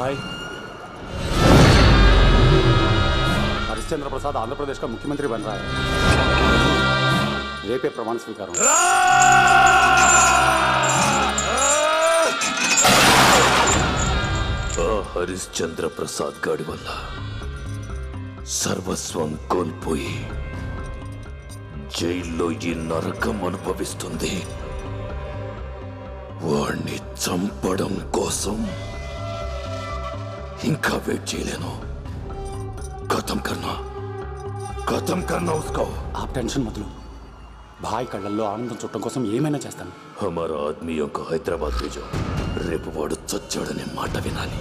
भाई हरिश्चंद्र प्रसाद आंध्र प्रदेश का मुख्यमंत्री बन रहा है रेपे प्रमाण स्वीकार ఆ హరిశ్చంద్ర ప్రసాద్ గాడి వల్ల సర్వస్వం కోల్పోయి జైల్లో ఈ నరకం అనుభవిస్తుంది వాణ్ణి చంపడం కోసం ఇంకా వెయిట్ చేయలేను ఖతం కర్నా ఖతం కర్నా ఉస్కో आप टेंशन मत लो భాయ్ కళ్ళల్లో ఆనందం చుట్టం కోసం ఏమైనా చేస్తాను హమారా ఆద్మీ యొక్క హైదరాబాద్ भेजो రేపు వాడు చచ్చాడనే మాట వినాలి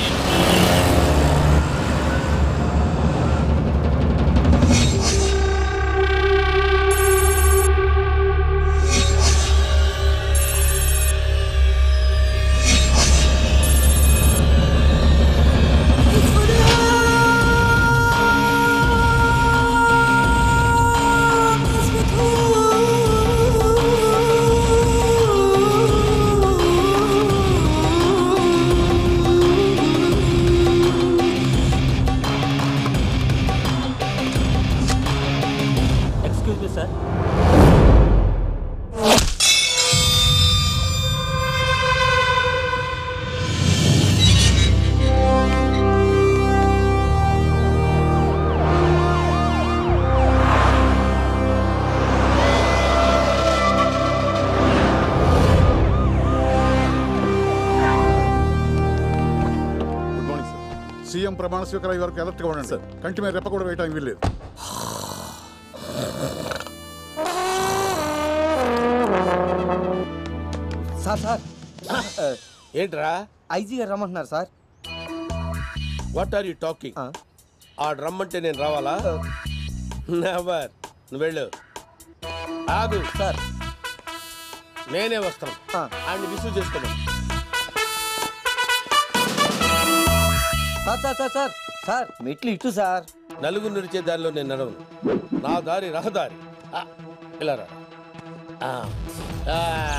excuse me sir good morning sir CM ప్రమాణ స్వీకారం వరకు అలర్ట్గా ఉండండి సార్ కంటి మీద రెప్ప కూడా వేయడానికి వీల్లేదు సార్ సార్ ఏంట్రా ఐజీ గారు రమ్మంటున్నారు sir what are you talking ఆ రమ్మంటే నేను రావాలా నెవర్ నువ్వు వెళ్ళు ఆగు సార్ నేనే వస్తాను ఆయన్ని రిసీవ్ చేసుకోమని sir sir sir sir sir మెట్లు ఇటు సార్ నలుగురు నడిచే దారిలో నేను నడవను నా దారి రహదారి ఆ, ఇలా రా ఆ. ఆ.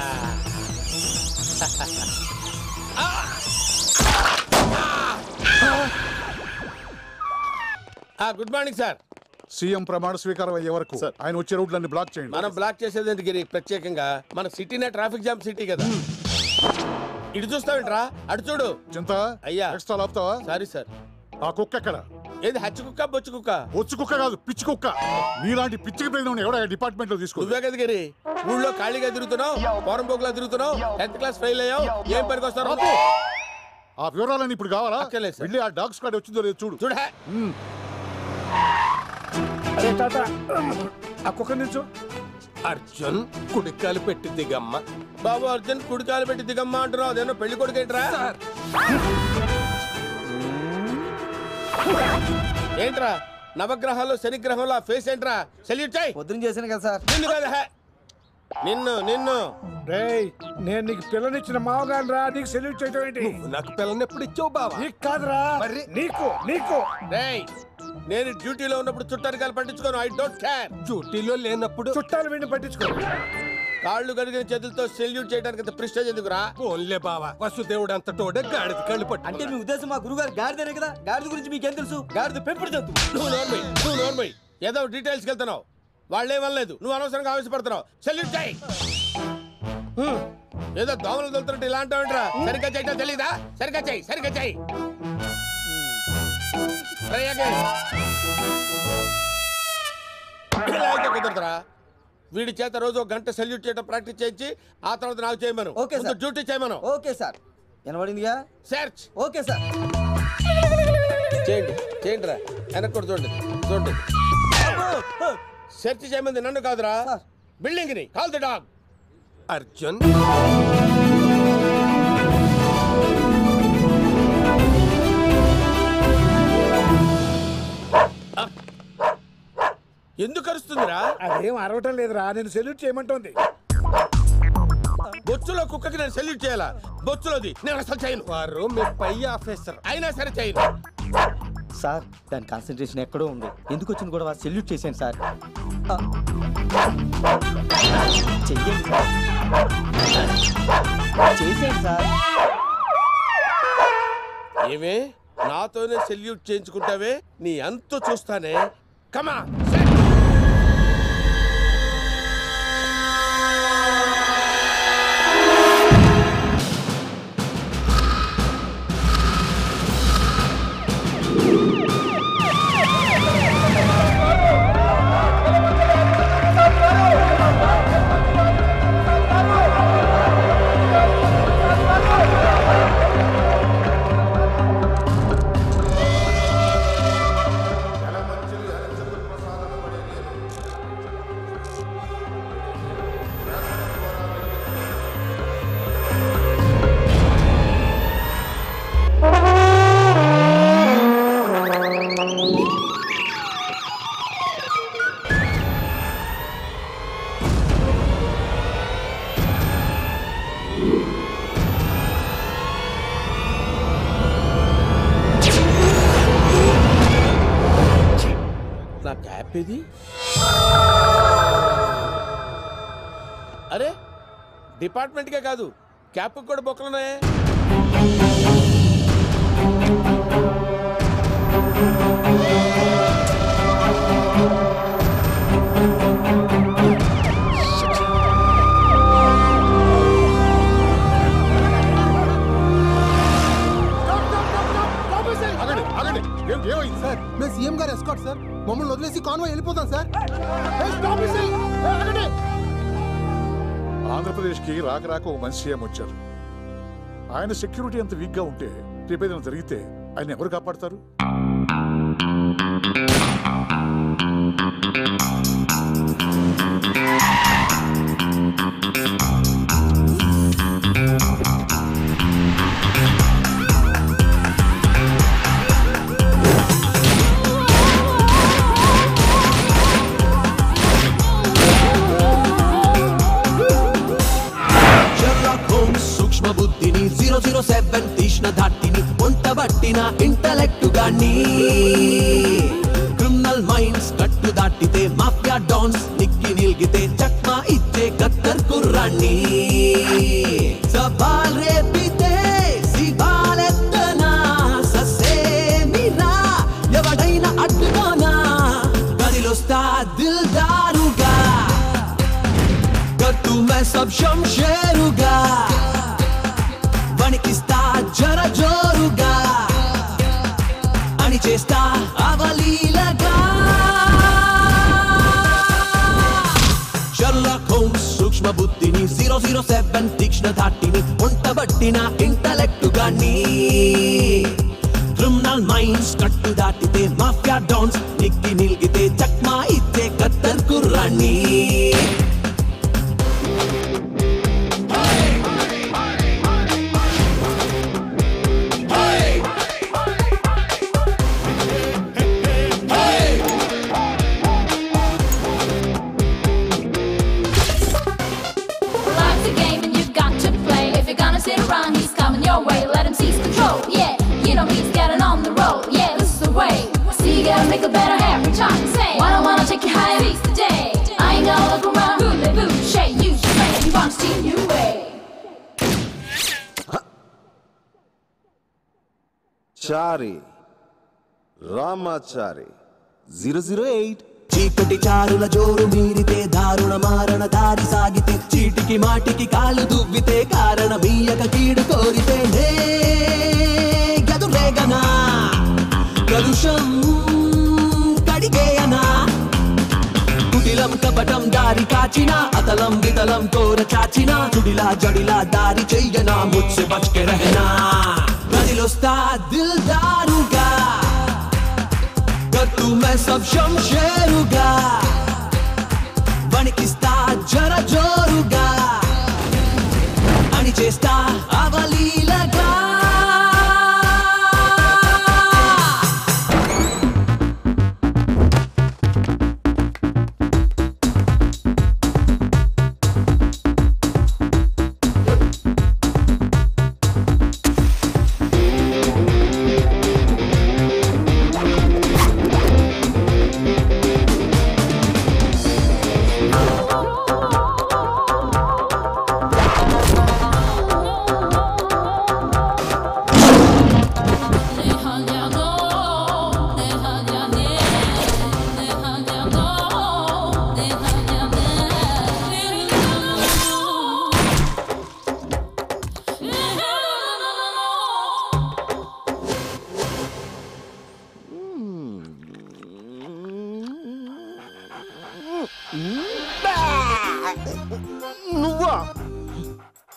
ఆ, గుడ్ మార్నింగ్ సార్ సీఎం ప్రమాణ స్వీకారం అయ్యే వరకు ఆయన వచ్చే రూట్లన్నీ బ్లాక్ చేయండి మనం బ్లాక్ చేసేది ఎందుకు గిరి ప్రత్యేకంగా మన సిటీనే ట్రాఫిక్ జామ్ సిటీ కదా ఇటు చూస్తావేంట్రా అటు చూడు చింత అయ్యా ఎక్స్ట్రా లాపుతావా సారీ సార్ ఆ కుక్క ఎక్కడ ఏది హచ్చి కుక్క బొచ్చు కుక్క బొచ్చు కుక్క కాదు పిచ్చి కుక్క నీలాంటి పిచ్చికి పెరిగిన ఎవడ డిపార్ట్మెంట్ లో తీసుకో నువ్వే కదా గిరి ఊళ్ళో ఖాళీగా తిరుగుతున్నావు పోరం పోకులా తిరుగుతున్నావు టెన్త్ క్లాస్ ఫెయిల్ అయ్యావు ఏం పనికి వస్తారు ఆ వివరాలన్నీ ఇప్పుడు కావాలా అక్కర్లేదు సార్. వెళ్ళి ఆ డాగ్ స్క్వాడ్ వచ్చిందో లేదు చూడు చూడ అరే తాత ఆ కుక్క నిల్చో అర్జున్ కుడికాలు పెట్టి దిగమ్మ బాబు అర్జున్ కుడికాలు పెట్టి దిగమ్మా అంటున్నావు అదేమో పెళ్లి కొడుకు ఏంట్రా ఏంట్రా నవగ్రహాలు శనిగ్రహంలో ఆ ఫేస్ ఏంట్రా సెల్యూట్ చేయి పొద్దున చేశాను కదా సార్ నిన్ను కదా హే. నిన్ను నిన్ను రేయ్ నేను నీకు పిల్లనిచ్చిన మావగాను రా నీకు సెల్యూట్ చేయటం ఏంటి నాకు పిల్లని ఎప్పుడు ఇచ్చావు బావా నీకు కాదురా నీకు నీకు రేయ్ నేను డ్యూటీలో ఉన్నప్పుడు చుట్టారికాయలు పట్టించుకోను ఐ డోంట్ కేర్ డ్యూటీలో లేనప్పుడు చుట్టాలు వీడిని పట్టించుకో కాళ్ళు కడిగిన చేతులతో సెల్యూట్ చేయడానికి అంత ప్రిస్టేజ్ ఎందుకురా ఓన్లే బావా వసుదేవుడు అంత తోడే గాడిద కళ్ళు పట్టు అంటే మీ ఉద్దేశం మా గురుగారు గాడిదనే కదా గాడిద గురించి మీకేం తెలుసు గాడిద పెంపుడు జంతువు నువ్వు నోర్మై నువ్వు నోర్మై ఏదో డీటెయిల్స్కి వెళ్తున్నావు వాళ్ళే వనలేదు నువ్వు అనవసరంగా ఆవేశపడుతున్నావు సెల్యూట్ చేయి హ్మ్. ఏదో దోమలు దొలుతున్నట్టు ఇలా అంటావేంట్రా సరిగ్గా చేయటం తెలీదా సరిగ్గా చేయి సరిగ్గా చేయి Try again. ఇలా అయితే కుదరదురా వీడి చేత రోజు ఒక గంట సెల్యూట్ చేయడం ప్రాక్టీస్ చేయించి ఆ తర్వాత నాకు చేయమను ఓకే సార్. డ్యూటీ చేయమను ఓకే సార్ వినబడిందిగా సెర్చ్ ఓకే సార్ చేయండి చేయండి రా వెనక్కి కూడా చూడండి చూడండి సెర్చ్ చేయమంది నన్ను కాదురా బిల్డింగ్ ని కాల్ ది డాగ్ అర్జున్ ఎందుకు అరుస్తుందిరా అదేం అరవటం లేదురా నేను సెల్యూట్ చేయమంటోంది బొచ్చులో కుక్కకి నేను సెల్యూట్ చేయాలా బొచ్చులోది నేను అసలు చేయను వారు మీ పై ఆఫీసర్ అయినా సరే చేయను సార్ దాని కాన్సన్ట్రేషన్ ఎక్కడో ఉంది ఎందుకు వచ్చింది కూడా సెల్యూట్ చేశాను సార్ ఆ. చెయ్యండి సార్ చేసేయండి సార్ ఏమే నాతోనే సెల్యూట్ చేయించుకుంటావే నీ అంతు చూస్తానే కమా నా క్యాప్ ఇది అరే డిపార్ట్మెంట్కే కాదు క్యాప్ కూడా బొక్కలున్నాయే ఆగండి ఆగండి ఏం ఏమైంది సార్ మేము సీఎం గారు ఎస్కాట్ సార్ మమ్మల్ని వదిలేసి కాన్వాయ్ వెళ్ళిపోతాం సార్ ఆంధ్రప్రదేశ్కి రాక రాక ఒక మంచి సీఎం వచ్చారు ఆయన సెక్యూరిటీ అంత వీక్ గా ఉంటే రేపు ఏదైనా జరిగితే ఆయన ఎవరు కాపాడతారు షెర్లాక్ హోమ్స్ సూక్ష్మ బుద్ధిని జీరో జీరో సెవెన్ తీష్ణ ధాటిని ఒంటబట్టిన ఇంటలెక్ట్ గాని క్రిమినల్ మైండ్స్ కట్టు దాటితే మాఫియా డాన్స్ నిక్కి నిల్గితే చక్మా ఇచ్చే కత్తర్ కుర్రాన్ని సవాల్ రేపితే సిబాలెత్తనా ససేమిరా ఎవడైనా అడ్డుకోనా గదిలొస్తా దిల్దారుగా कर तू मैं सब शमशेरुगा వణికిస్తా జర జోరుగా అని చేస్తా అవలీలగా షర్లాక్ హోమ్స్ సూక్ష్మ బుద్ధిని జీరో జీరో సెవెన్ తీక్ష్ణ ధాటిని ఒంటబట్టిన ఇంటలెక్ట్ గాని క్రిమినల్ మైండ్స్ కట్టు దాటితే మాఫియా డాన్స్ నిక్కి నిల్గితే చక్మా ఇచ్చే కత్తర్ కుర్రాన్ని Life's a game and you've got to play. If you're gonna sit around, he's coming your way. Let him seize control. Yeah, you know he's getting on the road. Yeah, this is the way. See you gotta make a better every time. Say, why don't wanna take you higher? Seize the day. I ain't gonna look around. Voulez-vous, shake, you straight. You want to steal your way. Chari Ramachari zero zero eight చీకటి చారుల జోరు మీరితే దారుణ మారణ దారి సాగితే చీటికి మాటికి కాలు దువ్వితే కారణమీయక కీడు కోరితే నే గదురేగనా కలుషం కడిగేయనా కుటిలం కపటం దారి కాచిన అతలం వితలం కోర చాచిన చుడిలా జడిలా దారి చెయ్యనా ముచ్చే బచ్కే రహనా గదిలొస్తా దిల్దారుగా कर तू मैं सब शमशेरुगा వణికిస్తా జర జోరుగా అని చేస్తా అవలీలగా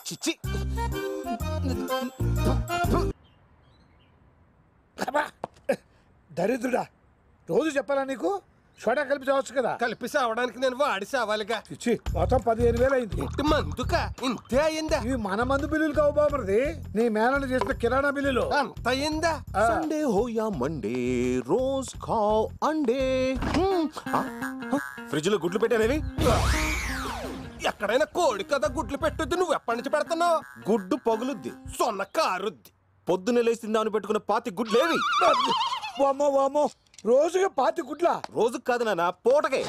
చిచ్చి అబ్బా! దరిద్రుడా రోజు చెప్పాలా నీకు సోడా కలిపి చావచ్చు కదా కలిపి సావడానికి నేను వాడి సావాలిగా ఇచ్చి మొత్తం పదిహేను వేలు అయింది ఇంటి మందుక ఇంతే అయిందా ఇవి మన మందు బిల్లులు కావు బాబుది నీ మేనలు చేసిన కిరాణా బిల్లులు అంత అయిందా సండే హో యా మండే రోజ్ ఖావ్ అండే ఫ్రిడ్జ్ లో గుడ్లు పెట్టానేవి ఎక్కడైనా కోడి కదా గుడ్లు పెట్టొద్దు నువ్వు ఎప్పటి నుంచి పెడుతున్నావు గుడ్డు పగులుద్ది సొన్న కారుద్ది పొద్దున్నే లేచి తిందామని పెట్టుకున్న పాతి గుడ్లేవి వామ్మో వామ్మో రోజుగా పాతి గుడ్ల రోజు కాదు నాన్న పూటకే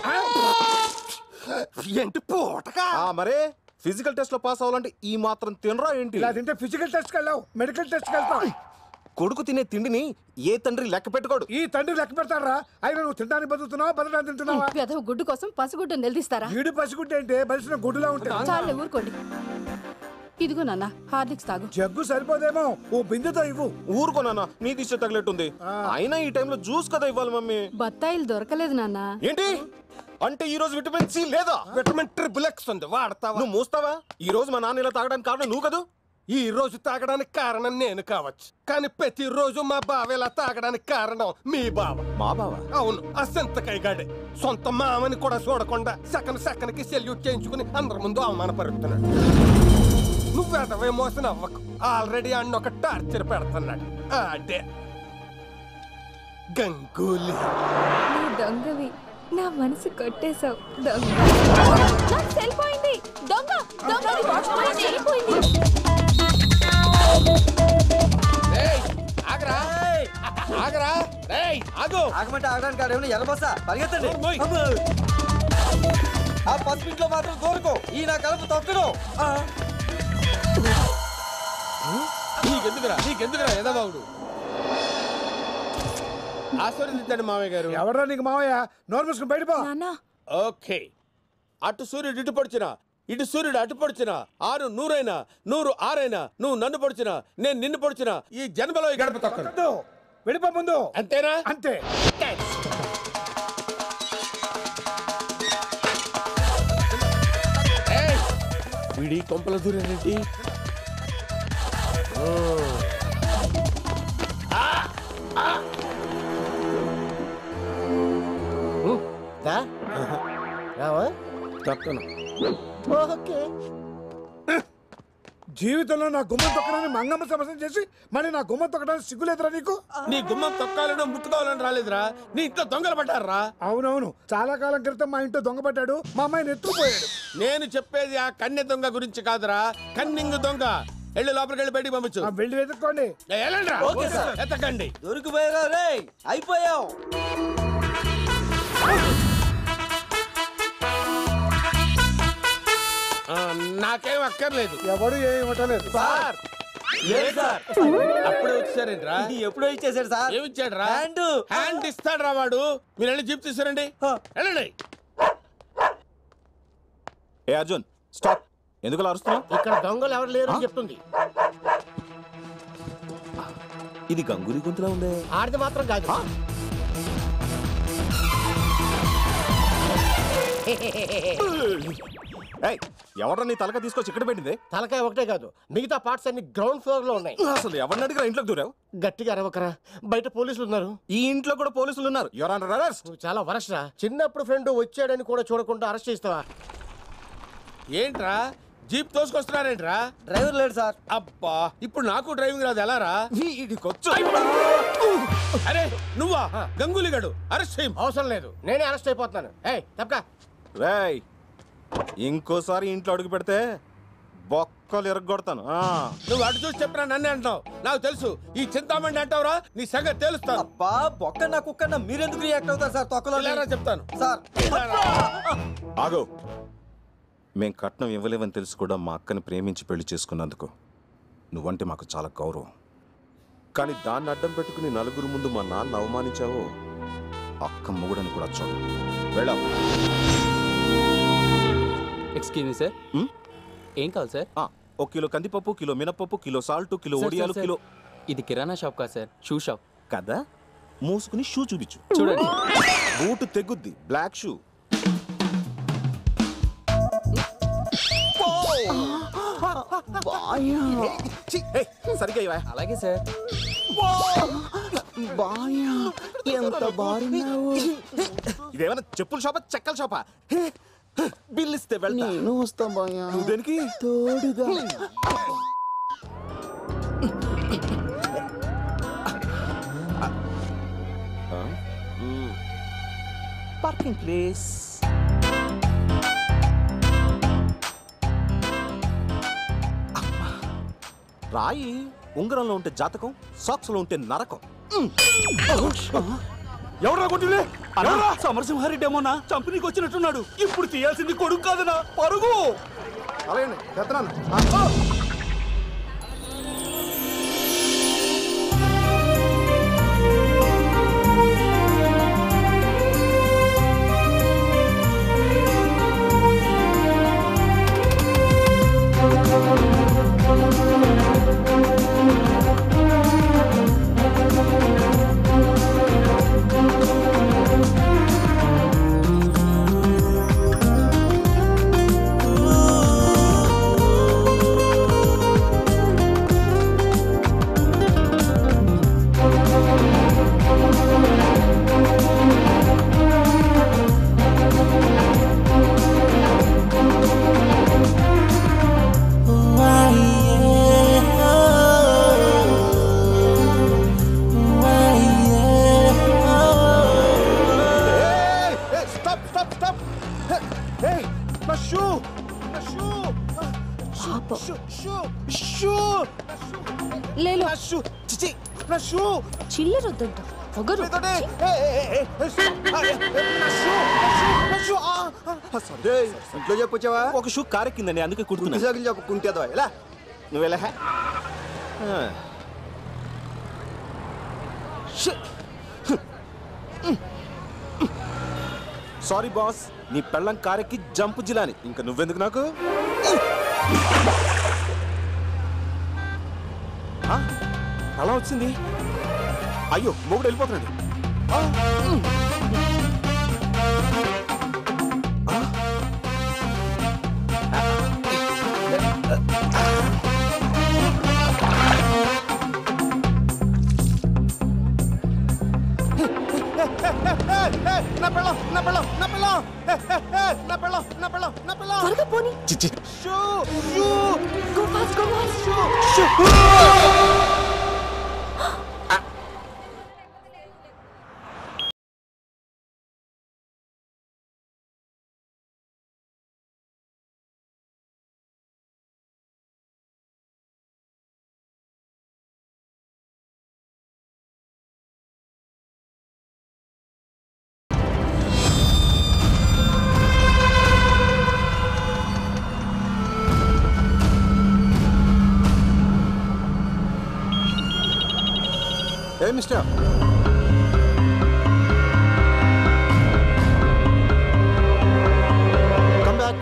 ఏంటి పూటకా ఆ మరే ఫిజికల్ టెస్ట్ లో పాస్ అవ్వాలంటే ఈ మాత్రం తినరా ఏంటి ఇలా తింటే ఫిజికల్ టెస్ట్ వెళ్ళావు మెడికల్ టెస్ట్ వెళ్తావు కొడుకు తినే తిండిని ఏ తండ్రి లెక్క పెట్టుకోడు ఈ తండ్రి లెక్క పెడతారా అయినా నువ్వు తినడానికి బతుకుతున్నావా బతకడానికి తింటున్నావా వెధవ గుడ్డు కోసం పసిగుడ్డు నిలదీస్తారా ఈడు పసిగుడ్డు అంటే బలిసిన గుడ్డులా ఉంటుంది చాలే ఊరుకోండి ఇదిగో నాన్న హార్లిక్స్ తాగు జగ్గు సరిపోదేమో ఓ బిందెతో ఇవ్వు ఊరుకో నాన్న నీ దిశ తగిలేట్టుంది అయినా ఈ టైంలో జ్యూస్ కదా ఇవ్వాలి మమ్మీ బత్తాయిలు దొరకలేదు నాన్న ఏంటి అంటే ఈ రోజు విటమిన్ సి లేదా విటమిన్ ట్రిపుల్ ఎక్స్ ఉంది వాడతావా నువ్వు మూస్తావా ఈ రోజు మా నాన్న ఇలా తాగడానికి కారణం నువ్వు కదా ఈ రోజు తాగడానికి కారణం నేను కావచ్చు కానీ ప్రతిరోజు మా బావ ఇలా తాగడానికి కారణం మీ బావ మా బావ అవును ఆ సెంతకాయ గాడే సొంత మామని కూడా చూడకుండా సెకండ్ సెకండ్ కి సెల్యూట్ చేయించుకుని అందరి ముందు అవమానపరుస్తున్నాడు నువ్వు ఎదవే మోసం అవ్వకు ఆల్రెడీ అన్న ఒక టార్చర్ పెడుతున్నాడు అదే గంగూలీ నువ్వు దొంగవి నా మనసు కొట్టేశావు దొంగ నాకు సెల్ పోయింది దొంగ దొంగ అది వాష్రూమ్ లో వెళ్ళిపోయింది. రేయ్, ఆగరా ఆగరా రేయ్ ఆగు ఆగమంటే ఆగడానికి ఆడేమో ఎర్రబస పరిగెత్తండి మోయ్. అబ్బో. ఆ పసిపింట్లో మాత్రం కోరుకో ఈ నా కలుపు తొక్కను నీకెందుకురా నీకెందుకురా ఎదబావుడు ఆశీర్వదించండి మామయ్య గారు ఎవరా నీకు మావయ్య నోరు మూసుకుని బయటపో నాన్న ఓకే అటు సూర్యుడు ఇటు పొడిచిన ఇటు సూర్యుడు అటు పొడిచిన ఆరు నూరైనా నూరు ఆరైనా నువ్వు నన్ను పొడిచిన నేను నిన్ను పొడిచిన ఈ జన్మలో ఈ గడప తొక్కను వద్దు. వెళ్ళిపో ముందు అంతేనా అంతే ఏయ్, వీడి కొంపల దూరేంటి ఓకే జీవితంలో నా గుమ్మం తొక్కడాన్ని మంగమ్మ సమస్య చేసి మళ్ళీ నా గుమ్మం తొక్కడానికి సిగ్గులేదురా నీకు నీ గుమ్మం తొక్కాలను ముట్టుకోవాలని రాలేదురా నీ ఇంట్లో దొంగలు పడ్డారా అవునవును చాలా కాలం క్రితం మా ఇంట్లో దొంగపడ్డాడు మా అమ్మాయిని ఎత్తుకుపోయాడు నేను చెప్పేది ఆ కన్నె దొంగ గురించి కాదురా కన్నింగ్ దొంగ వెళ్ళి లోపలికి వెళ్ళి బయటికి పంపించు ఆ, వెళ్ళి వెతుక్కోండి ఏ, వెళ్ళండ్రా. ఎత్తకండి దొరికిపోయారా రే అయిపోయావు ఆ, నాకేం అక్కర్లేదు ఎవడు ఏమి ఇవ్వటలేదు సార్ అప్పుడే వచ్చారేంట్రా ఇది ఎప్పుడో ఇచ్చేసాడు సార్ ఏమి ఇచ్చాడ్రా హ్యాండ్ హ్యాండ్ ఇస్తాడ్రా వాడు మీరు వెళ్ళి జీప్ తీసుకురండి వెళ్ళండి ఏ అర్జున్ స్టాప్ ఎందుకు అలా అరుస్తున్నావు ఇక్కడ దొంగలు ఎవరు లేరు అని చెప్తుంది ఇది గంగూరి గొంతులా ఉందే ఆడిది మాత్రం కాదు ఏయ్ ఎవడ్రా నీ తలక తీసుకొచ్చి ఇక్కడ పెట్టింది తలకాయ ఒకటే కాదు మిగతా పార్ట్స్ అన్ని గ్రౌండ్ ఫ్లోర్ లో ఉన్నాయి అసలు ఎవరిని అడిగిరా ఇంట్లోకి దూరావు గట్టిగా అరవకరా బయట పోలీసులు ఉన్నారు ఈ ఇంట్లో కూడా పోలీసులు ఉన్నారు యువర్ అండర్ అరెస్ట్ నువ్వు చాలా వరస్ట్రా చిన్నప్పుడు ఫ్రెండ్ వచ్చాడని కూడా చూడకుండా అరెస్ట్ చేస్తావా ఏంట్రా జీప్ తోసుకొస్తున్నారేంట్రా డ్రైవర్ లేడు సార్ అబ్బా ఇప్పుడు నాకు డ్రైవింగ్ రాదు ఎలా రా వీడికొచ్చు అరే నువ్వా గంగూలీగడు అరెస్ట్ చేయం అవసరం లేదు నేనే అరెస్ట్ అయిపోతున్నాను ఏయ్ తప్పక రేయ్ ఇంకోసారి ఇంట్లో అడుగు పెడితే బొక్కలు ఎరగొడతాను ఆ. నువ్వు అటు చూసి చెప్పినా నన్నే అంటావు నాకు తెలుసు ఈ చింతామణి అంటావురా నీ సంగతి తెలుస్తాను అబ్బా బొక్కన్న కుక్కన్న మీరెందుకు రియాక్ట్ అవుతారు సార్ తొక్కలో ఇలారా చెప్తాను సార్ ఇలారా. ఆగు మేం కట్నం ఇవ్వలేవని తెలుసు కూడా మా అక్కని ప్రేమించి పెళ్లి చేసుకున్నందుకు నువ్వంటే మాకు చాలా గౌరవం కానీ దాన్ని అడ్డం పెట్టుకుని నలుగురు ముందు మా నాన్న అవమానించావో అక్క మొగుడని కూడా చూడ వెళ్ళావు ఎక్స్క్యూజ్ మీ సార్ హ్మ్? ఏం కావాలి సార్ ఆ, ఒక కిలో కందిపప్పు కిలో మినపప్పు కిలో సాల్ట్ కిలో సార్, ఒడియాలు సార్, కిలో ఇది కిరాణా షాప్ కాదు సార్ షూ షాప్ కదా మూసుకుని షూ చూపించు చూడండి బూటు తెగుద్ది బ్లాక్ షూ సరిగ్గా ఇవా అలాగే సార్ బాయా ఎంత బాగున్నావు ఇదేమన్నా చెప్పుల షాపా చెక్కల షాపా బిల్ ఇస్తే వెళ్తా నేను వస్తా బాయా నువ్వు దేనికి తోడుగా పార్కింగ్ ప్లేస్ రాయి ఉంగరంలో ఉంటే జాతకం సాక్స్ లో ఉంటే నరకం ఎవరా కొట్టిలే సమరసింహారెడ్డి ఏమోనా కంపెనీకి వచ్చినట్టున్నాడు ఇప్పుడు తీయాల్సింది కొడుకు కాదనా పరుగు అలాగే చెప్తున్నాను స్టాప్ స్టాప్ స్టాప్ ఏయ్ నా షూ నా షూ పాపం. షూ షూ షూ లేలో నా షూ చిచి నా షూ చిల్లర వద్దంట పొగరు మీతోనే ఏయ్ ఏయ్ ఏయ్ ఏయ్ స్టాప్. ఆ, ఏ, ఏ, నా షూ నా షూ నా షూ ఆ, ఆ. ఇంట్లో చెప్పొచ్చావా ఒక షూ కారెక్కిందండి అందుకే కుడుతున్నా సాగిలు చెప్పుకుంటేదో ఎలా నువ్వు ఎలా సారీ బాస్ నీ పెళ్ళం కారెక్కి జంప్ జిలాని ఇంకా నువ్వెందుకు నాకు ఆ? అలా వచ్చింది అయ్యో మొగుడు వెళ్ళిపోతున్నాడు ఆ, ఉమ్. ఆ? నా పిల్ల నా పిల్ల నా పిల్ల నా పిల్ల నా పిల్ల నా పిల్ల త్వరగా పోనీ చిచ్చి shoo shoo go fast go fast shoo ఏ మిస్టర్ కమ్ బ్యాక్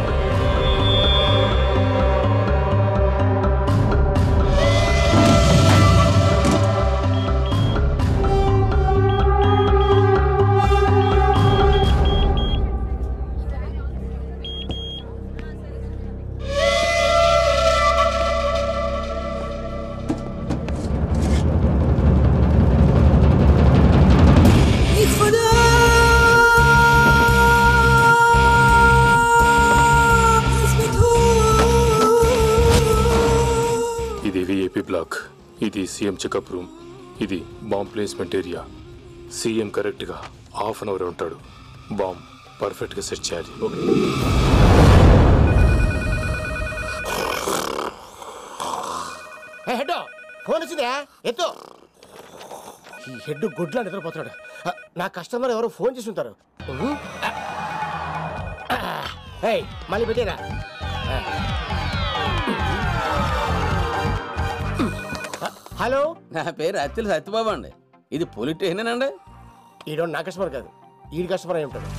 ఇది విఐపి బ్లాక్ ఇది సీఎం చెకప్ రూమ్ ఇది బాంబ్ ప్లేస్మెంట్ ఏరియా సీఎం కరెక్ట్గా హాఫ్ అన్ అవర్ ఉంటాడు బాంబ్ పర్ఫెక్ట్గా సెట్ చేయాలి ఓకే హెడ్ ఫోన్ వచ్చిందా ఎత్తు ఈ హెడ్ గుడ్లా నిద్రపోతున్నాడు ఆ, నా కస్టమర్ ఎవరో ఫోన్ చేసి ఉంటారు ఉహు. ఆ, ఏయ్ మళ్ళీ పెట్టేరా హలో నా పేరు అత్తిల సత్యబాబు అండి ఇది పోలీస్ స్టేషన్ అండి ఈడో నా కస్టమర్ కాదు ఈడి కస్టమర్ అయి ఉంటాడు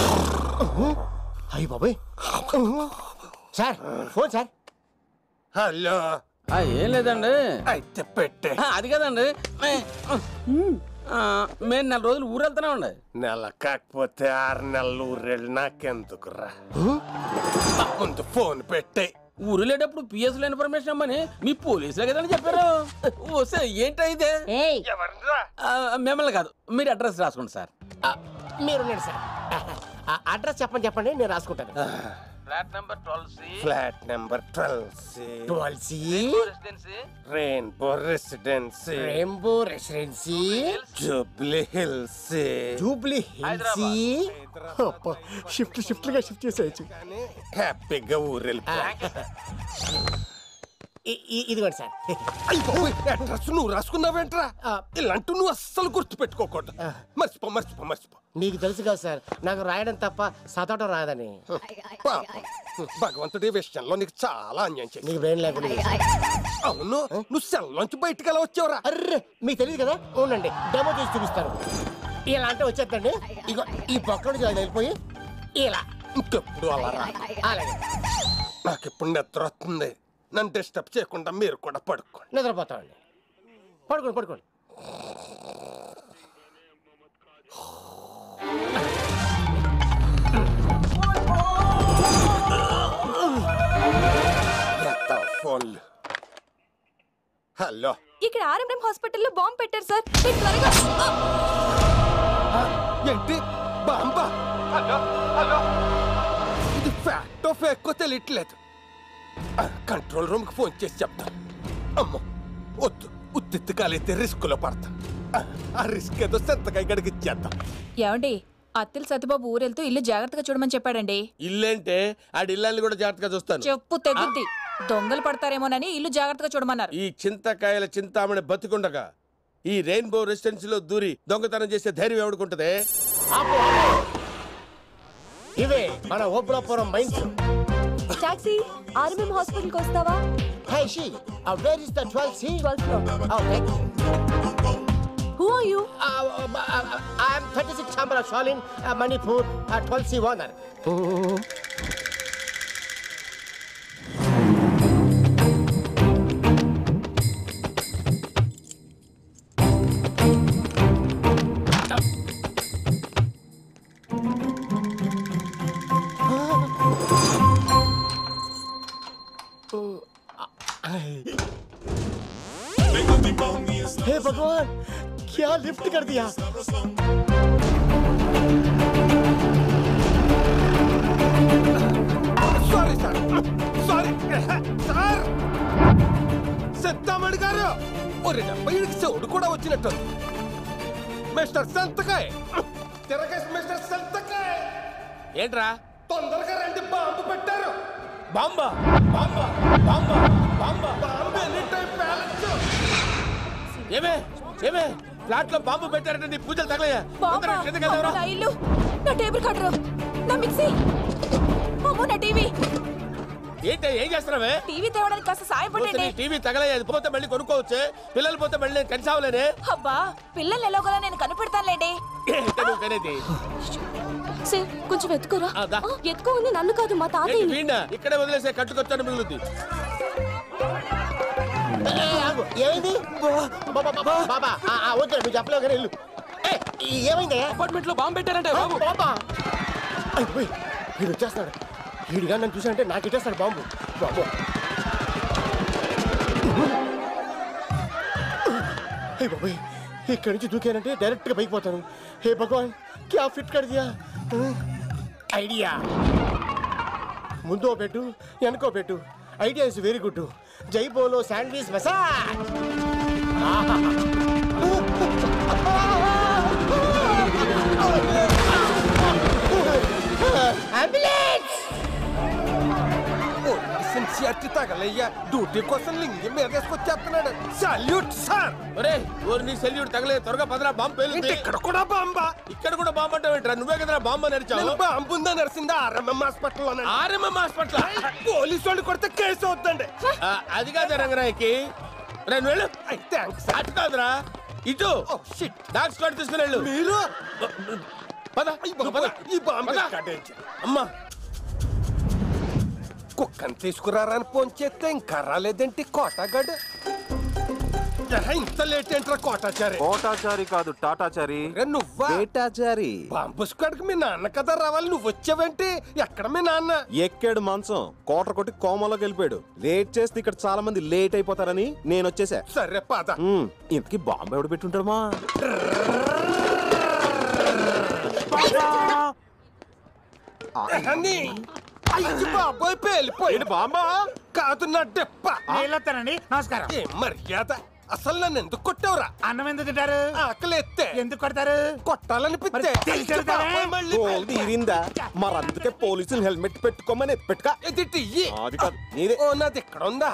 అయ్యి బాబాయ్ సార్ ఫోన్ సార్ హలో ఆ, ఏం లేదండి అయితే పెట్టే ఆ, అది కదండి మే- ఆ, మేము నెల రోజులు ఊరు వెళ్తున్నామండి నెల కాకపోతే ఆరు నెలలు ఊరెళ్ళి నాకెందుకురా ముందు ఫోన్ పెట్టే ఊరు వెళ్ళేటప్పుడు పిఎస్ లో ఇన్ఫర్మేషన్ ఇమ్మని మీ పోలీసులే కదా చెప్పారు వస్తే ఏంటో ఇదే ఆ, మిమ్మల్ని కాదు మీరు అడ్రస్ రాసుకోండి సార్ మీరు సార్ ఆ అడ్రస్ చెప్పండి చెప్పండి నేను రాసుకుంటాను flat number twelve C flat number twelve C twelve C Rainbow Residency Rainbow Residency Jubilee Hills Jubilee హిల్సీ షిఫ్ట్ షిఫ్ట్ గా షిఫ్ట్ చేసేయచ్చు హ్యాపీగా ఊరు ఇదిగోండి సార్ అడ్రస్ నువ్వు రాసుకున్నావేంట్రా ఇలాంటి నువ్వు అస్సలు గుర్తు పెట్టుకోకూడదు మర్చిపో మర్చిపో మర్చిపో మీకు తెలుసు కదా సార్ నాకు రాయడం తప్ప చదవడం రాదని పాపం. భగవంతుడి విషయంలో నీకు చాలా అన్యాయం చేసి మీకు బ్రెయిన్ లేకుండా అవును నువ్వు సెల్ నుంచి బయటికి ఎలా వచ్చావురా అర్రే మీకు తెలియదు కదా ఉండండి డెమో చేసి చూపిస్తాను ఇలా అంటే వచ్చేద్దండి ఇగో ఈ పక్క నుంచి అది వెళ్ళిపోయి ఇలా ఇంకెప్పుడు అలా రా అలాగే నాకు ఇప్పుడు నిద్ర వస్తుంది నన్ను డిస్టర్బ్ చేయకుండా మీరు కూడా పడుకోండి నిద్రపోతామండి పడుకోండి పడుకోండి ఎత్తావు ఫోన్లు హలో ఇక్కడ ఆర్ఎంఎం హాస్పిటల్లో బాంబు పెట్టారు సార్ మీరు త్వరగా ఏంటి బాంబా హలో హలో ఇది ఫ్యాక్టో ఫేక్కో తెలియట్లేదు ఆ, కంట్రోల్ రూమ్ కి ఫోన్ చేసి చెప్తాను అమ్మో వద్దు ఉత్తిత్తు కాలైతే రిస్క్ లో పడతాం ఆ, ఆ రిస్క్ ఏదో సంతకాయ గడికి ఇచ్చేద్దాం ఏమండి అత్తిల్ సత్యబాబు ఊరెళ్తూ ఇల్లు జాగ్రత్తగా చూడమని చెప్పాడండి ఇల్లేంటే ఆడి ఇల్లాన్ని కూడా జాగ్రత్తగా చూస్తాను చెప్పు తెగుద్ది దొంగలు పడతారేమోనని ఇల్లు జాగ్రత్తగా చూడమన్నారు ఈ చింతకాయల చింతామణి బతికుండగా ఈ రెయిన్బో రెసిడెన్సీలో దూరి దొంగతనం చేసే ధైర్యం ఎవడుకుంటదే ఇవే మన ఓబ్రాపురం మైన్స్ టాక్సీ ఆర్ఎంఎం హాస్పిటల్కి వస్తావా hi she where is the 12 C 12 floor okay who are you I am 36 chamber of Shalin Manipur 12 C owner हे भगवान क्या लिफ्ट कर दिया sorry sir sorry sir Siddhamani గారు ఒరే డెబ్బైకి చెవుడు కూడా వచ్చినట్టు మిస్టర్ సంతకాయ్ తిరగేసి మిస్టర్ సంతకాయ్ ఏంట్రా తొందరగా రండి బాంబు పెట్టారు బాంబా బాంబా బాంబా బాంబా బాంబు ఎనీ టైం బ్యాలెన్స్ ఏమే ఏమే ఫ్లాట్ లో బాంబు పెట్టారంటే నీ పూజలు తగలయ్యా తొందరగా కిందకి వెళ్దాంరా. నా ఇల్లు నా టేబుల్ కట్టరు నా మిక్సీ అమ్మో నా టీవీ ఏంటి ఏం చేస్తున్నావే టీవీ తేవడానికి కాస్త సాయం పోతే పడండి నీ టీవీ తగలయ్యా అది పోతే మళ్ళీ కొనుక్కోవచ్చు పిల్లలు పోతే మళ్ళీ నేను కనిసావలేనే అబ్బా పిల్లలు ఎలాగోలా నేను కనిపెడతానులేండి ఏంటి నువ్వు కనేది సార్ కొంచెం ఎత్తుకోరా ఆ, దా. ఎత్తుకోంది నన్ను కాదు మా ఏంటి తాతయ్యని వీణా ఇక్కడే వదిలేసే కట్టుకొచ్చాను మిగులుద్ది ఏమైంది బాబా బాబా బాబా ఆ, ఆ, వద్దు నువ్వు చెప్పలేవు కానీ వెళ్ళు ఏయ్, ఈ ఏమైంది అపార్ట్మెంట్ లో బాంబు పెట్టారంటే బాబు బాబా అయిపోయి వీడు వచ్చేస్తాడు వీడు కానీ నన్ను చూసానంటే నాకు ఇట్టేస్తాడు బాంబు బాబు హే బాబాయ్ ఇక్కడి నుంచి దూకానంటే డైరెక్ట్ గా పైకి పోతాను హే భగవాన్ క్యా ఫిట్ కర్ దియా ఐడియా ముందో పెట్టు వెనకో పెట్టు ఐడియా ఇస్ వెరీ గుడ్ జై బోలో శాండ్విచ్ మసాజ్ అంబులెన్స్ సిన్సియారిటీ తగలయ్యా డ్యూటీ కోసం లింగి మీద వేసుకొచ్చేస్తున్నాడు సల్యూట్ సార్ ఒరే ఓరి నీ సెల్యూట్ తగలే త్వరగా పదరా బాంబు పేలుంది ఇక్కడ కూడా బాంబా ఇక్కడ కూడా బాంబు అంటావు ఏంట్రా నువ్వే కదరా బాంబు నేను నడిచావు బాంబు ఉందా నడిసిందా RMM hospital RMM hospital police వాళ్ళు కొడితే కేసు అవుతుందండి అది కాదు రంగరాయకి రే నువ్వు వెళ్ళు థ్యాంక్స్ అటు కాదురా ఇటు డాగ్ స్క్వాడ్ తీసుకుని వెళ్ళు మీరు పద నువ్వు పద ఈ బాంబు పద. కట్టేయించు. అమ్మా కుక్కని తీసుకురారని ఫోన్ చేస్తే ఇంకా రాలేదేంటి కోటగాడు ఇంత లేట్ ఏంట్రా కోటాచారి కోటాచారి కాదు టాటాచారి నువ్వా బేటాచారి బాంబు స్క్వాడ్కి మీ నాన్న కదా రావాలి నువ్వు వచ్చావేంటి ఎక్కడ మీ నాన్న ఎక్కాడు మంచం కోట కొట్టి కోమలోకి వెళ్ళిపోయాడు లేట్ చేస్తే ఇక్కడ చాలా మంది లేట్ అయిపోతారని నేను వచ్చేసా సరే పాద ఉమ్, ఇంతకీ బాంబు ఎవడు పెట్టుంటాడు మా అని అయ్యి బాబోయ్ పేలిపోయి బాంబా కాదు నా డెప్ప వెళ్ళొస్తానండి నమస్కారం ఏం మర్యాద అసలు నన్ను ఎందుకు కొట్టావురా అన్నం ఎందుకు తింటారు ఆకలి ఎత్తే ఎందుకు కొడతారు కొట్టాలనిపిస్తే తెలిసి వెళ్తారా? బాబోయ్ మళ్ళీ తోలు తీరిందా మరి అందుకే పోలీసులు హెల్మెట్ పెట్టుకోమని పెట్టుక ఇది టియ్యి అది కాదు నీదే ఓ నాది ఎక్కడ ఉందా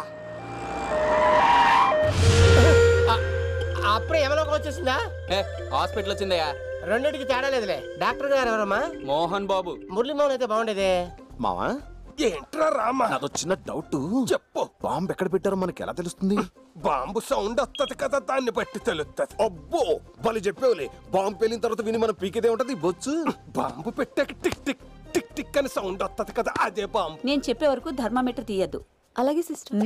అప్పుడే ఎవరోకి వచ్చేసిందా హాస్పిటల్ వచ్చిందయ్యా రెండింటికి తేడా లేదులే డాక్టర్ గారు ఎవరమ్మా మోహన్ బాబు మురళీ మోహన్ అయితే బాగుండేదే మావా ఏంట్రా రామా నాదో చిన్న డౌట్ చెప్పు బాంబు ఎక్కడ పెట్టారో మనకి ఎలా తెలుస్తుంది బాంబు సౌండ్ వస్తది కదా దాన్ని బట్టి తెలుస్తుంది అబ్బో బలి చెప్పేవులే బాంబు పేలిన తర్వాత విని మనం పీకేదే ఉంటది బొచ్చు బాంబు పెట్టాక టిక్ టిక్ టిక్ టిక్ అని సౌండ్ వస్తది కదా అదే బాంబు నేను చెప్పే వరకు థర్మామీటర్ తీయద్దు అలాగే sister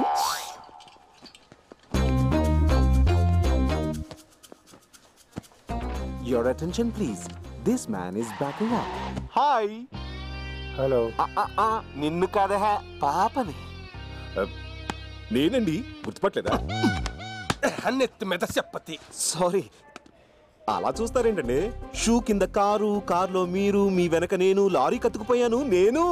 your attention please this man is backing up hi hello నిన్ను కాదా పాపని నేనండి గుర్తుపట్టలేదా నెత్తి మీద చెప్పతి సారీ అలా చూస్తారేంటండి షూ కింద కారు కారులో మీరు మీ వెనక నేను లారీ కత్తుకుపోయాను నేను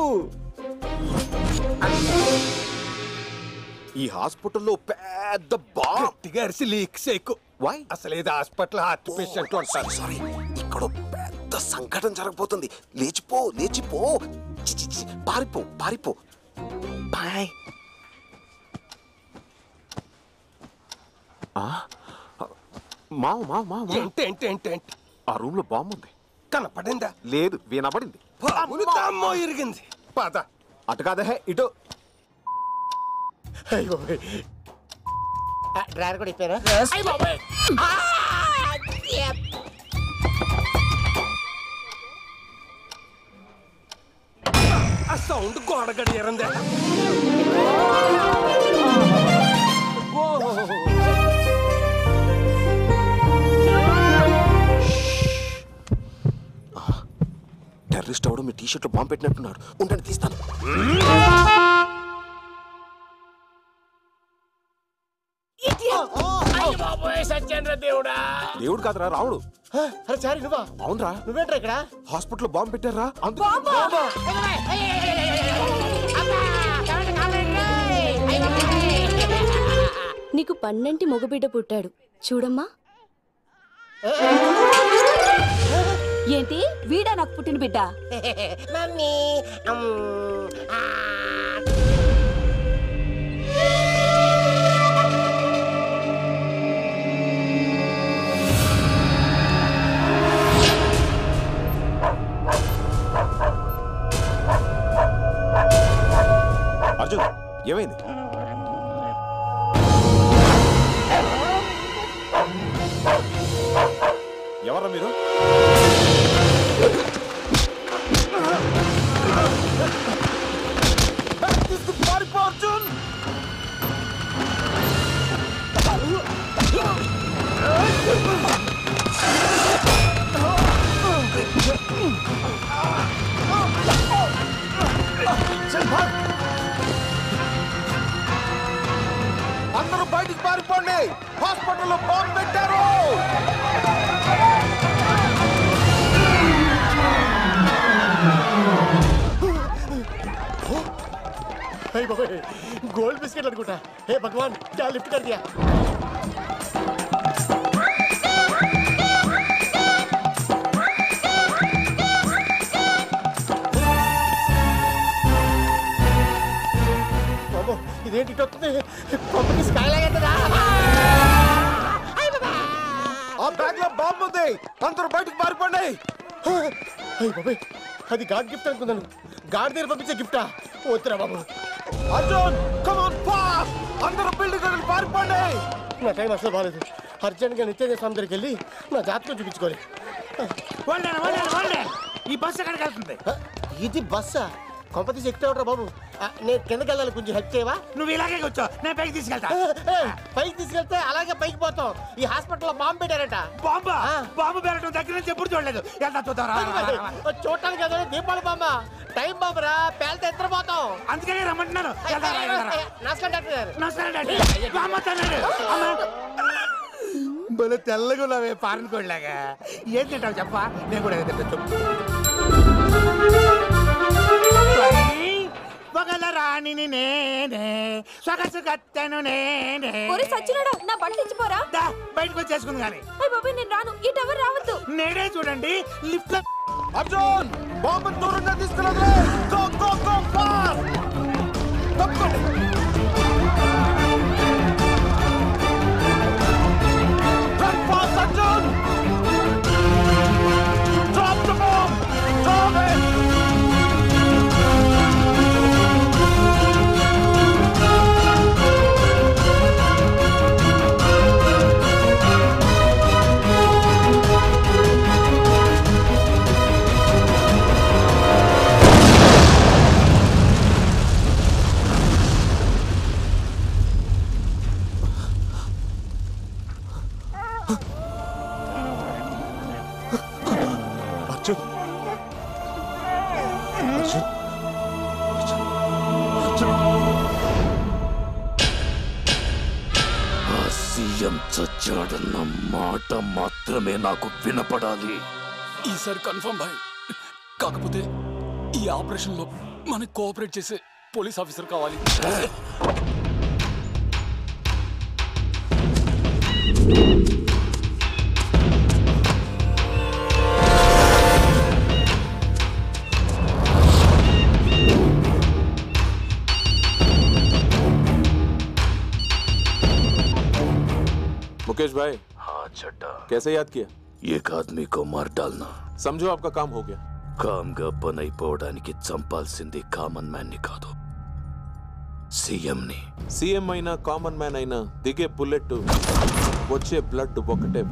ఈ హాస్పిటల్లో పెద్ద బా గట్టిగా అరిసి లీక్ సేకు వై అసలు ఇది హాస్పిటల్ హార్ట్ పేషెంట్ అంటారు సారీ ఇక్కడ పెద్ద సంఘటన జరగబోతుంది లేచిపో లేచిపో చి, చి, చి, పారిపో పారిపో బాయ్ ఆ, మావ మావ మావ మావ. ఏంటి ఏంటి ఏంటి ఏంటి ఆ రూమ్ లో బాంబు ఉంది కనపడిందా లేదు వినబడింది పాములు దామ్మో ఇరిగింది పద అటు కాదే ఇటు అయ్యో డ్రైవర్ కూడా ఇప్పారా ఆ సౌండ్ గోడ గడియారందే టెర్రరిస్ట్ అవడం మీ టీషర్ట్ లో బాంబు పెట్టినట్టున్నారు ఉండండి తీస్తాను సత్యేంద్ర దేవుడా దేవుడు కాదురా రావుడు అరే చారి నువ్వా అవునరా నువ్వేంట్రా ఇక్కడ హాస్పిటల్లో బాంబు పెట్టారా అందుకు నీకు పన్నంటి మగబిడ్డ పుట్టాడు చూడమ్మా ఏంటి వీడా నాకు పుట్టిన బిడ్డ మమ్మీ అర్జున్ ఏమైంది ఎవరా మీరు అర్జున్ అందరూ బయటికి పారిపోండి హాస్పిటల్లో బాంబు పెట్టారు అయ్య బాబాయ్ గోల్డ్ బిస్కెట్ అనుకుంటా హే భగవాన్ క్యా లిఫ్ట్ కర్ దియా బాబు ఇదేంటి ఇటు వస్తుంది పంపకి స్కై లాగేస్తుందా ఆ బ్యాగ్ లో బాంబు ఉంది అందరూ బయటికి పారిపోండి అయ్య బాబాయ్ అది గాడ్ గిఫ్ట్ అనుకున్నాను గాడ్ దగ్గర పంపించే గిఫ్టా వద్దురా బాబు అర్జున్ కమాన్ ఫాస్ట్ అందరూ బిల్డింగ్ దగ్గర పారిపోండి నా టైం అసలు బాగాలేదు అర్జెంట్గా నిత్య స్వామి దగ్గరికి వెళ్ళి నా జాతకం చూపించుకోవాలి వాళ్ళని వాళ్ళని వాళ్ళని ఈ బస్సు ఎక్కడికి వెళ్తుంది ఇది బస్సా కొంపతీసి ఎక్కువ ఉంటారా బాబు ఆ, నేను కిందకి వెళ్ళాలి కొంచెం హెల్ప్ చేయవా నువ్వు ఇలాగే కూర్చో నేను పైకి తీసుకెళ్తా ఏయ్, పైకి తీసుకెళ్తే అలాగే పైకి పోతాం ఈ హాస్పిటల్లో బాంబు పెట్టారట బాంబా బాంబు పేరటం దగ్గర నుంచి ఎప్పుడు చూడలేదు ఎంత చూద్దాం రా, రా, రా, రా. చూడటానికి ఏదో దీపావళి బామ్మ టైం బాబురా పేలితే ఎత్తర పోతాం అందుకనే రమ్మంటున్నాను వెళ్దాం, రా, వెళ్దాం, రా. నమస్కారం డాక్టర్ గారు నమస్కారం డాడీ బామ్మ తన్నాడు అమ్మ భలే తెల్లగా ఉన్నావే పారన్ కోళ్ళగా ఏం తింటావు చెప్పా నేను కూడా ఏదో తింటా చెప్పు పొగల రాణిని నేనే సొగసు కత్తెను నేనే ఒరే సచ్చినాడా నా బట్టలు ఇచ్చిపోరా దా, బయటకు వచ్చేసుకుంది కానీ అయ్య బాబాయ్ నేను రాను ఈ టవర్ రావద్దు నేడే చూడండి లిఫ్ట్ అర్జున్ బాంబు దూరంగా తీసుకురాదు గో గో గో ఫాస్ట్ తప్పండి Run fast, Arjun! Drop the bomb! Drop it! Arjun Arjun ఆ సీఎం చచ్చాడన్న మాట మాత్రమే నాకు వినపడాలి ఈసారి కన్ఫర్మ్ భాయ్ కాకపోతే ఈ ఆపరేషన్ లో మనకి కోఆపరేట్ చేసే పోలీస్ ఆఫీసర్ కావాలి मुकेश भाई हाँ चड्डा कैसे याद किया एक आदमी को मार डालना समझो आपका काम हो गया కామ్గా పని అయిపోవడానికి చంపాల్సింది కామన్ మ్యాన్ ని కాదు సీఎంని సీఎం అయినా కామన్ మ్యాన్ అయినా దిగే బుల్లెట్ వచ్చే బ్లడ్ ఒకటే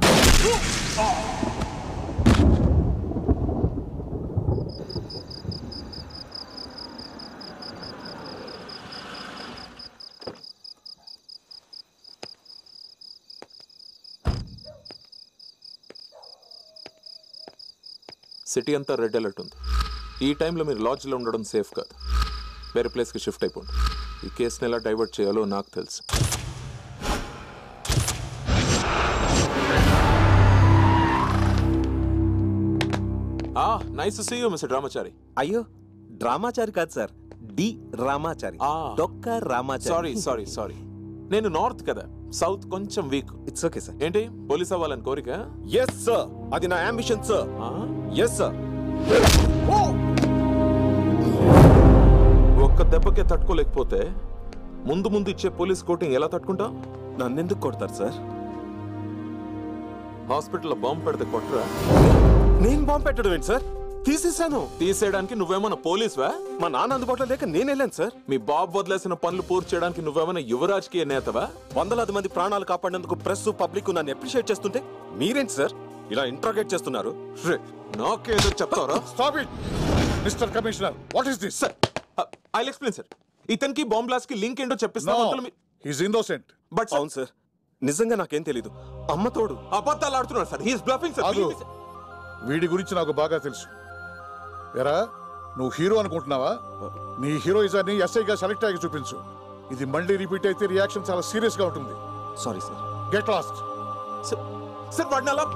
సిటీ అంతా రెడ్ అలర్ట్ ఉంది ఈ టైంలో మీరు లాడ్జ్లో ఉండడం సేఫ్ కాదు వేరే ప్లేస్కి షిఫ్ట్ అయిపోండి ఈ కేసుని ఎలా డైవర్ట్ చేయాలో నాకు తెలుసు ఆ nice see you mister Ramachari అయ్యో డ్రామాచారి కాదు sir D Ramachari Dokka Ramachari sorry sorry sorry నేను నార్త్ కదా సౌత్ కొంచెం వీక్ ఇట్స్ ఓకే సార్ ఏంటి పోలీస్ అవ్వాలని కోరిక ఎస్ సార్ అది నా అంబిషన్ సార్ ఎస్ సార్ ఒక్క దెబ్బకే తట్టుకోలేకపోతే ముందు ముందు ఇచ్చే పోలీస్ కోటింగ్ ఎలా తట్టుకుంటా నన్నెందుకు కొడతారు సార్ హాస్పిటల్లో బాంబు పెడితే కొట్టరా నేను బాంబు పెట్టడం ఏంటి సార్ తీసేశాను తీసేయడానికి నువ్వేమన్నా పోలీస్వా మా నాన్న అందుబాటులో లేక నేను వెళ్ళాను సార్ మీ బాబు వదిలేసిన పనులు పూర్తి చేయడానికి నువ్వేమైనా యువరాజకీయ నేతవా వందలాది మంది ప్రాణాలు కాపాడేందుకు ప్రెస్ పబ్లిక్ నన్ను అప్రిషియేట్ చేస్తుంటే మీరేంటి సార్ ఇలా ఇంట్రాగేట్ చేస్తున్నారు నాకేదో చెప్తారా stop it mister commissioner what is this I explain sir ఇతనికి బాంబ్ బ్లాస్ట్ కి లింక్ ఏంటో చెప్పిస్తాను హీస్ ఇన్నోసెంట్ బట్ అవును సార్ నిజంగా నాకేం తెలీదు అమ్మ తోడు అబద్ధాలు ఆడుతున్నాడు సార్ హీస్ బ్లఫింగ్ సార్ కాదు వీడి గురించి నాకు బాగా తెలుసు ఎరా నువ్వు హీరో అనుకుంటున్నావా నీ హీరోయిజాన్ని ఎస్ఐగా సెలెక్ట్ అయ్యి చూపించు ఇది మళ్ళీ రిపీట్ అయితే రియాక్షన్ చాలా సీరియస్ గా ఉంటుంది sorry sir get lost sir వాడిని అలా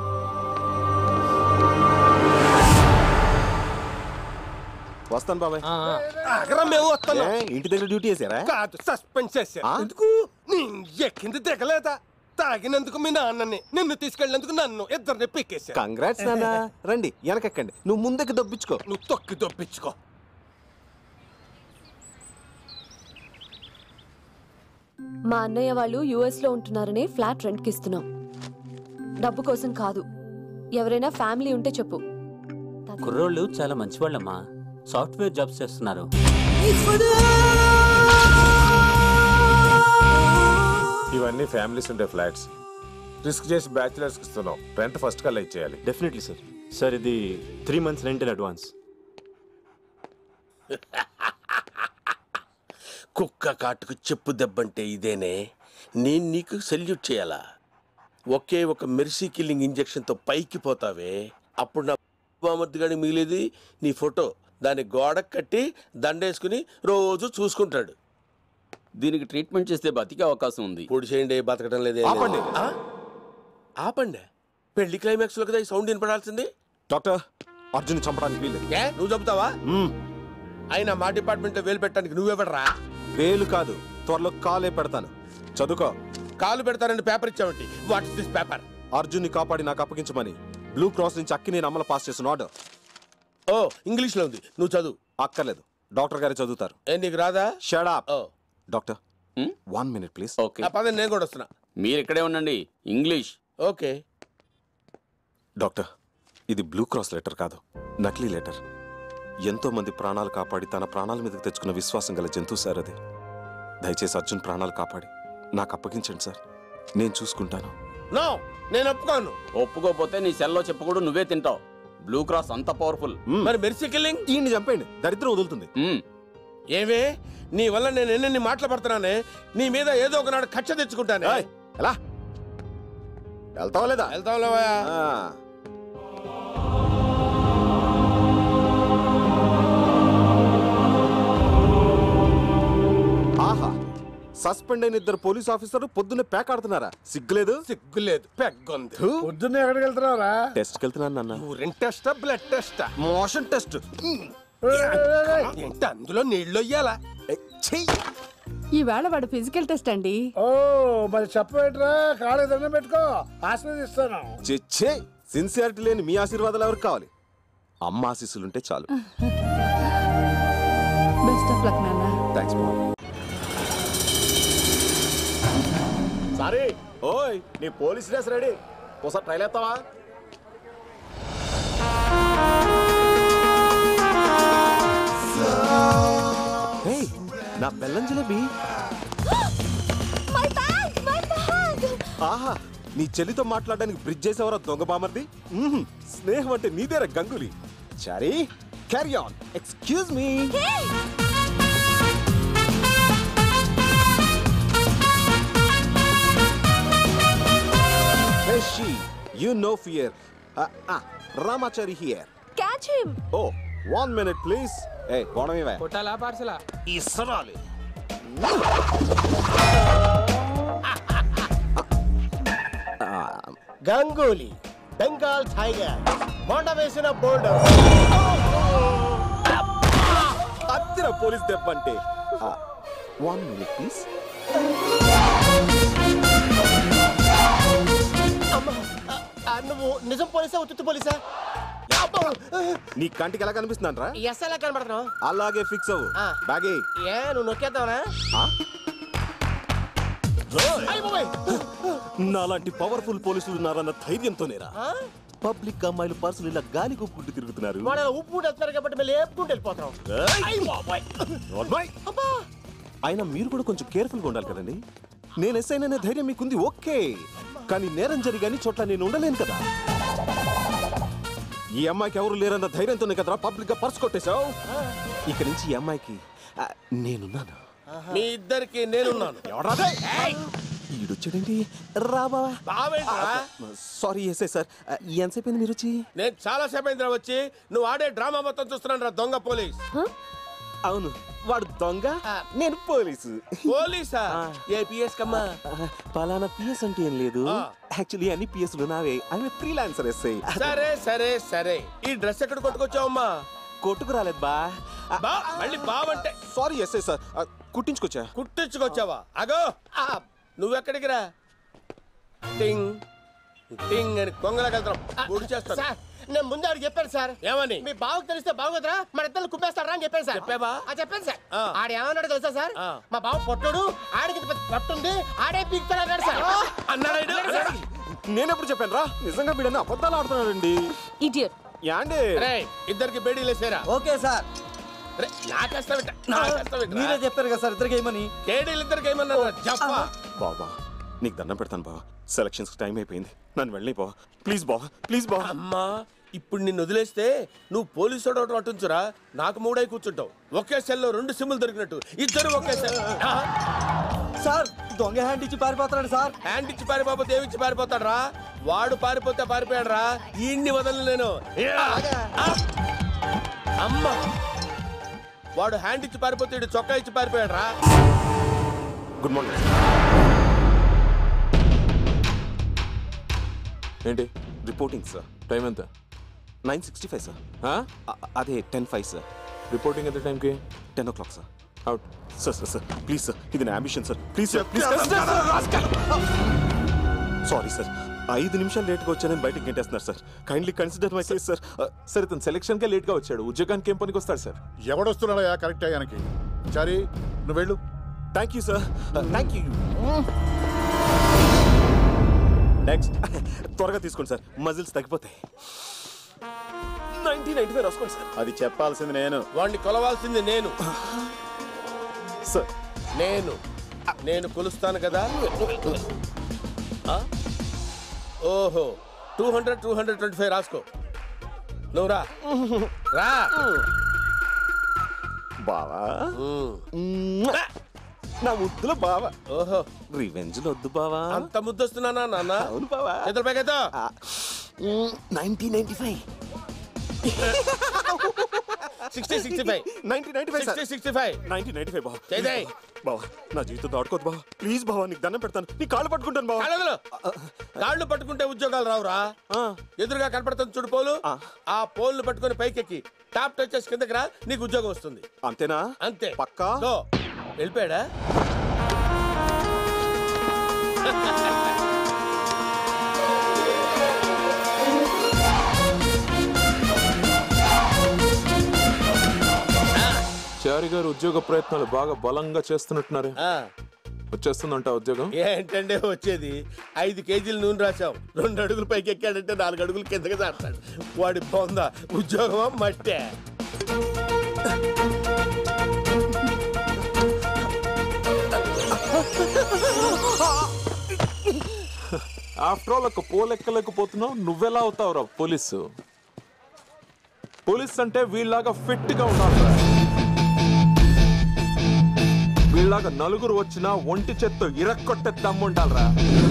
వస్తాను బాబాయ్ ఆగరా మేము వస్తున్నాం ఏ, ఇంటి దగ్గర డ్యూటీ చేశారా కాదు సస్పెండ్ చేశారు ఆ? ఎందుకు నీ ఎక్కింది దిగలేదా తాగినందుకు మీ నాన్నని నిన్ను తీసుకెళ్ళినందుకు నన్ను ఇద్దరిని పిక్కేశారు కంగ్రాట్స్ నాన్న రండి వెనకెక్కండి నువ్వు ముందుకు దొబ్బించుకో నువ్వు తొక్కి దొప్పించుకో మా అన్నయ్య వాళ్ళు యుఎస్ లో ఉంటున్నారని ఫ్లాట్ రెంట్కి ఇస్తున్నాం డబ్బు కోసం కాదు ఎవరైనా ఫ్యామిలీ ఉంటే చెప్పు కుర్రోళ్ళు చాలా మంచివాళ్ళమ్మా సాఫ్ట్వేర్ జాబ్స్ చేస్తున్నారు ఇవన్నీ ఫ్యామిలీస్ ఉండే ఫ్లాట్స్ రిస్క్ చేసి బ్యాచిలర్స్ ఇస్తున్నాం రెంట్ ఫస్ట్ కల్లా ఇచ్చేయాలి డెఫినెట్లీ సార్ సార్ ఇది three months rent in advance కుక్క కాటుకు చెప్పు దెబ్బంటే ఇదేనే నేను నీకు సెల్యూట్ చేయాలా ఒకే ఒక మెర్సీ కిల్లింగ్ ఇంజెక్షన్తో పైకి పోతావే అప్పుడు నా బామర్దిగాడి మిగిలేది నీ ఫోటో దాన్ని గోడకు కట్టి దండేసుకుని రోజు చూసుకుంటాడు దీనికి ట్రీట్మెంట్ చేస్తే బతికే అవకాశం ఉంది పొడి చేయండి బతకడం లేదే ఆపండి. ఆ? ఆపండి పెళ్లి క్లైమాక్స్ లో కదా ఈ సౌండ్ వినపడాల్సింది డాక్టర్ అర్జున్ చంపడానికి వీల్లేదు ఏ నువ్వు చెబుతావా అయినా మా డిపార్ట్మెంట్ లో వేలు పెట్టడానికి నువ్వెవడరా వేలు కాదు త్వరలో కాలే పెడతాను చదువుకో కాలు పెడతానని పేపర్ ఇచ్చావంటి వాట్స్ దిస్ పేపర్ అర్జున్ని కాపాడి నాకు అప్పగించమని బ్లూ క్రాస్ నుంచి అక్కి నేను అమలు పాస్ చేసిన ఆర్డర్ ఓ ఇంగ్లీష్ లో ఉంది నువ్వు చదువు అక్కర్లేదు డాక్టర్ గారే చదువుతారు ఏ నీకు రాదా shut up doctor one minute please okay ఆ పదని నేను కూడా వస్తున్నా మీరు ఇక్కడే ఉండండి ఇంగ్లీష్ ఓకే డాక్టర్ ఇది బ్లూ క్రాస్ లెటర్ కాదు నకిలీ లెటర్ ఎంతో మంది ప్రాణాలు కాపాడి తన ప్రాణాల మీదకి తెచ్చుకున్న విశ్వాసం గల జంతువు సార్ అది దయచేసి అర్జున్ ప్రాణాలు కాపాడి నాకు అప్పగించండి సార్ నేను చూసుకుంటాను నో నేను ఒప్పుకోను ఒప్పుకోపోతే నీ సెల్లో చెప్పకూడదు నువ్వే తింటావు బ్లూ క్రాస్ అంత పవర్ఫుల్ మరి మెర్సీ కిల్లింగ్ ఈయన్ని చంపేయండి దరిద్రం వదులుతుంది ఏవే నీ వల్ల నేను ఎన్నెన్ని మాటలు పడుతున్నానే నీ మీద ఏదో ఒకనాడు కక్ష తెచ్చుకుంటానే ఎలా వెళ్తావా లేదా వెళ్తాం లేవయ్యా ఆహా సస్పెండ్ అయిన ఇద్దరు పోలీస్ ఆఫీసర్లు పొద్దున్నే ప్యాక్ ఆడుతున్నారా సిగ్గులేదు సిగ్గులేదు పెగ్గుంది పొద్దున్నే ఎక్కడికి వెళ్తున్నావురా టెస్ట్కి వెళ్తున్నాను నాన్న యూరిన్ టెస్టా బ్లడ్ టెస్టా మోషన్ టెస్ట్ ఏంటి అందులో నీళ్ళు అయ్యాలా ఈవేళ వాడు ఫిజికల్ టెస్ట్ అండి ఓ మరి చెప్పేట్రా కాళ్ళకి దండం పెట్టుకో ఆశీర్వదిస్తాను చిచ్చే సిన్సియారిటీ లేని మీ ఆశీర్వాదాలు ఎవరికి కావాలి అమ్మ ఆశీస్సులుంటే చాలు బెస్ట్ ఆఫ్ లక్ నాన్న థ్యాంక్స్ సారీ ఓయ్ నీ పోలీస్ డ్రెస్ రెడీ ఒకసారి ట్రైల్ ఎత్తావా హే నా బెల్లం జిలేబీ మై బ్యాగ్ మై బ్యాగ్ ఆహా నీ చెల్లితో మాట్లాడడానికి బ్రిడ్జ్ చేసేవరా దొంగ బామర్ది మ్మ్. స్నేహం అంటే నీదేరా Ganguly Chari carry on excuse me She, you no fear. Uh, ah, Ramachari here. Catch him Oh, one minute please. Hey, గోడం ఇవే కొట్టాలా పార్సలా ఇసరాలి గంగూలీ బెంగాల్ టైగర్ బోండ వేసిన బోల్డర్ అత్తిర పోలీస్ దెబ్బ అంటే వన్ మినిట్ ప్లీజ్ నువ్వు నిజం పోలీసా ఉత్తుత్తి పోలీసా నీ కంటికి ఎలా కనిపిస్తుందంట్రా ఎస్ ఎలా కనబడుతున్నావు అలాగే ఫిక్స్ అవ్వు బ్యాగే ఏ నువ్వు నొక్కేద్దావనా నాలాంటి పవర్ఫుల్ పోలీసులు ఉన్నారన్న ధైర్యంతోనేరా పబ్లిక్ అమ్మాయిలు పర్సులు ఇలా గాలి గుప్పుకుంటూ తిరుగుతున్నారు వాడు అలా ఉప్పు వేస్తున్నారు కాబట్టి మేము లేపుకుంటూ వెళ్ళిపోతాం ఏయ్! అయ్ బాబోయ్. నోర్మోయ్! అయినా మీరు కూడా కొంచెం కేర్ఫుల్ గా ఉండాలి కదండి నేను ఎస్ అయిన ధైర్యం మీకుంది ఓకే కానీ నేరం జరిగాని చోట్ల నేను ఉండలేను కదా ఈ అమ్మాయికి ఎవరు లేరన్న ధైర్యంతోనే కదరా పబ్లిక్ గా పర్స్ కొట్టేశావు ఇక నుంచి ఈ అమ్మాయికి ఆ, నేనున్నాను మీ ఇద్దరికి నేనున్నాను ఎవరాదే ఈడొచ్చాడండి రాబావా బావేంట్రా సారీ ఎస్ఐ సార్ ఎంతసేపు అయింది మీరు వచ్చి నేను చాలా సేపు అయిందిరా వచ్చి నువ్వు ఆడే డ్రామా మొత్తం చూస్తున్నాను రా దొంగ పోలీస్ అవును వాడు దొంగ నేను పోలీసు పోలీసా ఏపీఎస్ కమ్మా పలానా పిఎస్ అంటే ఏం లేదు యాక్చువల్లీ అన్ని పిఎస్లు నావే ఆమె ఫ్రీలాన్సర్ ఎస్ఐ సరే సరే సరే ఈ డ్రెస్ ఎక్కడ కొట్టుకొచ్చావమ్మా కొట్టుకు రాలేదు బా బా మళ్ళీ బావంటే సారీ ఎస్ఐ సార్ కుట్టించుకొచ్చా కుట్టించుకొచ్చావా అగో నువ్వెక్కడికి రా టింగ్ టింగ్ అని కొంగలకెళ్తాం గుడి చేస్తాను సార్ నేను ముందే ఆడికి చెప్పాను సార్ ఏమని మీ బావకు తెలిస్తే బాగోదురా మన ఇద్దరు కుమ్మేస్తారా అని చెప్పాను సార్ చెప్పావా? ఆ, చెప్పాను సార్ ఆ. ఆడు ఏమన్నాడు తెలుసా సార్ ఆ. మా బావ పొట్టడు ఆడికి ఇంత పెద్ద పట్టు ఉంది ఆడే పీకుతాడు అన్నాడు సార్ అన్నాడు నేనెప్పుడు చెప్పాను రా నిజంగా వీడని అబద్ధాలు ఆడుతున్నాడండి ఇడియట్ యాండి రే ఇద్దరికి బేడీలేసారా ఓకే సార్ రే నాకేస్తావిట నాకేస్తావిట మీరే చెప్పారు కదా సార్ ఇద్దరికి ఏమని కేడీలు ఇద్దరికి ఏమన్నారు జప్పా బాబా నీకు దండం పెడతాను బావా సెలక్షన్స్ టైం అయిపోయింది నన్ను వెళ్ళి బావా ప్లీజ్ బావా ప్లీజ్ బావా అమ్మా ఇప్పుడు నిన్ను వదిలేస్తే నువ్వు పోలీసు వాడు అటుంచురా నాకు మూడై కూర్చుంటావు ఒకే సెల్లో రెండు సిమ్ములు దొరికినట్టు ఇద్దరు ఒకే సెల్ సార్ దొంగ హ్యాండ్ ఇచ్చి పారిపోతున్నాడు సార్ హ్యాండ్ ఇచ్చి పారిపోతే ఏమిచ్చి పారిపోతాడు రా వాడు పారిపోతే పారిపోయాడు రా ఈయన్ని వదలను నేను ఆ! అమ్మ వాడు హ్యాండ్ ఇచ్చి పారిపోతే ఈడు చొక్కా ఇచ్చి పారిపోయాడు రా గుడ్ మార్నింగ్ ఏంటి రిపోర్టింగ్ సార్ టైం ఎంత నైన్ సిక్స్టీ ఫైవ్ సార్ అదే టెన్ ఫైవ్ సార్ రిపోర్టింగ్ ఎంత టైంకి ten o'clock sir out sir sir sir please sir ఇది నా ambition sir please sir please sorry sir ఐదు నిమిషాలు లేట్గా వచ్చానని బయటకు గంటేస్తున్నారు సార్ kindly consider my case sir సరే తను సెలక్షన్కే లేట్గా వచ్చాడు ఉద్యోగానికి ఏం పనికి వస్తాడు సార్ ఎవడొస్తున్నాడయా కరెక్ట్ అయ్యానికి చారీ నువ్వు వెళ్ళు thank you sir thank you next త్వరగా తీసుకోండి సార్ మజిల్స్ తగ్గిపోతాయి నైన్టీన్ నైన్టీ ఫైవ్ రాసుకోండి సార్ అది చెప్పాల్సింది నేను వాడిని కొలవాల్సింది నేను సార్ నేను నేను కొలుస్తాను కదా ఆ? ఓహో two hundred two hundred twenty five రాసుకో నువ్వు రా రా బావా నా ముద్దులో బావా ఓహో రివెంజ్ వద్దు బావా అంత ముద్దొస్తున్నానా నాన్న అవును బావా చేతుల పైకైతే nineteen ninety five sixty sixty five nineteen ninety five sixty sixty five nineteen ninety five బావా చేదేయ్. బావా నా జీవితం దాడుకోవద్దు బావా ప్లీజ్ బావా నీకు దండం పెడతాను నీ కాళ్ళు పట్టుకుంటాను బావా కాళ్ళు కాళ్ళు పట్టుకుంటే ఉద్యోగాలు రావురా ఎదురుగా కనపడుతుంది చూడు పోలు ఆ పోల్ను పట్టుకొని పైకెక్కి టాప్ టచ్ చేసి కిందకి రా నీకు ఉద్యోగం వస్తుంది అంతేనా అంతే పక్కా దో, వెళ్ళిపోయాడా చారి గారు ఉద్యోగ ప్రయత్నాలు బాగా బలంగా చేస్తున్నట్టున్నారే వచ్చేస్తుందంట ఉద్యోగం ఏంటంటే వచ్చేది ఐదు కేజీలు నూనె రాసాం రెండు అడుగులు పైకి ఎక్కాడంటే నాలుగు అడుగులు కిందకి దాస్తాడు వాడి పొంద ఉద్యోగమా మట్టే ఆఫ్టర్ ఆల్ ఒక పోలెక్కలేకపోతున్నావు నువ్వెలా అవుతావురా పోలీసు పోలీస్ అంటే వీళ్ళలాగా ఫిట్ గా ఉండాలి వీళ్ళలాగా నలుగురు వచ్చినా ఒంటి చెత్త ఇరక్కొట్టే దమ్ముండాలరా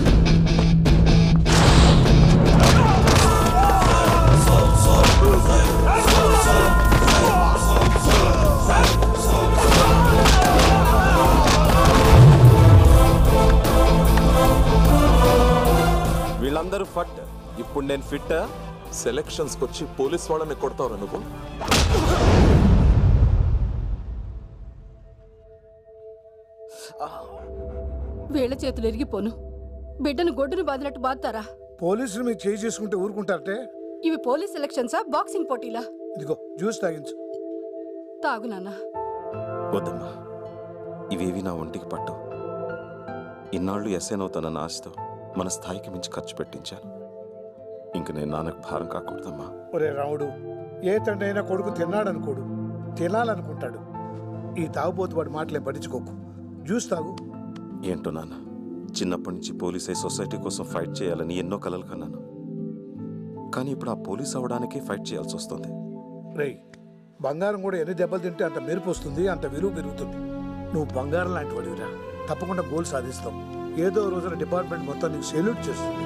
వీళ్ళందరూ ఫట్ ఇప్పుడు నేను ఫిట్ సెలక్షన్స్ వచ్చి పోలీస్ వాళ్ళని కొడతావురా నువ్వు వీళ్ళ చేతులు ఎరిగిపోను బిడ్డను గొడ్డును బాదినట్టు బాదుతారా పోలీసులు మీరు చేయి చేసుకుంటే ఊరుకుంటారటే ఇవి పోలీస్ ఎలక్షన్సా బాక్సింగ్ పోటీలా ఇదిగో జ్యూస్ తాగించు తాగు నాన్న వద్దమ్మా ఇవేవి నా ఒంటికి పట్టు ఇన్నాళ్ళు ఎస్ఐనవుతానన్న ఆశతో మన స్థాయికి మించి ఖర్చు పెట్టించాను ఇంక నేను నాన్నకు భారం కాకూడదమ్మా ఒరే రాముడు ఏ తండ్రి అయినా కొడుకు తిన్నాడనుకోడు తినాలనుకుంటాడు ఈ తాగుబోతు వాడి మాటలే పట్టించుకోకు జ్యూస్ తాగు ఏంటో నాన్న చిన్నప్పటి నుంచి పోలీస్ అయి సొసైటీ కోసం ఫైట్ చేయాలని ఎన్నో కలలు కన్నాను కానీ ఇప్పుడు ఆ పోలీస్ అవడానికే ఫైట్ చేయాల్సి వస్తుంది రేయ్ బంగారం కూడా ఎన్ని దెబ్బలు తింటే అంత మెరుపు వస్తుంది అంత విలువ పెరుగుతుంది నువ్వు బంగారం లాంటి వాడివిరా తప్పకుండా గోల్ సాధిస్తావు ఏదో రోజున డిపార్ట్మెంట్ మొత్తం నీకు సెల్యూట్ చేస్తుంది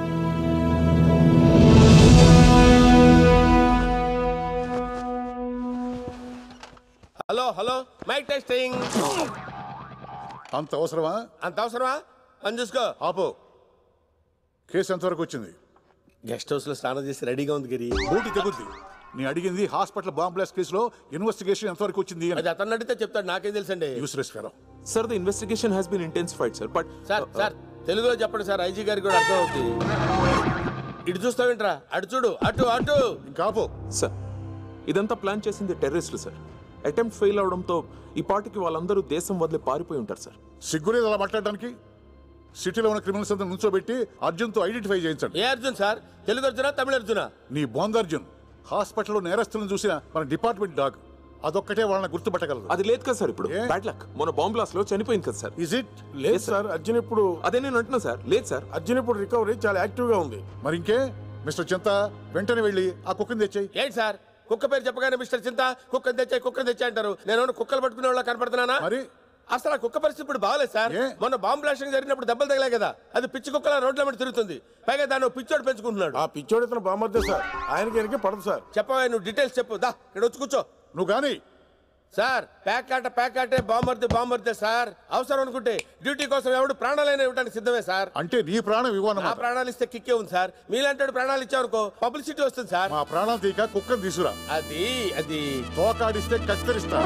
హలో హలో మైక్ టెస్టింగ్ అంత అవసరమా అంత అవసరమా పని చూసుకో ఆపో కేసు ఎంతవరకు వచ్చింది గెస్ట్ హౌస్ లో స్నానం చేసి రెడీగా ఉంది గిరి బూటి తెగుద్ది నీ అడిగింది హాస్పిటల్ బాంబ్ బ్లాస్ట్ కేసులో ఇన్వెస్టిగేషన్ ఎంతవరకు వచ్చింది అది అతను అడిగితే చెప్తాడు నాకేం తెలుసండి useless fellow sir the investigation has been intensified sir but sir sir తెలుగులో చెప్పండి సార్ ఐజీ గారికి కూడా అర్థం అవుతుంది ఇటు చూస్తావేంట్రా అటు చూడు అటు అటు ఇంకాపో సార్ ఇదంతా ప్లాన్ చేసింది టెర్రరిస్టులు సార్ అటెంప్ట్ ఫెయిల్ అవడంతో ఈ పార్టీకి వాళ్ళందరూ దేశం వదిలి పారిపోయి ఉంటారు సార్ సిగ్గులేదు అలా మాట్లాడడానికి సిటీలో ఉన్న క్రిమినల్స్ అంతా నుంచోబెట్టి అర్జున్తో ఐడెంటిఫై చేయించండి ఏ అర్జున్ సార్ తెలుగు అర్జునా తమిళ అర్జునా నీ బోంద్ అర్జున్ హాస్పిటల్లో నేరస్తులను చూసిన మన డిపార్ట్మెంట్ డాగ్ అదొక్కటే వాళ్ళని గుర్తుపట్టగలదు అది లేదు కదా సార్ ఇప్పుడు బ్యాడ్ లక్ మన బాంబ్ బ్లాస్ట్ లో చనిపోయింది కదా సార్ ఇజ్ ఇట్ లేదు సార్ అర్జున్ ఇప్పుడు అదే నేను అంటున్నా సార్ లేదు సార్ అర్జున్ ఇప్పుడు రికవరీ చాలా యాక్టివ్ గా ఉంది మరి ఇంకే మిస్టర్ చింత వెంటనే వెళ్ళి ఆ కుక్కని తెచ్చాయి ఏంటి సార్ కుక్క పేరు చెప్పగానే మిస్టర్ చింత కుక్కని తెచ్చాయి కుక్కని తెచ్చాయి అంటారు నేను ఏమన్నా కుక్కలు పట్టుకునే వాళ్ళ కనపడుతున్నానా మరి అసలు ఆ కుక్క పరిస్థితి ఇప్పుడు బాగాలేదు సార్ మొన్న బాంబు బ్లాస్టింగ్ జరిగినప్పుడు దెబ్బలు తగిలాయి కదా అది పిచ్చి కుక్కల రోడ్ల మీద తిరుగుతుంది పైగా దాన్ని ఓ పిచ్చోడు పెంచుకుంటున్నాడు ఆ పిచ్చోడు ఇతను బామర్దే సార్ ఆయనకి వెనకే పడదు సార్ చెప్పవా నువ్వు డీటెయిల్స్ చెప్పు దా ఇక్కడ వచ్చి కూర్చో నువ్వు కానీ సార్ ప్యాక్ ఆట ప్యాక్ ఆటే బాంబర్దే బాంబర్దే సార్ అవసరం అనుకుంటే డ్యూటీ కోసం ఎవడు ప్రాణాలైనా ఇవ్వడానికి సిద్ధమే సార్ అంటే నీ ప్రాణం నా ఇవ్వనమాట ప్రాణాలు ఇస్తే కిక్కే ఉంది సార్ మీలాంటి ప్రాణాలు ఇచ్చావనుకో పబ్లిసిటీ వస్తుంది సార్ మా ప్రాణాలు తీక కుక్కని తీసుకురా అది అది తోకాడిస్తే కత్తిరిస్తా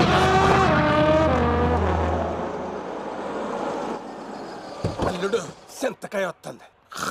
అల్లుడు సింతకాయ వస్తుంది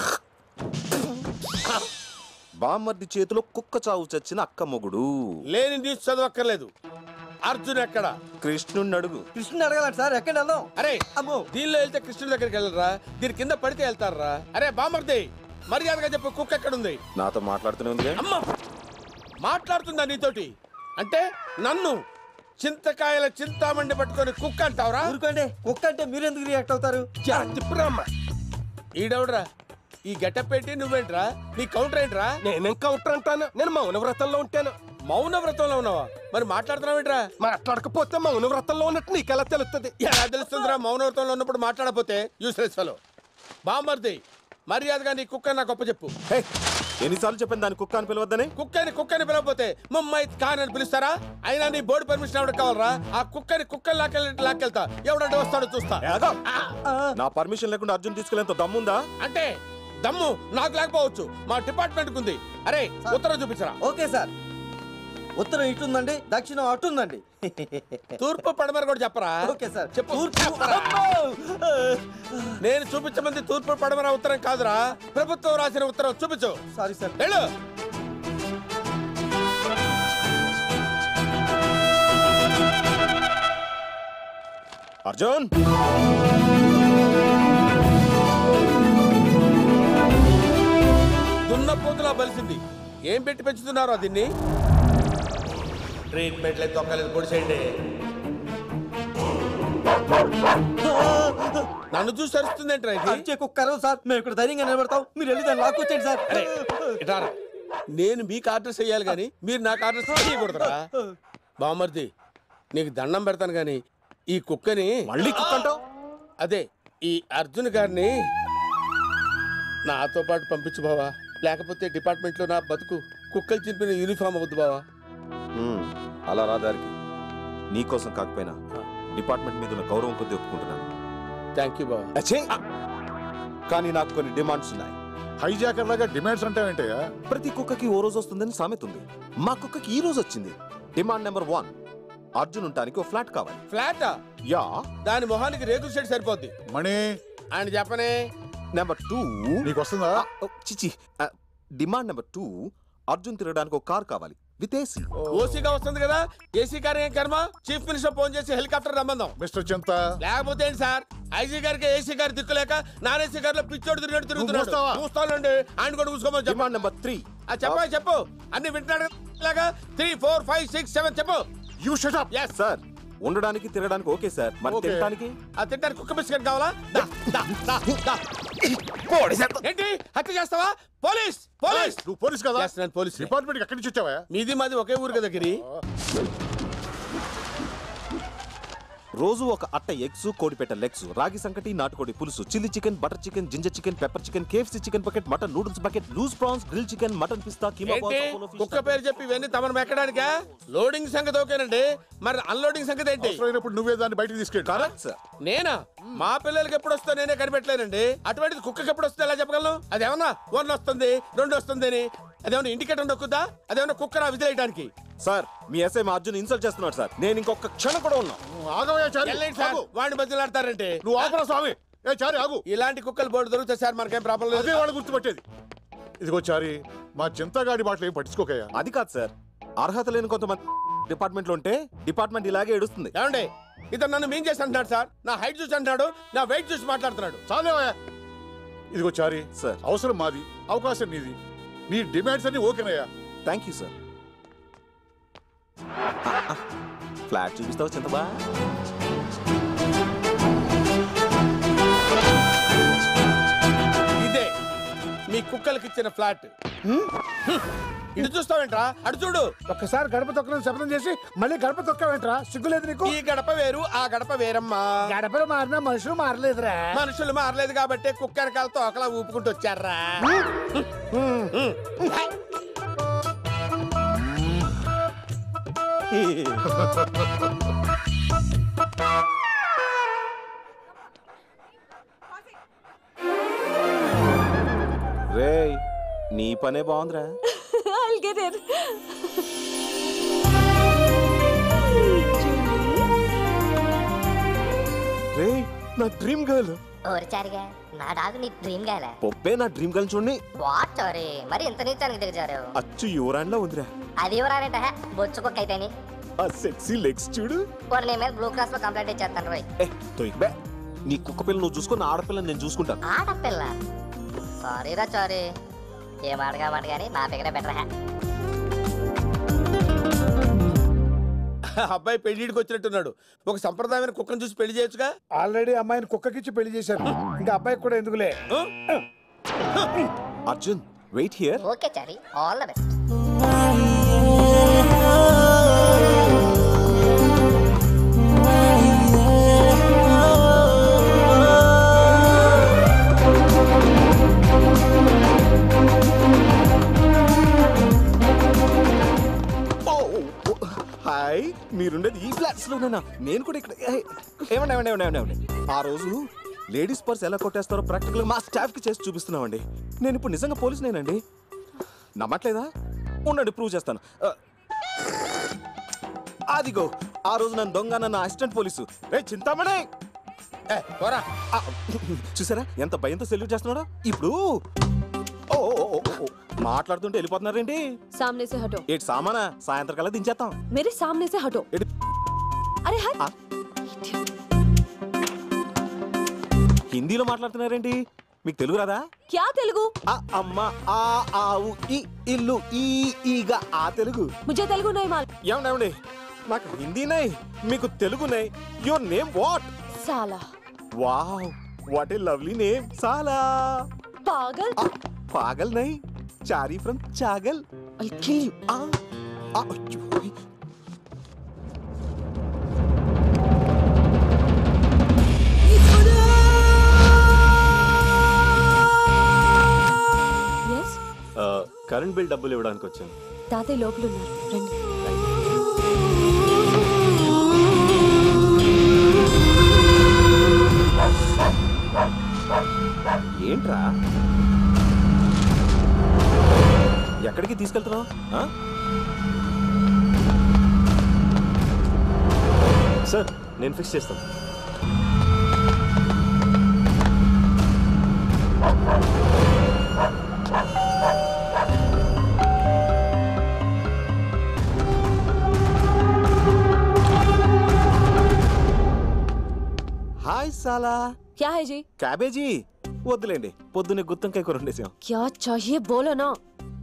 బామ్మర్ది చేతిలో కుక్క చావు చచ్చిన అక్క మొగుడు లేని న్యూస్ చదవక్కర్లేదు అర్జున్ ఎక్కడ కృష్ణుణ్ణి అడుగు కృష్ణుని అడగాలంట సార్ ఎక్కడ వెళ్దాం అరే అమ్మో దీనిలో వెళ్తే కృష్ణుడి దగ్గరికి వెళ్ళరా దీని కింద పడితే వెళ్తారా అరే బామర్ది మర్యాదగా చెప్పు కుక్క ఎక్కడ ఉంది నాతో మాట్లాడుతూనే ఉంది అమ్మ మాట్లాడుతుందా నీతోటి అంటే నన్ను చింతకాయల చింతామండి పట్టుకొని కుక్క అంటావురా ఊరుకోండి కుక్క అంటే మీరు ఎందుకు రియాక్ట్ అవుతారు తిప్పురమ్మ ఈడవుడ్రా ఈ గెటప్ ఏంటి నువ్వేంట్రా నీ కౌంటర్ ఏంట్రా నేనేం కౌంటర్ అంటాను నేను మౌన వ్రతంలో ఉంటాను మౌన వ్రతంలో ఉన్నావా మరి మాట్లాడుతున్నావేంట్రా మాట్లాడకపోతే మౌన వ్రతంలో ఉన్నట్టు నీకెలా తెలుస్తుంది ఎలా తెలుస్తుందిరా మౌన వ్రతంలో ఉన్నప్పుడు మాట్లాడపోతే యూస్లెస్ ఫెలో బామర్ది మర్యాదగా నీ కుక్క నాకు గొప్ప చెప్పు ఎన్నిసార్లు చెప్పాను దాని కుక్క అని పిలవద్దని కుక్కని కుక్కని పిలవకపోతే ముమ్మై ఖాన్ అని పిలుస్తారా అయినా నీ బోర్డు పర్మిషన్ ఎవరికి కావాలరా ఆ కుక్కని కుక్కని లాక్కెళ్ళి లాక్కెళ్తా ఎవడంటే వస్తాడో చూస్తా ఏగో. నా పర్మిషన్ లేకుండా అర్జున్ తీసుకెళ్ళేంత దమ్ముందా అంటే దమ్ము నాకు లేకపోవచ్చు మా డిపార్ట్మెంట్ ఉంది అరే ఉత్తరం చూపించరా ఓకే సార్ ఉత్తరం ఇటుందండి దక్షిణం అటుందండి తూర్పు పడమర కూడా చెప్పరా ఓకే సార్ చెప్పు చెప్పరా. నేను చూపించమంది తూర్పు పడమర ఉత్తరం కాదురా ప్రభుత్వం రాసిన ఉత్తరం చూపించు సారీ సార్ వెళ్ళు అర్జున్ దున్నపోతులా బలిసింది ఏం పెట్టి పెంచుతున్నారో దీన్ని ట్రీట్మెంట్ లేదు తొక్కలేదు పొడిసేయండి నన్ను చూసి అరుస్తుందేంట్రా ఇది అరిచే కుక్కరు సార్ మేము ఇక్కడ ధైర్యంగా నిలబడతాం మీరు వెళ్ళి దాన్ని లాక్కొచ్చేయండి సార్ అరే ఇటారా నేను మీకు ఆర్డర్స్ చేయాలి కానీ మీరు నాకు ఆర్డర్స్ చేయకూడదురా బామర్ది నీకు దండం పెడతాను కానీ ఈ కుక్కని మళ్ళీ కుక్క అంటావ్? అదే ఈ అర్జున్ గారిని నాతో పాటు పంపించు బావా లేకపోతే డిపార్ట్మెంట్లో నా బతుకు కుక్కలు చింపిన యూనిఫామ్ అవుద్దు బావా ఉమ్, అలా రా దారికి నీకోసం కాకపోయినా డిపార్ట్మెంట్ మీద ఉన్న గౌరవం కొద్ది ఒప్పుకుంటున్నాను థ్యాంక్ యూ బావా అచ్చే! కానీ నాకు కొన్ని డిమాండ్స్ ఉన్నాయి హైజాకర్ లాగా డిమాండ్స్ అంటావేంటయ్యా ప్రతి కుక్కకి ఓ రోజు వస్తుందని సామెత ఉంది మా కుక్కకి ఈ రోజు వచ్చింది డిమాండ్ నెంబర్ వన్ అర్జున్ ఉండటానికి ఓ ఫ్లాట్ కావాలి ఫ్లాటా యా దాని మొహానికి రేకుల షెడ్ సరిపోద్ది మణి ఆయన చెప్పనే నెంబర్ టూ నీకు వస్తుందా చిచి డిమాండ్ నెంబర్ టూ అర్జున్ తిరగడానికి ఒక కార్ కావాలి విత్ ఏసీ ఓసీగా వస్తుంది కదా ఏసీ గారు ఏం కర్మ చీఫ్ మినిస్టర్ ఫోన్ చేసి హెలికాప్టర్ రమ్మందాం మిస్టర్ చింత లేకపోతే ఏంటి సార్ ఐజీ గారికి ఏసీ గారి దిక్కులేక నాన్ ఏసీ గారిలో పిచ్చోడు తిరిగినట్టు తిరుగుతున్నాడు మూస్తావా? చూస్తానండి ఆయన కూడా చూసుకోమని చెప్పు డిమాండ్ నెంబర్ త్రీ ఆ చెప్పా చెప్పు అన్ని వింటున్నాడు లాగా three four five six seven చెప్పు you shut up yes sir ఉండడానికి తిరగడానికి ఓకే సార్ మరి Okay. తినడానికి ఆ తింటానికి కుక్క బిస్కెట్ కావాలా దా, దా, దా, దా. ఏంటి హత్య చేస్తావా పోలీస్ పోలీస్ నువ్వు పోలీస్ కదా Yes, నేను పోలీస్ డిపార్ట్మెంట్ ఎక్కడి నుంచి వచ్చావా మీది మాది ఒకే ఊరు కదా గిరి రోజు ఒక అట్ట ఎగ్స్ కోడిపెట్ట లెగ్స్ రాగి సంకటి నాటుకోడి పులుసు chilli chicken butter chicken ginger chicken pepper chicken KFC chicken bucket mutton noodles bucket loose prawns grill chicken mutton పిస్తా కీమా ఏంటి కుక్క పేరు చెప్పి ఇవన్నీ తమను ఎక్కడానికా లోడింగ్ సంగతి ఓకేనండి మరి అన్లోడింగ్ సంగతి ఏంటి అవసరమైనప్పుడు నువ్వే దాన్ని బయటకు తీసుకెళ్ళి కరెక్ట్ సార్ నేనా మా పిల్లలకి ఎప్పుడు వస్తా నేనే కనిపెట్టలేనండి అటువంటిది కుక్కకి ఎప్పుడు వస్తుంది ఎలా చెప్పగలను అదేమన్నా వన్ వస్తుంది రెండు వస్తుంది అని అదేమన్నా ఇండికేటర్ నొక్కుద్దా అదేమన్నా కుక్కరా విదిలేయడానికి సార్ మీ ఎస్ఐ మా అర్జున్ ఇన్సల్ట్ చేస్తున్నాడు సార్ నేను ఇంకొక క్షణం కూడా ఉన్నా ఆగవయ్యా చారి వెళ్ళండి సార్ ఆగు. వాడిని బదులాడతారంటే నువ్వు ఆపరా స్వామి ఏ చారి ఆగు ఇలాంటి కుక్కలు బోర్డు దొరుకుతాయి సార్ మనకేం ప్రాబ్లం అదే లేదు వాళ్ళు గుర్తుపట్టేది ఇదిగో చారి మా చింతగాడి మాటలు ఏం పట్టించుకోకయ్యా అది కాదు సార్ అర్హత లేని కొంతమంది డిపార్ట్మెంట్ లో ఉంటే డిపార్ట్మెంట్ ఇలాగే ఏడుస్తుంది ఏమండి ఇతను నన్ను మీన్ చేసి అంటున్నాడు సార్ నా హైట్ చూసి అంటున్నాడు నా వెయిట్ చూసి మాట్లాడుతున్నాడు చాలేవయ్యా ఇదిగో చారి సార్ అవసరం మాది అవకాశం నీది నీ డిమాండ్స్ అన్ని ఓకేనయ్యా థ్యాంక్ యూ సార్ ఫ్లాట్ చూపిస్తావా చింతబా ఇదే మీ కుక్కలకి ఇచ్చిన ఫ్లాట్ ఇటు చూస్తావేంట్రా అటు చూడు ఒక్కసారి గడప తొక్కడం శబ్దం చేసి మళ్ళీ గడప తొక్కవేంట్రా సిగ్గులేదు నీకు ఈ గడప వేరు ఆ గడప వేరమ్మా గడపలు మారినా మనుషులు మారలేదురా మనుషులు మారలేదు కాబట్టి కుక్క వెనకాల తోకలా ఊపుకుంటూ వచ్చారా రేయ్ నీ పనే బాగుందిరా I'll get it. రేయ్ నా డ్రీమ్ గర్ల్ ఓరి చారిగా నా డాగు నీ డ్రీమ్ గాయలే పొప్పే నా డ్రీమ్ గర్ల్ చూడండి వాట్ సారీ మరి ఇంత నీచానికి దిగజారు అచ్చు యువరాన్లా ఉందిరా అది ఎవరానంట బొచ్చు కుక్క అయితేని ఆ సెక్సీ లెగ్స్ చూడు పోనీ నీ మీద బ్లూ క్రాస్ లో కంప్లైంట్ ఇచ్చేస్తాను రోయ్ ఏ తొయ్ బే నీ కుక్క పిల్ల నువ్వు చూసుకున్న ఆడపిల్లని నేను చూసుకుంటాను ఆడపిల్ల సారీ రా సారీ ఏం అడగా మాట కానీ నా దగ్గర బెటర్ హ్యా అబ్బాయి పెళ్లిడికి వచ్చినట్టున్నాడు ఒక సంప్రదాయమైన కుక్కను చూసి పెళ్లి చేయొచ్చుగా ఆల్రెడీ అమ్మాయిని కుక్కకిచ్చి పెళ్లి చేశారు ఇంకా అబ్బాయికి కూడా ఎందుకులే Arjun wait here okay Chari all the best hi మీరుండేది ఈ ఫ్లాట్స్ లోనేనా నేను కూడా ఇక్కడ ఏయ్, ఏమండి ఏమండి ఏమండి ఏమండి ఏమండి ఆ రోజు లేడీస్ పర్స్ ఎలా కొట్టేస్తారో ప్రాక్టికల్ మా స్టాఫ్ కి చేసి చూపిస్తున్నామండి నేను ఇప్పుడు నిజంగా పోలీస్ నేనండి నమ్మట్లేదా ఉండండి ప్రూవ్ చేస్తాను ఆ, అదిగో ఆ రోజు నన్ను దొంగ నన్ను అసిస్టెంట్ పోలీసు రే చింతామణి ఆ, చూసారా ఎంత భయంతో సెల్యూట్ చేస్తున్నాడో ఇప్పుడు ఓ ఓ, ఓ, ఓ, ఓ, మాట్లాడుతుంటే వెళ్ళిపోతున్నారేంటి सामने से हटो ఏటి సామానా సాయంత్రం కల్లా దించేస్తాం मेरे सामने से हटो एडी- अरे हट హిందీలో మాట్లాడుతున్నారేంటి మీకు తెలుగు రాదా क्या तेलुगु ఆ అమ్మ ఆ ఆవు ఈ ఇల్లు ఈ ఈగ ఆ తెలుగు मुझे तेलुगु नहीं मालूम ఏమండి ఏమండి నాకు హిందీ నై మీకు తెలుగు నై యువర్ నేమ్ వాట్ साला wow what a lovely name సాలా पागल పాగల్ నై చారీ ఫ్రమ్ చాగల్ I'll kill you. ఆ, ఆ, అయ్యో. yes కరెంట్ బిల్ డబ్బులు ఇవ్వడానికి వచ్చాను తాతయ్య లోపల ఉన్నారు రండి ఏంట్రా ఎక్కడికి తీసుకెళ్తున్నావు ఆ? సార్ నేను ఫిక్స్ చేస్తాను హాయ్ సాలా क्या है जी క్యాబేజీ వద్దులేండి పొద్దున్నే గుత్తంకాయ కూర వండేసాం क्या चाहिए बोलो ना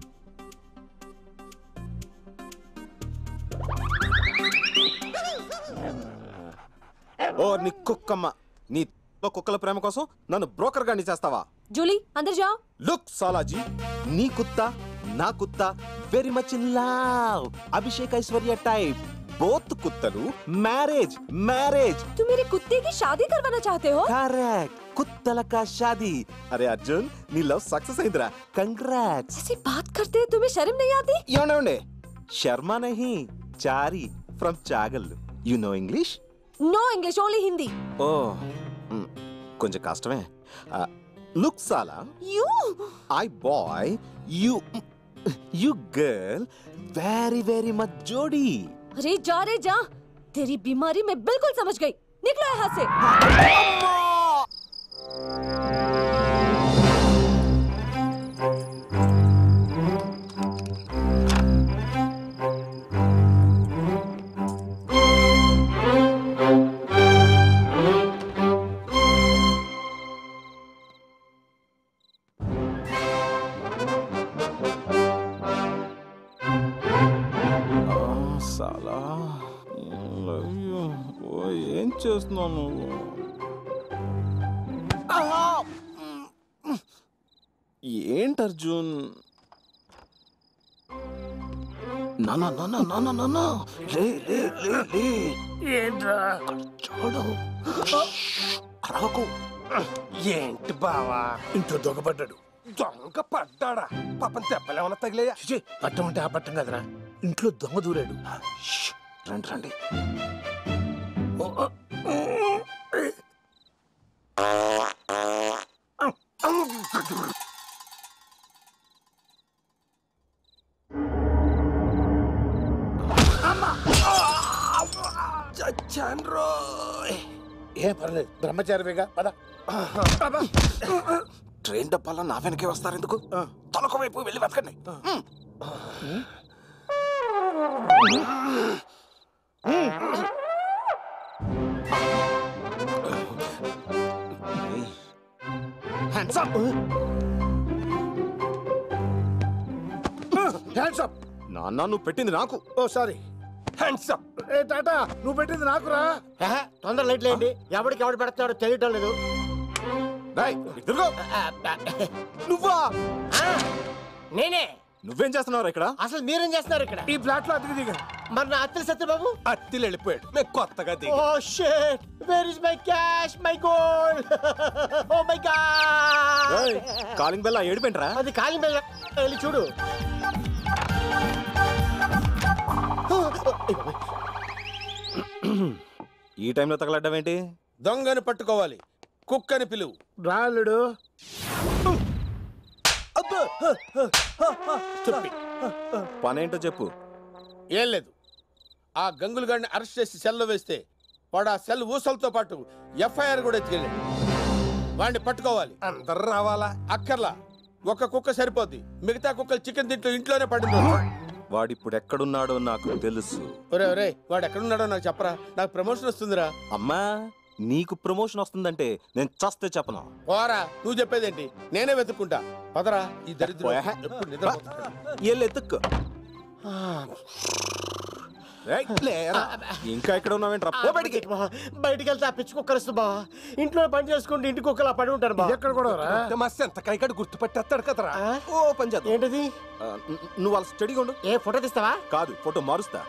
ఓ నీ కుక్కమ్మ నీ తో కుక్కల ప్రేమ కోసం నన్ను బ్రోకర్ గాని చేస్తావా जूली अंदर जाओ లుక్ సాలాజీ నీ కుత్త నా కుత్త very much in love Abhishek Aishwarya type both కుత్తలు మ్యారేజ్ మ్యారేజ్ तुम मेरे कुत्ते की शादी करवाना चाहते हो కరెక్ట్ కుత్తల కా షాదీ అరే అర్జున్ నీ లవ్ సక్సెస్ అయిందిరా కంగ్రాట్స్ ऐसी बात करते हैं तुम्हें शर्म नहीं आती ఏమండి శర్మ నహి చారి ఫ్రమ్ చాగల్ you know English no English only Hindi ఓ మ్, కొంచెం కష్టమే లుక్ సాలా you I boy you you girl very very much జోడీ अरे जा रे जा तेरी बीमारी मैं बिल्कुल समझ गई निकलो यहाँ से సాలా అయ్యో, ఓ, ఏం చేస్తున్నావు నువ్వు ఏంటి ఏంటి అర్జున్ నానా నానా నానా నానా లే లే లే లే ఏంట్రా చూడు అరవకు ఏంటి బావా ఇంట్లో దొంగపడ్డాడు దొంగ పడ్డాడా పాపం దెబ్బలేమన్నా తగిలేయా పట్టం అంటే ఆ పట్టం కదరా ఇంట్లో దొంగ దూరాడు రండి రండి చచ్చాను రోయ్ ఏ పర్లేదు బ్రహ్మచారివేగా పద ట్రైన్ డబ్బాలో నా వెనకే వస్తారు ఎందుకు తొలక వైపు వెళ్ళి వెతకండి హ్యాండ్స్ అప్ హ్యాండ్స్ అప్ నాన్న నువ్వు పెట్టింది నాకు ఓ సారీ హ్యాండ్స్ అప్ ఏ టాటా నువ్వు పెట్టింది నాకురా తొందర లైట్ లేండి ఎవరికి ఎవడు పెడతాడో తెలియటం లేదు నువ్వా నేనే నువ్వేం చేస్తున్నావు ఇక్కడ అసలు మీరేం చేస్తున్నారు ఇక్కడ ఈ ఫ్లాట్ లో అతికి దిగాను మరి నా అత్తలు సత్యబాబు అత్తిలు వెళ్ళిపోయాడు మేము కొత్తగా దిగి ఓ షేట్ where is my cash my gold oh my god calling bell ఏడిపోయింట్రా అది కాలింగ్ బెల్ వెళ్ళి చూడు ఈ టైంలో తగలడ్డం ఏంటి దొంగని పట్టుకోవాలి కుక్కని పిలువు రాలుడు పనేంటో చెప్పు ఏం లేదు ఆ గంగులు గారిని అరెస్ట్ చేసి సెల్లో వేస్తే వాడు ఆ సెల్ ఊసలతో పాటు ఎఫ్ఐఆర్ కూడా ఎత్తుకెళ్ళాడు వాడిని పట్టుకోవాలి అందరు రావాలా అక్కర్లా ఒక కుక్క సరిపోద్ది మిగతా కుక్కలు చికెన్ తింటూ ఇంట్లోనే పడింది వాడిప్పుడు ఎక్కడున్నాడో నాకు తెలుసు ఒరే ఒరే వాడు ఎక్కడున్నాడో నాకు చెప్పరా నాకు ప్రమోషన్ వస్తుందిరా అమ్మా నీకు ప్రమోషన్ వస్తుందంటే నేను చస్తే చెప్పను పోరా నువ్వు చెప్పేదేంటి నేనే వెతుక్కుంటా పదరా ఈ దరిద్రం పోయా. ఎప్పుడు నిద్రపోతుంటాడు. ఏళ్ళు ఎత్తుక్కు రేయ్, లేరా. ఇంకా ఎక్కడ ఉన్నావేంట్రా పో బయటికి బయటికి వెళ్తే ఆ పిచ్చి కుక్కరిస్తూ బావా ఇంట్లో పని చేసుకుంటే ఇంటి కుక్కలా పడి ఉంటారు బా ఎక్కడ కూడా మా సెంత కైకాడు గుర్తుపట్టేస్తాడు కదరా ఓ పని చేద్దాం ఏంటిది ఆ, ను- నువ్వు వాళ్ళ స్టడీగా ఉండు ఏ ఫోటో తీస్తావా కాదు ఫోటో మారుస్తా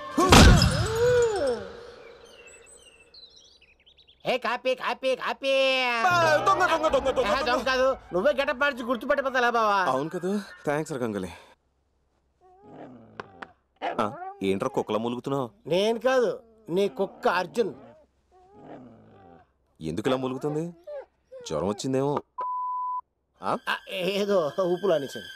ఏ కాపీ కాపీ కాపీ దొంగ దొంగ దొంగ దొంగ ఏ, దొంగ కాదు నువ్వే గెటప్ మార్చి గుర్తుపెట్టబోతా బావా అవును కదా థ్యాంక్స్ రా గంగులే ఆ, ఏంట్రా కుక్కలా మూలుగుతున్నావు నేను కాదు నీ కుక్క అర్జున్ ఎందుకు ఇలా మూలుగుతుంది జ్వరం వచ్చిందేమో ఆ? ఆ, ఏదో ఊపులు అనేసాను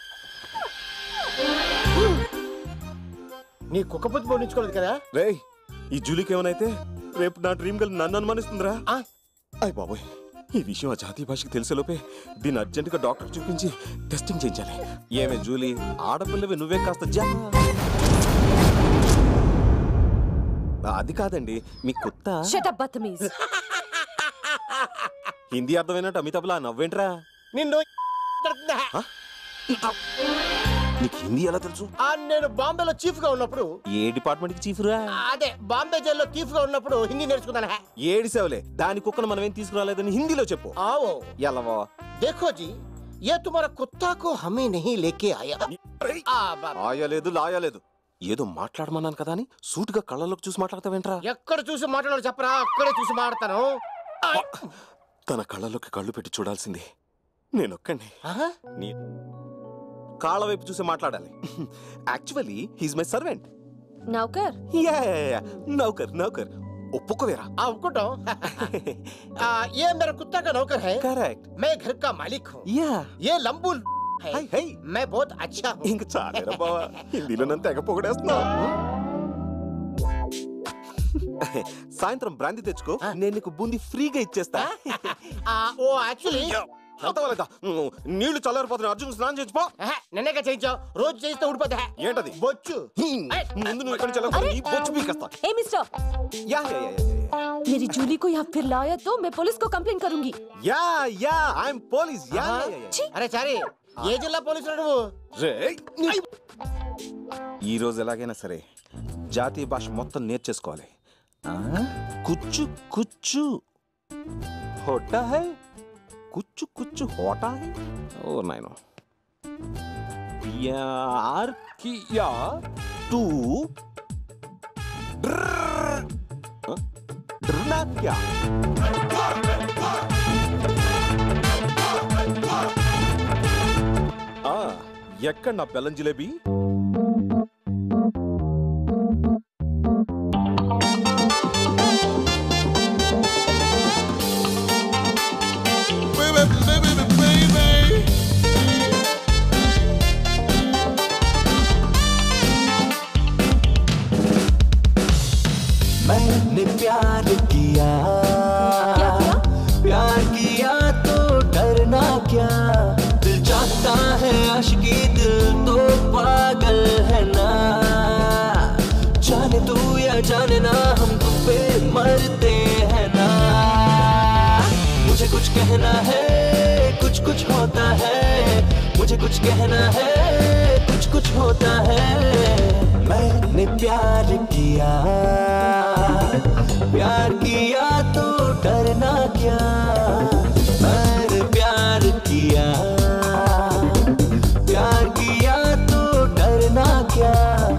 నీ కుక్క పొత్తు పొందించుకోలేదు కదా రేయ్ ఈ జూలీకి ఏమైనా రేపు నా డ్రీమ్ గర్ల్ నన్ను అనుమానిస్తుందిరా అయ్య బాబోయ్ ఈ విషయం ఆ జాతీయ భాషకి తెలిసేలోపే దీన్ని అర్జెంటుగా డాక్టర్ చూపించి టెస్టింగ్ చేయించాలి ఏమే జూలీ ఆడపిల్లవి నువ్వే కాస్త జా అది కాదండి మీ కుత్త షట్ అప్ బత్తమీజ్ హిందీ అర్థమైనట్టు అమితాబ్లా నవ్వేంట్రా నిన్ను నీకు హిందీ ఎలా తెలుసు ఆ, నేను బాంబేలో చీఫ్ గా ఉన్నప్పుడు ఏ డిపార్ట్మెంట్ కి చీఫ్ రా అదే బాంబే జైల్లో చీఫ్ గా ఉన్నప్పుడు హిందీ నేర్చుకున్నాను హే. ఏడిసేవలే దాని కుక్కను మనం ఏం తీసుకురాలేదని హిందీలో చెప్పు आओ ఎలవో देखो जी ये तुम्हारा कुत्ता को हमें नहीं लेके आया आ, बा- ఆయాలేదు లాయాలేదు ఏదో మాట్లాడమన్నాను కదా అని సూటిగా కళ్ళలోకి చూసి మాట్లాడతావేంట్రా ఎక్కడ చూసి మాట్లాడాలో చెప్పరా అక్కడే చూసి మాట్లాడతాను తన కళ్ళలోకి కళ్ళు పెట్టి చూడాల్సింది నేనొక్కండి నీ కాళ్ళ వైపు చూసి మాట్లాడాలి యాక్చువల్లీ హీస్ మై సర్వెంట్ నౌకర్ నౌకర్ నౌకర్ ఒప్పుకోవేరా आ ఒప్పుకుంటాం आ, ये मेरा कुत्ता का नौकर है करेक्ट मैं घर का मालिक हूँ యా ये लंबू है मैं बहुत अच्छा हूँ ఇంక చాలేరా బావా హిందీలో నన్ను తెగ పొగడేస్తున్నావు సాయంత్రం బ్రాంతి తెచ్చుకో నేను నీకు బూంది ఫ్రీగా ఇచ్చేస్తా ఆ, ఓ యాక్చువల్లీ ఎంత వాళ్ళదా? నువ్వు నీళ్లు చల్లారిపోతున్నాయి అర్జున్ స్నానం చేసిపో నిన్నగా చేయించావు రోజు చేయిస్తే ఊడిపోతే ఏంటది బొచ్చు ముందు నువ్వు ఇక్కడ చల్లకపోతే నీ బొచ్చు పీకేస్తా ए mister yeah yeah yeah yeah मेरी जूली को यहाँ फिर लाया तो मैं पुलिस को कंप्लेन करूंगी yeah yeah I'm police yeah yeah, yeah, yeah. అరే చారి ఏ జిల్లా పోలీసులు నువ్వు రేయ్. ఈ రోజు ఎలాగైనా సరే జాతీయ భాష మొత్తం నేర్చేసుకోవాలి ఆ? కుచ్చు కుచ్చు హోటా హై కుచ్చు కుచ్చు హోటా హై ఓ నాయనో प्यार किया तू ड्र- हाँ? डरना क्या ఆ, ఎక్కడ నా బెల్లం జిలేబీ मैंने प्यार किया प्यार किया तो डरना क्या दिल चाहता है आशिकी दिल तो पागल है ना जाने तू या जाने ना हम तुम पे मरते हैं ना मुझे कुछ कहना है कुछ कुछ होता है मुझे कुछ कहना है कुछ कुछ होता है मैंने प्यार किया प्यार किया तो डरना क्या मैंने प्यार किया प्यार किया तो डरना क्या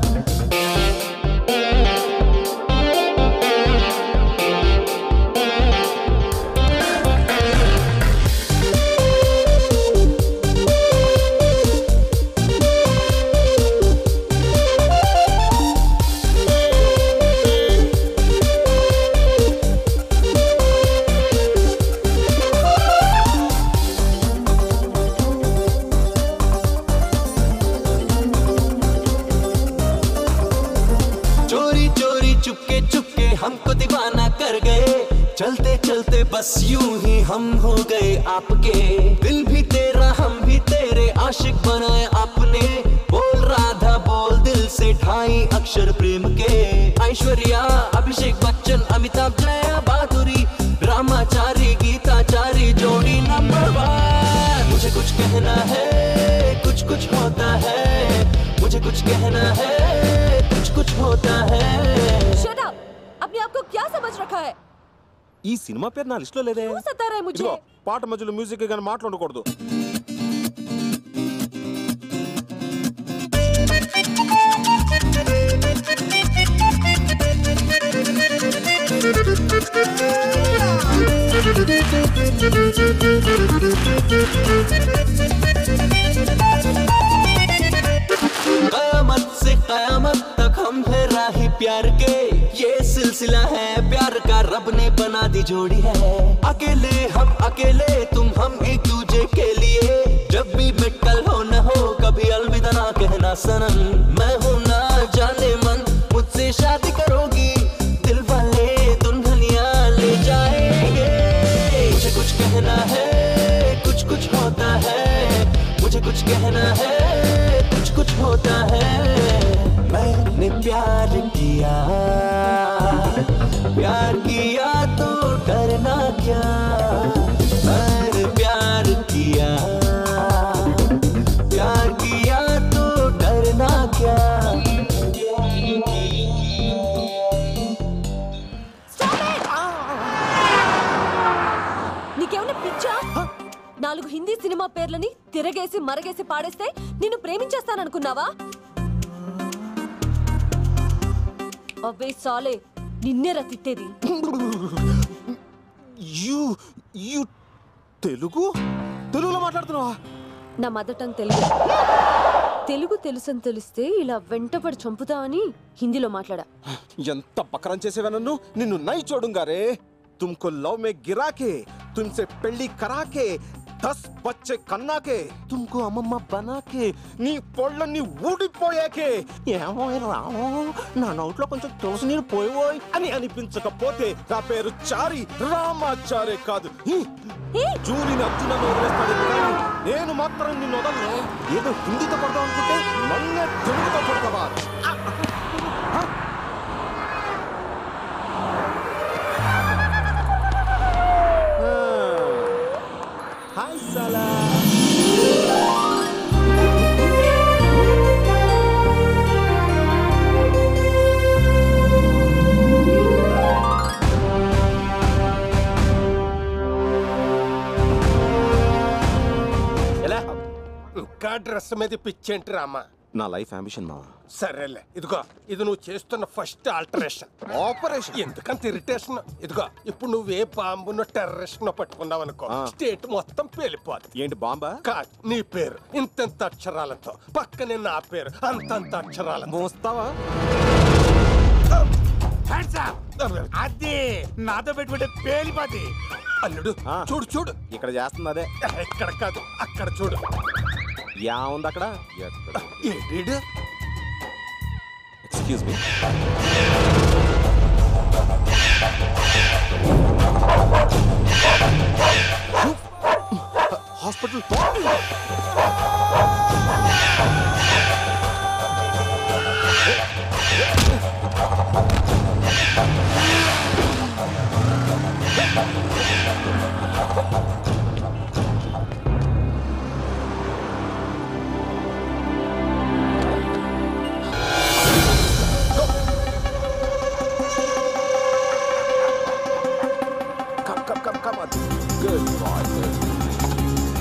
चोरी चोरी चुपके चुपके हमको दीवाना कर गए चलते चलते बस यूं ही हम हो गए आपके दिल भी तेरा हम भी तेरे आशिक बनाए आपने बोल राधा बोल दिल से ढाई अक्षर प्रेम के ऐश्वर्या अभिषेक बच्चन अमिताभ जया बहादुरी रामाचारी गीताचारी जोड़ी नंबर वन मुझे कुछ कहना है कुछ कुछ होता है मुझे कुछ कहना है कुछ कुछ होता है Shut up! अपने आप को क्या समझ रखा है ఈ సినిమా పేరు నా లిస్ట్ లో లేదే क्यों सता रहा है मुझे ఇదిగో, పాట మధ్యలో మ్యూజిక్ కానీ మాట్లాడకూడదు कयामत से कयामत तक हम है राही प्यार के ये सिलसिला है प्यार का रब ने बना दी जोड़ी है अकेले हम अकेले तुम हम एक दूजे के लिए जब भी मिटकल हो न हो कभी अलविदा ना कहना सनम मैं हूँ ना जाने मन मुझसे शादी करोगी दिल वाले दुल्हनिया ले जाएंगे मुझे कुछ कहना है कुछ कुछ होता है मुझे कुछ कहना है कुछ कुछ होता है मैंने प्यार किया प्यार किया तो डरना क्या मैंने प्यार किया प्यार किया तो डरना क्या నీకేమైనా పిచ్చా నాలుగు హిందీ సినిమా పేర్లని తిరగేసి మరగేసి పాడేస్తే నిన్ను ప్రేమించేస్తాననుకున్నావా అబ్బే సాలే నిన్నేరా తిట్టేది యు యు తెలుగు తెలుగులో మాట్లాడుతున్నావా నా మదర్ టంగ్ తెలుగు తెలుగు తెలుసని తెలిస్తే ఇలా వెంటపడి చంపుతావని హిందీలో మాట్లాడా ఎంత పకరం చేసేవా నన్ను నిన్ను నై చూడుంగా రే తుమ్కో లవ్ మే గిరాకే తుమ్సే పెళ్లి కరాకే దస్ బచ్చే కన్నాకే తుమ్కో అమ్మమ్మ బనాకే నీ పొళ్ళన్ని ఊడిపోయాకే ఏమో రావు నా నోట్లో కొంచెం తులసి నీరు పోయిపోయి అని అనిపించకపోతే నా పేరు చారి రామాచారే కాదు ఈ జూలిని అర్జునను వదిలేస్తాడు కానీ నేను మాత్రం నిన్ను వదలను ఏదో హిందీతో పడదాం అనుకుంటే నన్నే తెలుగుతో పడతావా హాయ్ సలా కట్ డ్రెస్ మీద పిచ్చేంటి రామా నా లైఫ్ అంబిషన్ మావా సరేలే ఇదిగో ఇది నువ్వు చేస్తున్న ఫస్ట్ ఆల్టరేషన్ ఆపరేషన్ ఎందుకంత ఇరిటేషన్ ఇదిగో ఇప్పుడు నువ్వే బాంబును టెర్రరిస్ట్ పట్టుకున్నావు అనుకో ఆ. స్టేట్ మొత్తం పేలిపోదు ఏంటి బాంబా కాదు నీ పేరు ఇంతెంత అక్షరాలతో పక్కనే నా పేరు అంతంత అక్షరాలతో మోస్తావా అదే నాతో పెట్టుకుంటే పేలిపోతే అల్లుడు చూడు చూడు ఇక్కడ చేస్తుంది అదే ఇక్కడ కాదు అక్కడ చూడు యా ఉంది అక్కడ ఏంటి excuse me hospital Come, come, come, come on. Good boy. Good.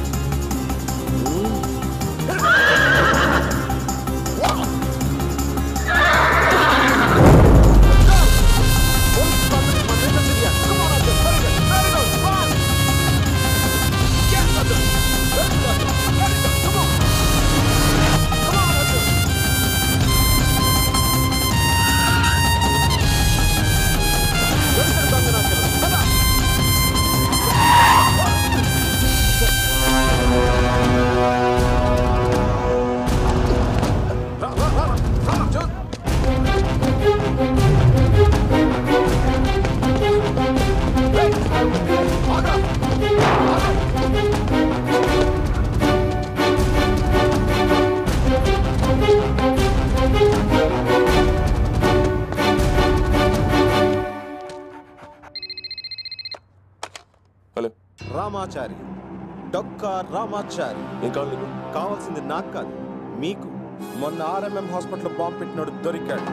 Hello Ramachari Dokka Ramachari ఏం కావాలి నీకు కావాల్సింది నాకు కాదు మీకు మొన్న ఆర్ఎంఎం హాస్పిటల్ బాంబు పెట్టినాడు దొరికాడు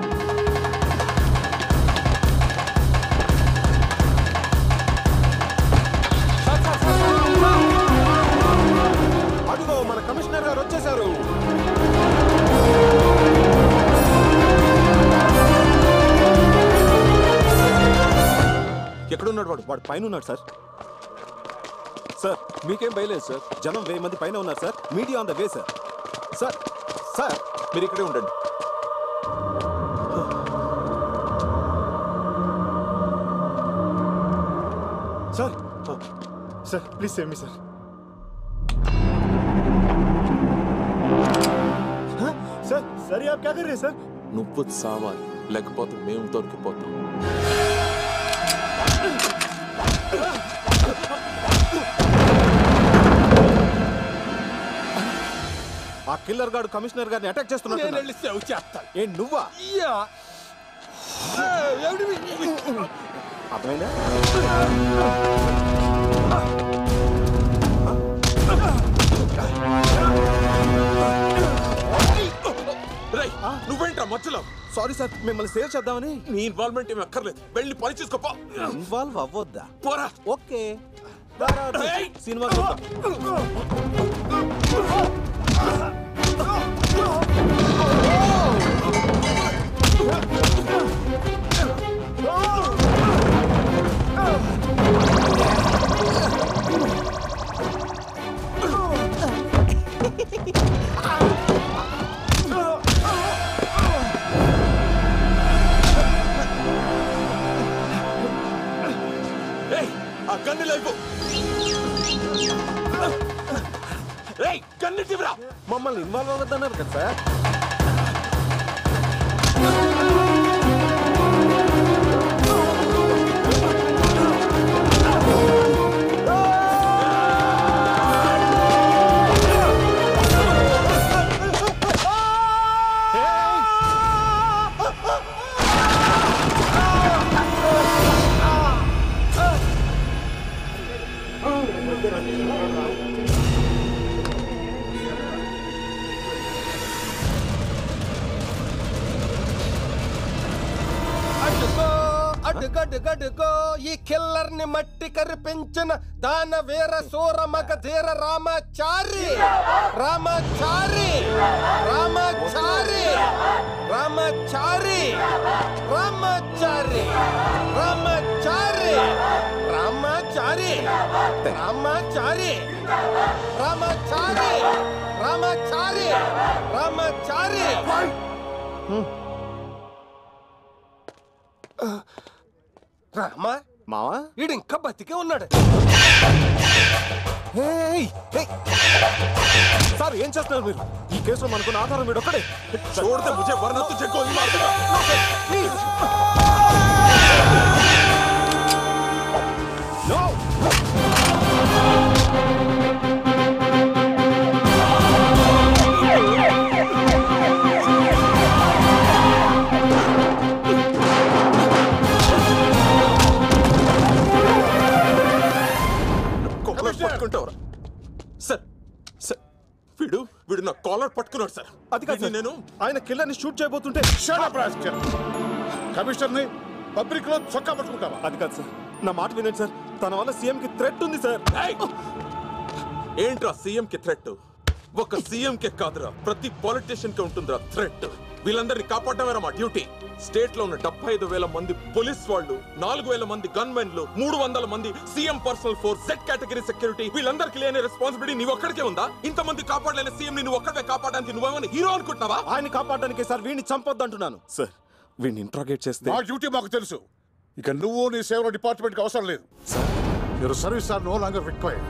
అదిగో మన కమిషనర్ గారు వచ్చేసారు ఎక్కడున్నాడు వాడు వాడు పైన ఉన్నాడు సార్ సార్ మీకేం భయలేదు సార్ జనం వెయ్యి మంది పైన ఉన్నారు sir media on the way sir sir sir మీరు ఇక్కడే ఉండండి sir sir please save me sir sir sir ये आप क्या कर रहे हैं सर నువ్వు సావాలి లేకపోతే మేము దొరికిపోతాం ఆ కిల్లర్ గాడు కమిషనర్ గారిని అటాక్ నేను చేస్తున్నాడు వెళ్ళి సేవ్ చేస్తాను ఏ నువ్వా యా అర్థమైందా రేయ్, నువ్వేంట్రా మధ్యలో సారీ సార్ మిమ్మల్ని సేవ్ చేద్దామని నీ ఇన్వాల్వ్మెంట్ ఏమి అక్కర్లేదు వెళ్ళి పని చూసుకోపో ఇన్వాల్వ్ అవ్వద్దా పోరా ఓకే ఏయ్! సినిమా చూద్దాం ఏయ్, ఆ గన్ను లేపు రేయ్ గన్ను తివరా మమ్మల్ని ఇన్వాల్వ్ అవ్వద్దన్నారు కదా సార్ గడుగడుగో ఈ కిల్లర్ ని మట్టి కరిపించిన దాన వీర సూర మగ ధీర రామాచారి రామాచారి రామాచారి రామాచారి రామాచారి రామాచారి రామాచారి రామాచారి రామాచారి రామాచారి రామాచారి రామా మావా ఈడు ఇంకా బతికే ఉన్నాడు ఏయ్, ఏయ్. సార్ ఏం చేస్తున్నారు మీరు ఈ కేసులో మనకున్న ఆధారం మీరు ఒక్కడే చూడతే ముझे वरना तुझे गोली मार दूंगा No, sir, please. No. Collar పట్టుకుంటావురా సార్ సార్ వీడు వీడు నా కాలర్ పట్టుకున్నాడు సార్ అది కాదు సార్. నేను ఆయన కిల్లర్ని షూట్ చేయబోతుంటే కమిషనర్ ని పబ్లిక్ లో చొక్కా పట్టుకుంటావా అది కాదు సార్ నా మాట వినండి సార్ తన వల్ల సీఎం కి థ్రెట్ ఉంది సార్ ఏంట్రా సీఎం కి థ్రెట్ ఒక సీఎం కే కాదురా ప్రతి పొలిటీషియన్ కి ఉంటుందిరా థ్రెట్ వీళ్ళందరినీ కాపాడమేరా మా డ్యూటీ స్టేట్ లో ఉన్న డెబ్బై ఐదు వేల మంది పోలీస్ వాళ్ళు నాలుగు వేల మంది గన్మెన్లు మూడు వందల మంది సీఎం పర్సనల్ ఫోర్స్ సెట్ కేటగిరీ సెక్యూరిటీ వీళ్ళందరికీ లేని రెస్పాన్సిబిలిటీ నీవు ఒక్కడికే ఉందా ఇంతమంది కాపాడలేని సీఎం ని నువ్వు ఒక్కడే కాపాడడానికి నువ్వేమని హీరో అనుకుంటున్నావా ఆయన కాపాడడానికి సార్ వీడిని చంపొద్దు అంటున్నాను సార్ వీడిని ఇంట్రాగేట్ చేస్తే మా డ్యూటీ మాకు తెలుసు ఇక నువ్వు నీ సేవల డిపార్ట్మెంట్ కి అవసరం లేదు your service are no longer required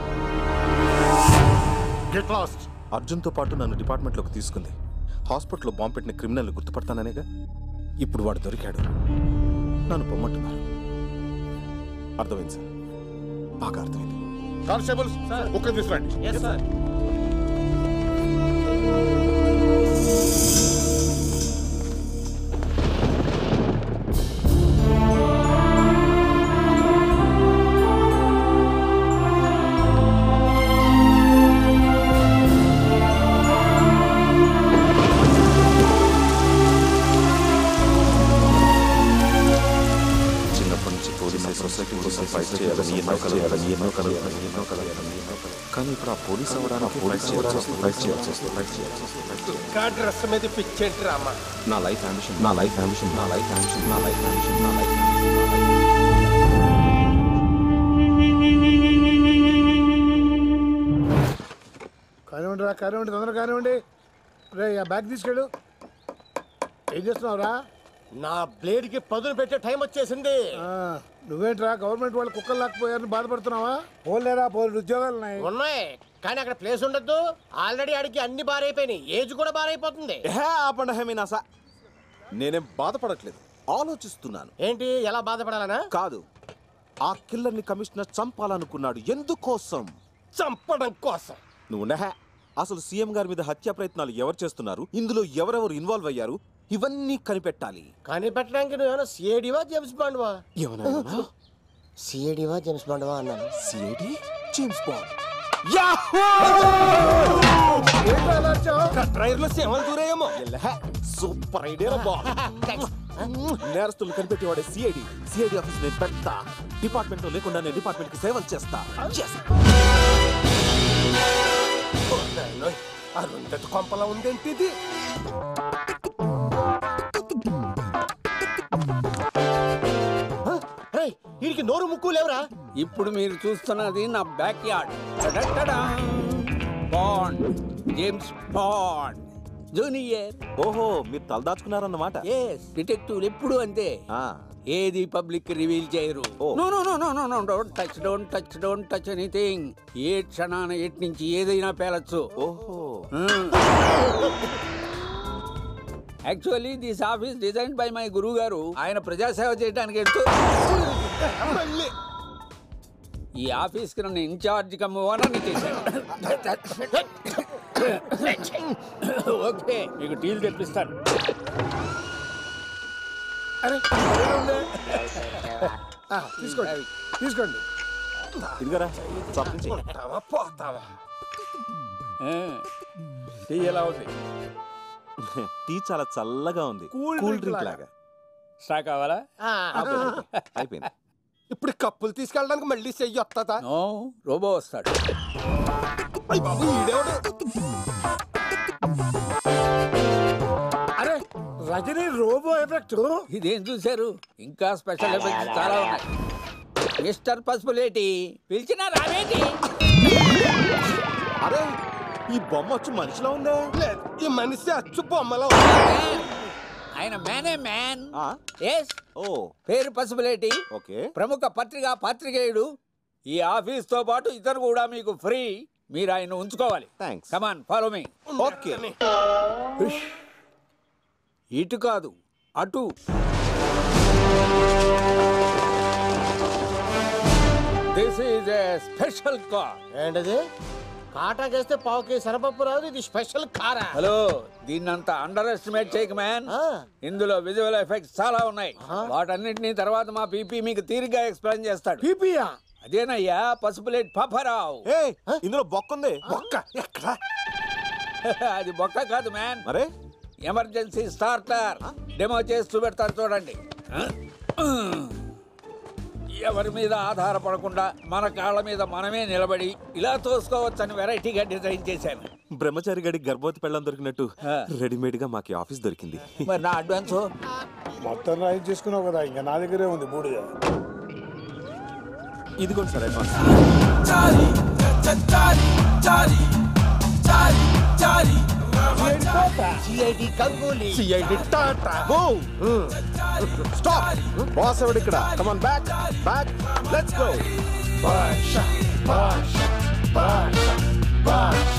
get lost అర్జున్తో పాటు నన్ను డిపార్ట్మెంట్లోకి తీసుకుంది హాస్పిటల్లో బాంబు పెట్టిన క్రిమినల్ గుర్తుపడతాననేగా ఇప్పుడు వాడు దొరికాడు నన్ను పొమ్మంటున్నారు అర్థమైంది సార్ బాగా అర్థమైంది కానిస్టేబుల్స్ ఒక్క తీసుకురండి చిన్నప్పటి నుంచి పోలీస్ సొసైటీ కోసం ఫైట్ చేయాలని ఎన్నో కలగాలని ఎన్నో కలగాలని ఎన్నో కలగాలని ఎన్నో కలగాలని కానీ ఇప్పుడు ఆ పోలీస్ అవ్వడానికి ఫైట్ చేయాల్సి వస్తుంది ఫైట్ చేయాల్సి వస్తుంది ఫైట్ చేయాల్సి వస్తుంది ఇంకా డ్రెస్ మీద పిచ్చేంటి రామా నా లైఫ్ అంబిషన్ నా లైఫ్ అంబిషన్ నా లైఫ్ అంబిషన్ నా లైఫ్ అంబిషన్ నా లైఫ్ కానివ్వండి రా కానివ్వండి తొందరగా కానివ్వండి రే ఆ బ్యాగ్ తీసుకెళ్ళు ఏం చేస్తున్నావురా నా బ్లేడ్ కి పదును పెట్టే టైం వచ్చేసింది ఆ, నువ్వేంట్రా గవర్నమెంట్ వాళ్ళు కుక్కలు లాక్కుపోయారని బాధపడుతున్నావా పోలేరా పోలేదు ఉద్యోగాలు ఉన్నాయి ఉన్నాయి కానీ అక్కడ ప్లేస్ ఉండొద్దు ఆల్రెడీ ఆడికి అన్ని బారైపోయినాయి ఏజ్ కూడా బారైపోతుంది హే ఆపండి హే మీనాసా నేనేం బాధపడట్లేదు ఆలోచిస్తున్నాను ఏంటి ఎలా బాధపడాలనా కాదు ఆ కిల్లర్ని కమిషనర్ చంపాలనుకున్నాడు ఎందుకోసం చంపడం కోసం నువ్వు నెహ అసలు సీఎం గారి మీద హత్య ప్రయత్నాలు ఎవరు చేస్తున్నారు ఇందులో ఎవరెవరు ఇన్వాల్వ్ అయ్యారు ఇవన్నీ కనిపెట్టాలి కనిపెట్టడానికి నువ్వేమైనా సిఐడివా జేమ్స్ బాండ్వా ఏమన్నా సిఐడివా జేమ్స్ బాండ్వా అన్నాను సిఐడి జేమ్స్ బాండ్ ట్రైర్ లో సేవలు దూరేయేమో సూపర్ ఐడియా నేరస్తులు కనిపెట్టేవాడే సిఐడి సిఐడి ఆఫీస్ నేను పెడతా డిపార్ట్మెంట్ లో లేకుండా నేను డిపార్ట్మెంట్ కి సేవలు చేస్తా Yes. అరుంధతి కొంపలా ఉందేంటి ఇది వీడికి నోరు ముక్కు లేవురా ఇప్పుడు మీరు చూస్తున్నది నా backyard bond James Bond junior ఓహో మీరు తలదాచుకున్నారన్నమాట ఎస్ డిటెక్టివ్ ఎప్పుడు అంతే ఏది పబ్లిక్ రివీల్ చేయరు oh. No no no no no no don't touch don't touch don't touch anything ఏ క్షణాన ఎట్ నుంచి ఏదైనా పేలొచ్చు ఓహో actually this office design by my గురువు గారు ఆయన ప్రజాసేవ చేయడానికి ఎంతో ఈ ఆఫీస్ కి నన్ను ఇన్ఛార్జ్ కమ్ ఓనర్ని చేశారు ఓకే మీకు టీలు తెప్పిస్తాను ఆ, తీసుకోండి తీసుకోండి ఇదిగరా చాక్లెట్ చెయ్యి. ఉంటావా పోతావా టీ ఎలా ఉంది టీ చాలా చల్లగా ఉంది కూల్ కూల్ డ్రింక్ డ్రింక్ లాగా. లాగా స్టాక్ కావాలా అయిపోయింది ఇప్పుడు కప్పులు తీసుకెళ్ళడానికి మళ్ళీ చెయ్యి వస్తుందా నో రోబో వస్తాడు అయ్ బాబు ఈడేవాడు అరే రజనీ రోబో ఎఫెక్ట్ ఇదేం చూశారు ఇంకా స్పెషల్ ఎఫెక్ట్స్ చాలా ఉన్నాయి మిస్టర్ పసుపులేటి పిలిచినా రావేటి అరే ఈ బొమ్మ వచ్చి మనిషిలో ఉందే లేదు ఈ మనిషి అచ్చు బొమ్మలో ఆయన మ్యానే మ్యాన్ ఎస్ ఓ పేరు పసుపులేటి ఓకే ప్రముఖ పత్రిక పాత్రికేయుడు ఈ ఆఫీస్ తో పాటు ఇతరు కూడా మీకు ఫ్రీ మీరు ఆయన ఉంచుకోవాలి thanks come on follow me okay ఇటు కాదు అటు this is a special car ఏంటది కాటాకేస్తే పావుకి సరపప్పు రాదు ఇది స్పెషల్ కారా హలో దీన్నంత అండర్ ఎస్టిమేట్ చేయక మ్యాన్ ఇందులో విజువల్ ఎఫెక్ట్స్ చాలా ఉన్నాయి వాటన్నిటిని తర్వాత మా పీపీ మీకు తీరిగ్గా ఎక్స్ప్లెయిన్ చేస్తాడు పీపీయా అదేనయ్యా పసుపులేట్ పాపారావు ఏ ఇందులో బొక్క ఉంది బొక్క ఎక్కడ అది బొక్క కాదు మ్యాన్ మరే ఎమర్జెన్సీ స్టార్టర్ డెమో చేసి చూపెడతారు చూడండి ఎవరి మీద ఆధారపడకుండా మన కాళ్ళ మీద మనమే నిలబడి ఇలా తోసుకోవచ్చని వెరైటీగా డిజైన్ చేశాను బ్రహ్మచారి గడి గర్భవతి పెళ్ళం దొరికినట్టు రెడీమేడ్ గా మాకు ఈ ఆఫీస్ దొరికింది మరి నా అడ్వాన్స్ మొత్తం రైజ్ చేసుకున్నావు కదా ఇంకా నా దగ్గరే ఉంది బూడిద ఇదిగోండి sir advance CID Ganguly CID టాటా స్టాప్ బాస్ ఎవడు ఇక్కడ come on back back let's go భాష భాష భాష భాష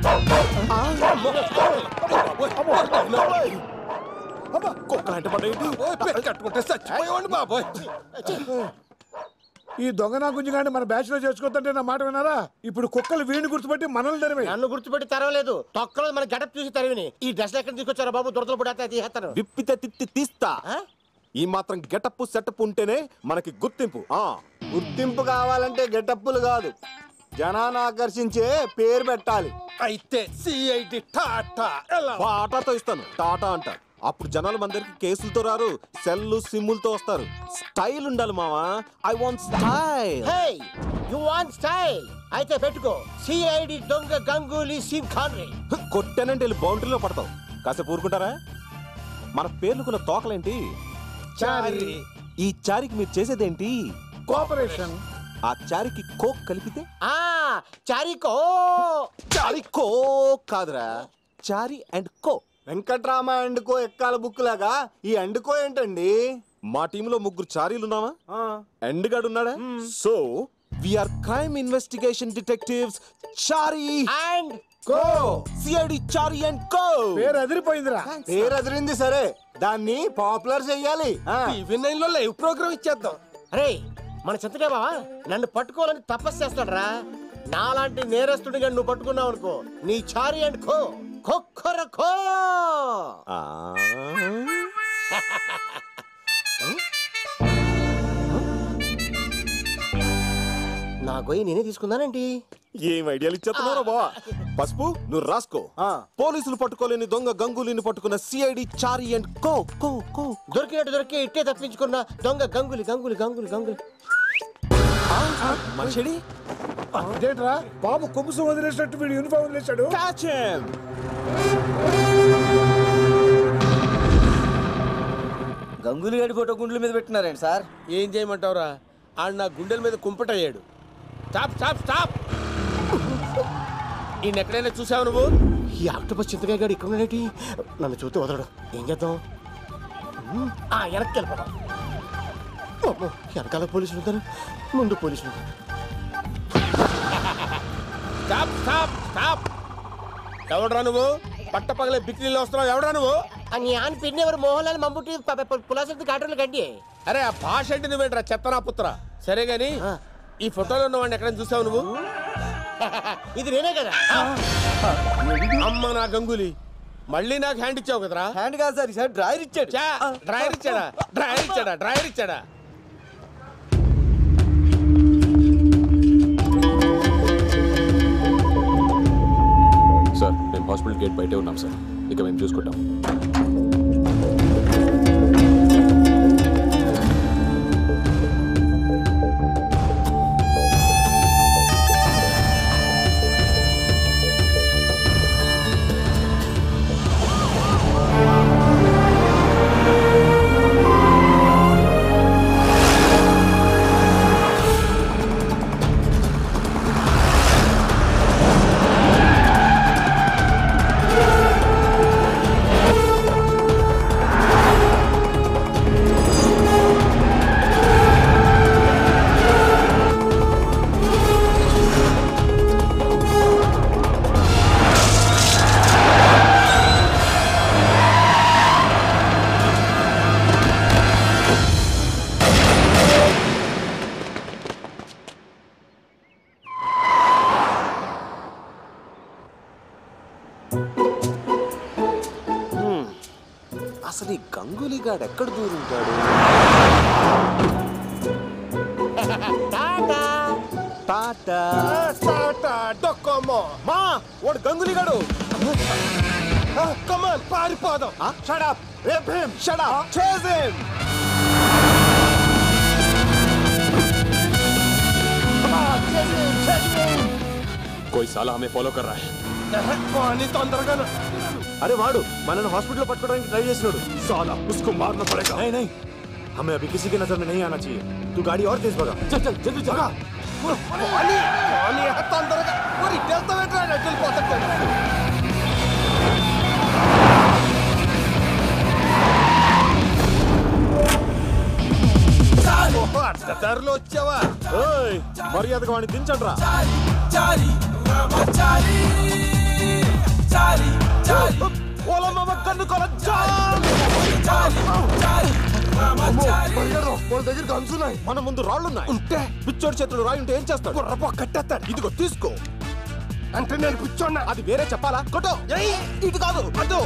కుక్కలు అంటే పడేయండి కట్టుకుంటే చచ్చిపోయేవాడిని బాబోయ్ ఈ దొంగ నా గుంజు కానీ మన బ్యాచ్ లో చేసుకోవద్దంటే నా మాట వినారా ఇప్పుడు కుక్కలు వీణి గుర్తుపెట్టి మనల్ని తరిమే నన్ను గుర్తుపెట్టి తరవలేదు తొక్కలో మన గడప చూసి తరివిని ఈ డ్రెస్ ఎక్కడ తీసుకొచ్చారా బాబు దురదలు పడితే తీసేస్తాను విప్పితే తిత్తి తీస్తా ఈ మాత్రం గెటప్ సెటప్ ఉంటేనే మనకి గుర్తింపు ఆ గుర్తింపు కావాలంటే గెటప్పులు కాదు జనాన్ని ఆకర్షించే పేరు పెట్టాలి అయితే సిఐడి టాటా ఎలా టాటాతో ఇస్తాను టాటా అంట అప్పుడు జనాలు మన దగ్గరికి కేసులతో రారు సెల్లు సిమ్ములతో వస్తారు స్టైల్ ఉండాలి మావా I want style hey you want style అయితే పెట్టుకో సిఐడి దొంగ గంగూలీ సిమ్ ఖాన్రే కొట్టానంటే వెళ్ళి బౌండరీలో పడతావు కాసేపు ఊరుకుంటారా మన పేర్లుకున్న తోకలేంటి చారి. ఈ చారికి మీరు చేసేదేంటి కోఆపరేషన్ ఆ చారికి కోక్ కలిపితే ఆ చారికో చారి కో కాదురా చారి అండ్ కో వెంకట్రామ అండుకో ఎక్కాల బుక్ లాగా ఈ అండుకో ఏంటండి మా టీంలో ముగ్గురు చారీలు ఉన్నావా ఎండ్ గాడు ఉన్నాడా so are crime investigation detectives Chari and co CID Chari and co పేరు అదిరిపోయిందిరా పేరు అదిరింది సరే దాన్ని పాపులర్ చెయ్యాలి టీవీ నైన్ లో లైవ్ ప్రోగ్రామ్ ఇచ్చేద్దాం అరే మన చింతకే బావా నన్ను పట్టుకోవాలని తపస్సు చేస్తాడరా నాలాంటి నేరస్తుడిగా నువ్వు పట్టుకున్నావు అనుకో నీ చారి అండ్ ఖో ఖొక్కర ఖో నా గొయ్యి నేనే తీసుకున్నానండి ఏం ఐడియాలు ఇచ్చేస్తున్నారో బావా పసుపు నువ్వు రాసుకో పోలీసులు పట్టుకోలేని దొంగ గంగూలీని పట్టుకున్న సిఐడి చారీ అండ్ కో కో కో దొరికినట్టు దొరికి ఇట్టే తప్పించుకున్న దొంగ గంగులి గంగులి గంగులి గంగులి మనిషిడి అదేంట్రా బాబు కొమ్ముసు వదిలేసినట్టు వీడు యూనిఫామ్ వదిలేశాడు గంగులీ గడి ఫోటో గుండ్ల మీద పెట్టినారండి సార్ ఏం చేయమంటావురా ఆడు నా గుండెల మీద కుంపటయ్యాడు స్టాప్ స్టాప్ స్టాప్ ఈయన ఎక్కడైనా చూసావు నువ్వు ఈ ఆక్టోపస్ చింతకాయ గారు ఇక్కడ ఉన్నాడేంటి నన్ను చూస్తే వదలడు ఏం చేద్దాం ఉమ్, ఆ వెనక్కి వెళ్ళిపోదాం అమ్మో, వెనకాల పోలీసులు ఉంటారు ముందు పోలీసులు ఉంటారు స్టాప్ స్టాప్ స్టాప్ ఎవడరా నువ్వు పట్ట పగలే బిక్రీలో వస్తున్నావు ఎవడరా నువ్వు అని ఆన్ పిన్ని ఎవరు మోహన్లాల్ మమ్ముట్టి పులాసెత్తి కాటర్లు గండి అరే ఆ భాష ఏంటి నువ్వేంట్రా చెత్తనా పుత్ర సరే గాని ఈ ఫోటోలో ఉన్నవాడిని ఎక్కడైనా చూసావు నువ్వు ఇది నేనే కదా అమ్మ నా గంగులీ మళ్ళీ నాకు హ్యాండ్ ఇచ్చావు కదరా హ్యాండ్ కాదు సార్ సార్ డ్రాయర్ ఇచ్చాడు చా డ్రైవర్ ఇచ్చాడా డ్రైవర్ ఇచ్చాడా డ్రైవర్ ఇచ్చాడా సార్ మేము హాస్పిటల్ గేట్ బయటే ఉన్నాం సార్ ఇక మేము చూసుకుంటాం అసలు ఈ గంగూలీ గాడు ఎక్కడ దూరుంటాడు టాటా టాటా డొక్కోమో మా వాడు గంగులీ గాడు కమాన్ పారిపోదాం shut up rape him shut up chase him कोई साला हमें फॉलो कर रहा है కానీ తొందరగాను अरे वाडू మనల్ని హాస్పిటల్లో పట్టుకోవడానికి ట్రై చేసినాడు साला उसको मारना पड़ेगा नहीं नहीं हमें अभी किसी की नजर में नहीं आना चाहिए तू गाड़ी और तेज भगा చల్ చల్ జల్దీ జగా కానీ కానీ తొందరగా మరి ఇటు వెళ్తావేంట్రా అటు వెళ్ళిపోతాడు ఓహో, అడ్డదారిలో వచ్చావా ఓయ్ మర్యాదగా వాడిని దించండి రా ఓలమ్మ కన్ను కొల వాళ్ళ దగ్గర గన్స్ ఉన్నాయి మన ముందు రాళ్ళు ఉన్నాయి ఉంటే పిచ్చోడి చేతులు రాయి ఉంటే ఏం చేస్తాడు గుర్రపో కట్టేస్తాడు ఇదిగో తీసుకో అంటే నేను కూర్చోన్నా అది వేరే చెప్పాలా కొట్టు ఏయ్, ఇటు కాదు అటు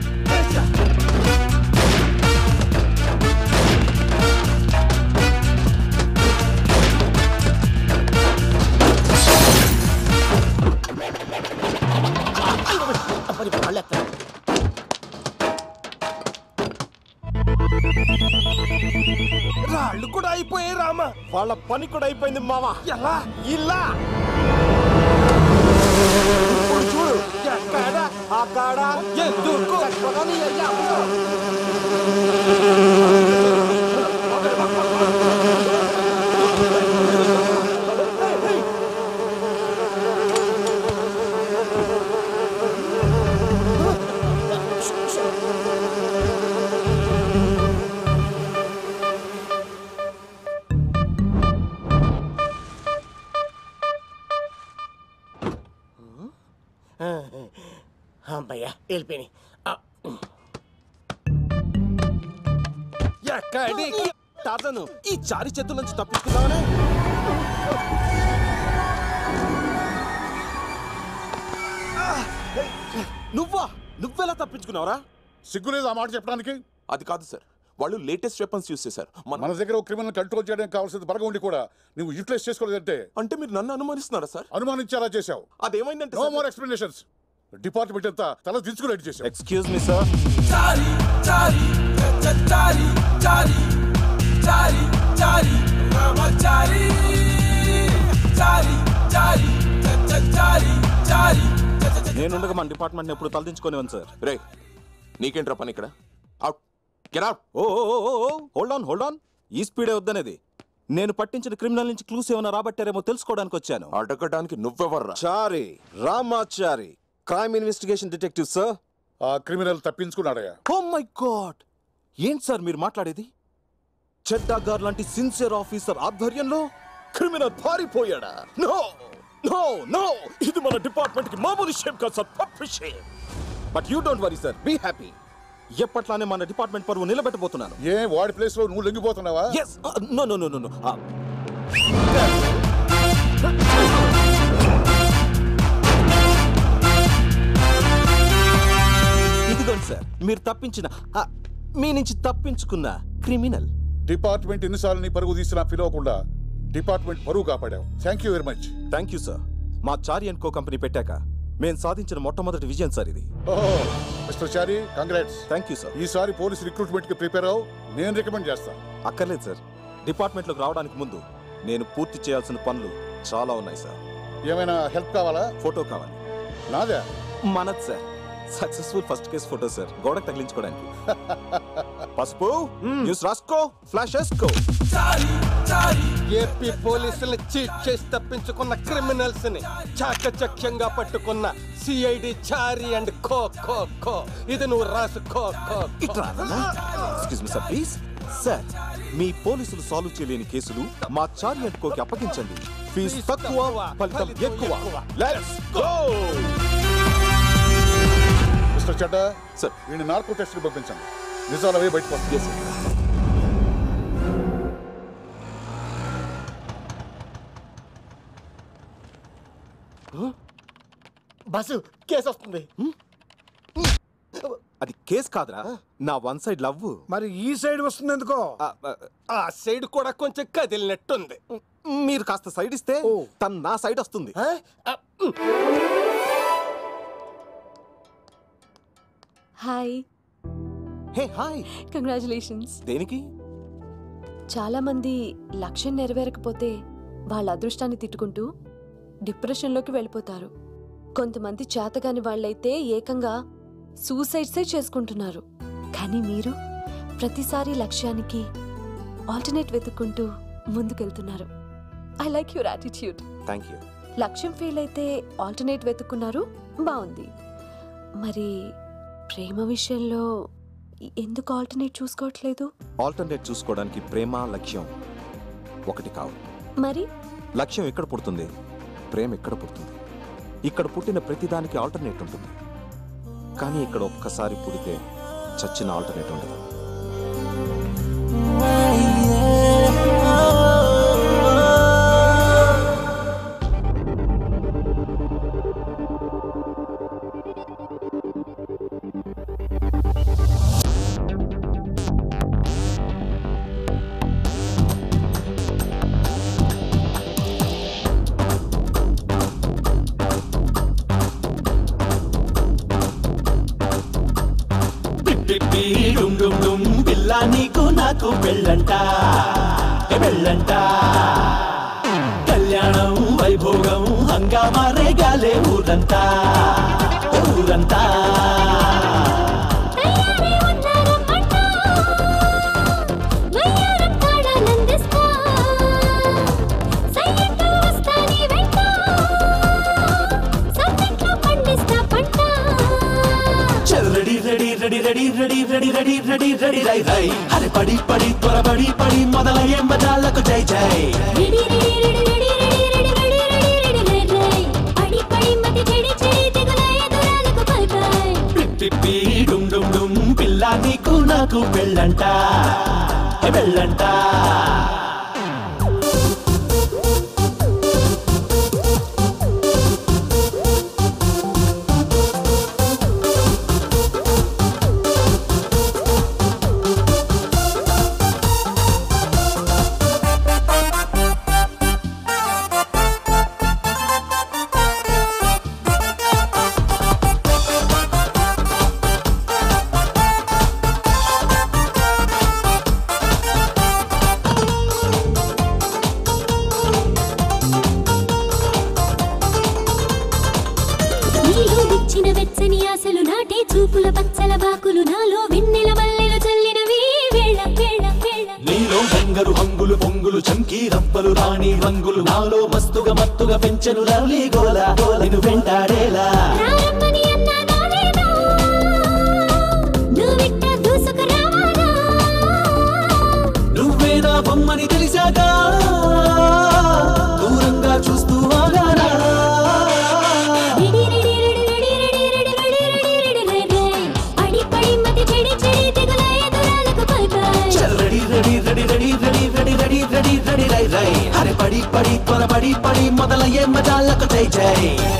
రాళ్ళు కూడా అయిపోయాయి రామా వాళ్ళ పని కూడా అయిపోయింది మావా ఎలా ఇలా ఇప్పుడు చూడు ఎక్కడ అక్కడ ఎందుకు చెప్పగానే అయ్యా. అమ్మయ్యా వెళ్ళిపోయి ఎక్కడికి టార్జను ఈ చారి చేతుల నుంచి తప్పించుకుందామనే నువ్వా నువ్వెలా తప్పించుకున్నావురా సిగ్గులేదు ఆ మాట చెప్పడానికి అది కాదు సార్ వాళ్ళు లేటెస్ట్ వెపన్స్ యూస్ చేశారు మన మన దగ్గర ఒక క్రిమినల్ కంట్రోల్ చేయడానికి కావాల్సింది బలగా ఉండి కూడా నువ్వు యూటిలైజ్ చేసుకోలేదంటే అంటే మీరు నన్ను అనుమానిస్తున్నారా సార్ అనుమానించేలా చేశావు అదేమైందంటే no sir? More explanations department అంతా తల దించుకునేట్టు చేశావు ఎక్స్క్యూజ్ మీ సార్ నేనుండగా మన డిపార్ట్మెంట్ ఎప్పుడు తలదించుకొని సార్ రే నీకేంట్రా పని ఇక్కడ out get out oh hold on hold on ఈ స్పీడే వద్దనేది నేను పట్టించిన క్రిమినల్ నుంచి క్లూస్ ఏమైనా రాబట్టారేమో తెలుసుకోవడానికి వచ్చాను అడగడానికి నువ్వెవర్రా Chari Ramachari crime investigation detective sir ఆ క్రిమినల్ తప్పించుకున్నాడయ్యా ఓ మై గాడ్ ఏంటి సార్ మీరు మాట్లాడేది చెడ్డా గారు లాంటి సిన్సియర్ ఆఫీసర్ ఆధ్వర్యంలో క్రిమినల్ పారిపోయాడా నో నో నో ఇది మన డిపార్ట్మెంట్ కి మామూలు విషయం కాదు సార్ పప్పు విషయం but you don't worry sir be happy ఎప్పట్లానే మన డిపార్ట్మెంట్ పరువు నిలబెట్టబోతున్నాను ఏ వాడి ప్లేస్ లో నువ్వు లొంగిపోతున్నావా yes no no no no no ఇదిగోండి సార్ మీరు తప్పించిన ఆ, మీ నుంచి తప్పించుకున్న క్రిమినల్ డిపార్ట్మెంట్ ఎన్నిసార్లు నీ పరుగు తీసినా పిలవకుండా డిపార్ట్మెంట్ పరువు కాపాడావు thank you very much thank you sir మా చారి అండ్ కో కంపెనీ పెట్టాక మేము సాధించిన మొట్టమొదటి విజయం సార్ ఇది ఓహో mister Chari congrats thank you sir ఈసారి పోలీస్ రిక్రూట్మెంట్ కి ప్రిపేర్ అవ్వు నేను రికమెండ్ చేస్తా అక్కర్లేదు సార్ డిపార్ట్మెంట్లోకి రావడానికి ముందు నేను పూర్తి చేయాల్సిన పనులు చాలా ఉన్నాయి సార్ ఏమైనా హెల్ప్ కావాలా ఫోటో కావాలి నాదే మనద్ sir successful first case photo sir గోడకు తగిలించుకోవడానికి పసుపు న్యూస్ రాసుకో ఫ్లాష్ వేసుకో ఏపీ పోలీసుల్ని చీట్ చేసి తప్పించుకున్న క్రిమినల్స్ ని చాకచక్యంగా పట్టుకున్న సిఐడి చారి అండ్ ఖో ఖో ఖో ఇది నువ్వు రాసు ఖో ఖో ఇట్లా excuse me sir please sir మీ పోలీసులు సాల్వ్ చేయలేని కేసులు మా చారి అండ్ కోకి అప్పగించండి ఫీజు తక్కువ ఫలితం ఎక్కువ let's go mister Chadda sir వీడిని నార్కో టెస్ట్ కి పంపించండి నిజాలు అవే బయటకు వస్తాయి బస్సు కేసు వస్తుంది అది కేస్ కాదురా నా వన్ సైడ్ లవ్ మరి ఈ సైడ్ వస్తుంది ఎందుకో ఆ సైడ్ కూడా కొంచెం కదిలినట్టుంది మీరు కాస్త సైడ్ ఇస్తే తను నా సైడ్ వస్తుంది హాయ్ హే హాయ్ కంగ్రాచులేషన్స్ దేనికి చాలా మంది లక్ష్యం నెరవేరకపోతే వాళ్ళ అదృష్టాన్ని తిట్టుకుంటూ డిప్రెషన్లోకి వెళ్ళిపోతారు కొంతమంది చేతగాని వాళ్ళైతే ఏకంగా సూసైడ్సే చేసుకుంటున్నారు కానీ మీరు ప్రతిసారి లక్ష్యానికి ఆల్టర్నేట్ వెతుక్కుంటూ ముందుకెళ్తున్నారు I like your attitude thank you లక్ష్యం ఫెయిల్ అయితే ఆల్టర్నేట్ వెతుక్కున్నారు బాగుంది మరి ప్రేమ విషయంలో ఎందుకు ఆల్టర్నేట్ చూసుకోవట్లేదు ఆల్టర్నేట్ చూసుకోవడానికి ప్రేమ లక్ష్యం ఒకటి కావు మరి లక్ష్యం ఎక్కడ పుడుతుంది ప్రేమ ఎక్కడ పుడుతుంది ఇక్కడ పుట్టిన ప్రతిదానికి ఆల్టర్నేట్ ఉంటుంది కానీ ఇక్కడ ఒక్కసారి పుడితే చచ్చిన ఆల్టర్నేట్ ఉండదు పిప్పి డుమ్ డుమ్ డుమ్ పిల్ల నీకు నాకు పెళ్ళంట ఏ పెళ్ళంట కళ్యాణం వైభోగం హంగామా రేగాలే ఊరంతా ఊరంతా చల్ ready ready ready ready ready ready ready ready ready రై రై అరే పడి పడి త్వరపడి పడి మొదలయ్యే మజాలకు జై జై పిప్పి డుమ్ డుమ్ డుమ్ పిల్ల నీకు నాకు పెళ్ళంట ఏ పెళ్ళంట నీలో విచ్చిన వెచ్చని ఆశలు నాటే చూపుల పచ్చల బాకులు నాలో వెన్నెల మల్లెలు చల్లినవి వేళ వేళ వేళ నీలో బంగరు హంగులు పొంగులు చంకీ రప్పలు రాణి రంగులు నాలో మస్తుగా మత్తుగా పెంచను లవ్లీ గోల నిన్ను వెంటాడేలా రారమ్మని అన్నానా లేదా నువ్విట్ట దూసుకు రావాలా నువ్వే నా బొమ్మని తెలిసాక దూరంగా చూస్తూ ఆగానా ready ready ready ready ready ready ready ready ready ready పడి పడి మతి చెడి చెడి తెగుల ఎదురాలకు బై బై చల్ ready ready ready ready ready ready ready ready ready రై రై అరే పడి పడి త్వరపడి పడి మొదలయ్యే మజాలకు జై జై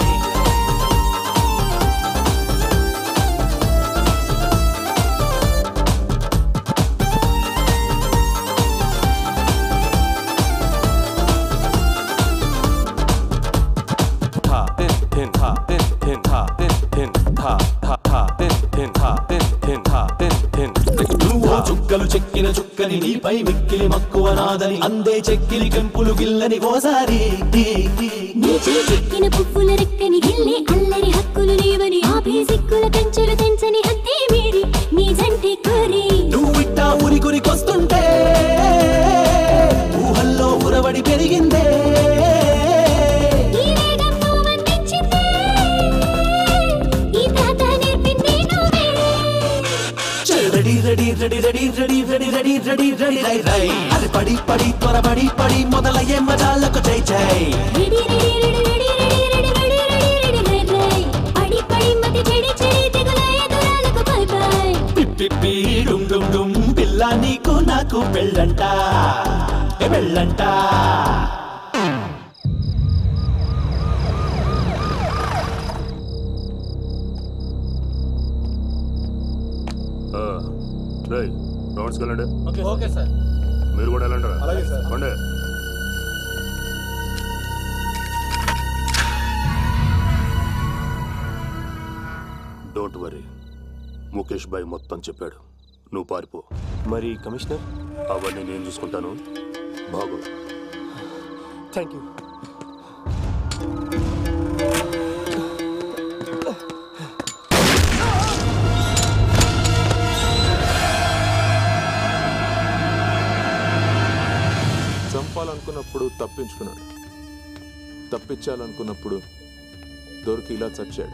ha tin tin ha tin tin ha tin tin ha ha ha tin tin ha tin tin ha tin tin నువ్వు చుక్కలు చెక్కిన చుక్కని నీపై మిక్కిలి మక్కువ నాదని అందే చెక్కిలి కెంపులు గిల్లని ఓసారి నీ చెక్కిన పువ్వుల రెక్కని గిల్లే అల్లరి హక్కులు లేవని ఆపే సిక్కుల కంచెలు తెంచని హత్తే మీరి నీ జంటే కోరి నువ్విట్టా ఉరి కొరికొస్తుంటే ఊహల్లో ఉరవడి పెరిగిందే ఈ వేగం నువ్వు అందించిందే ఈ తాత నేర్పింది నువ్వే చల్ ready ready ready ready ready ready ready ready ready రై రై అది పడి పడి త్వరపడి పడి మొదలయ్యే మజాలకు జై జై ready ready ready ready ready ready ready ready ready ready పడి పడి మతి చెడి చెడి తెగుల ఎదురాలకు బై బై పిప్పి డుమ్ డుమ్ డుమ్ పిల్ల నీకు నాకు పెళ్ళంట ఏ పెళ్ళంట రేయ్ రౌండ్స్కి వెళ్ళండి ఓకే సార్ మీరు కూడా వెళ్ళండి అలాగే సార్. పండే డోంట్ వరీ ముఖేష్ బాయ్ మొత్తం చెప్పాడు నువ్వు పారిపో మరి కమిషనర్ అవన్నీ నేను చూసుకుంటాను బాగు థ్యాంక్ యూ చంపాలనుకున్నప్పుడు తప్పించుకున్నాడు తప్పించాలనుకున్నప్పుడు దొరికి ఇలా చచ్చాడు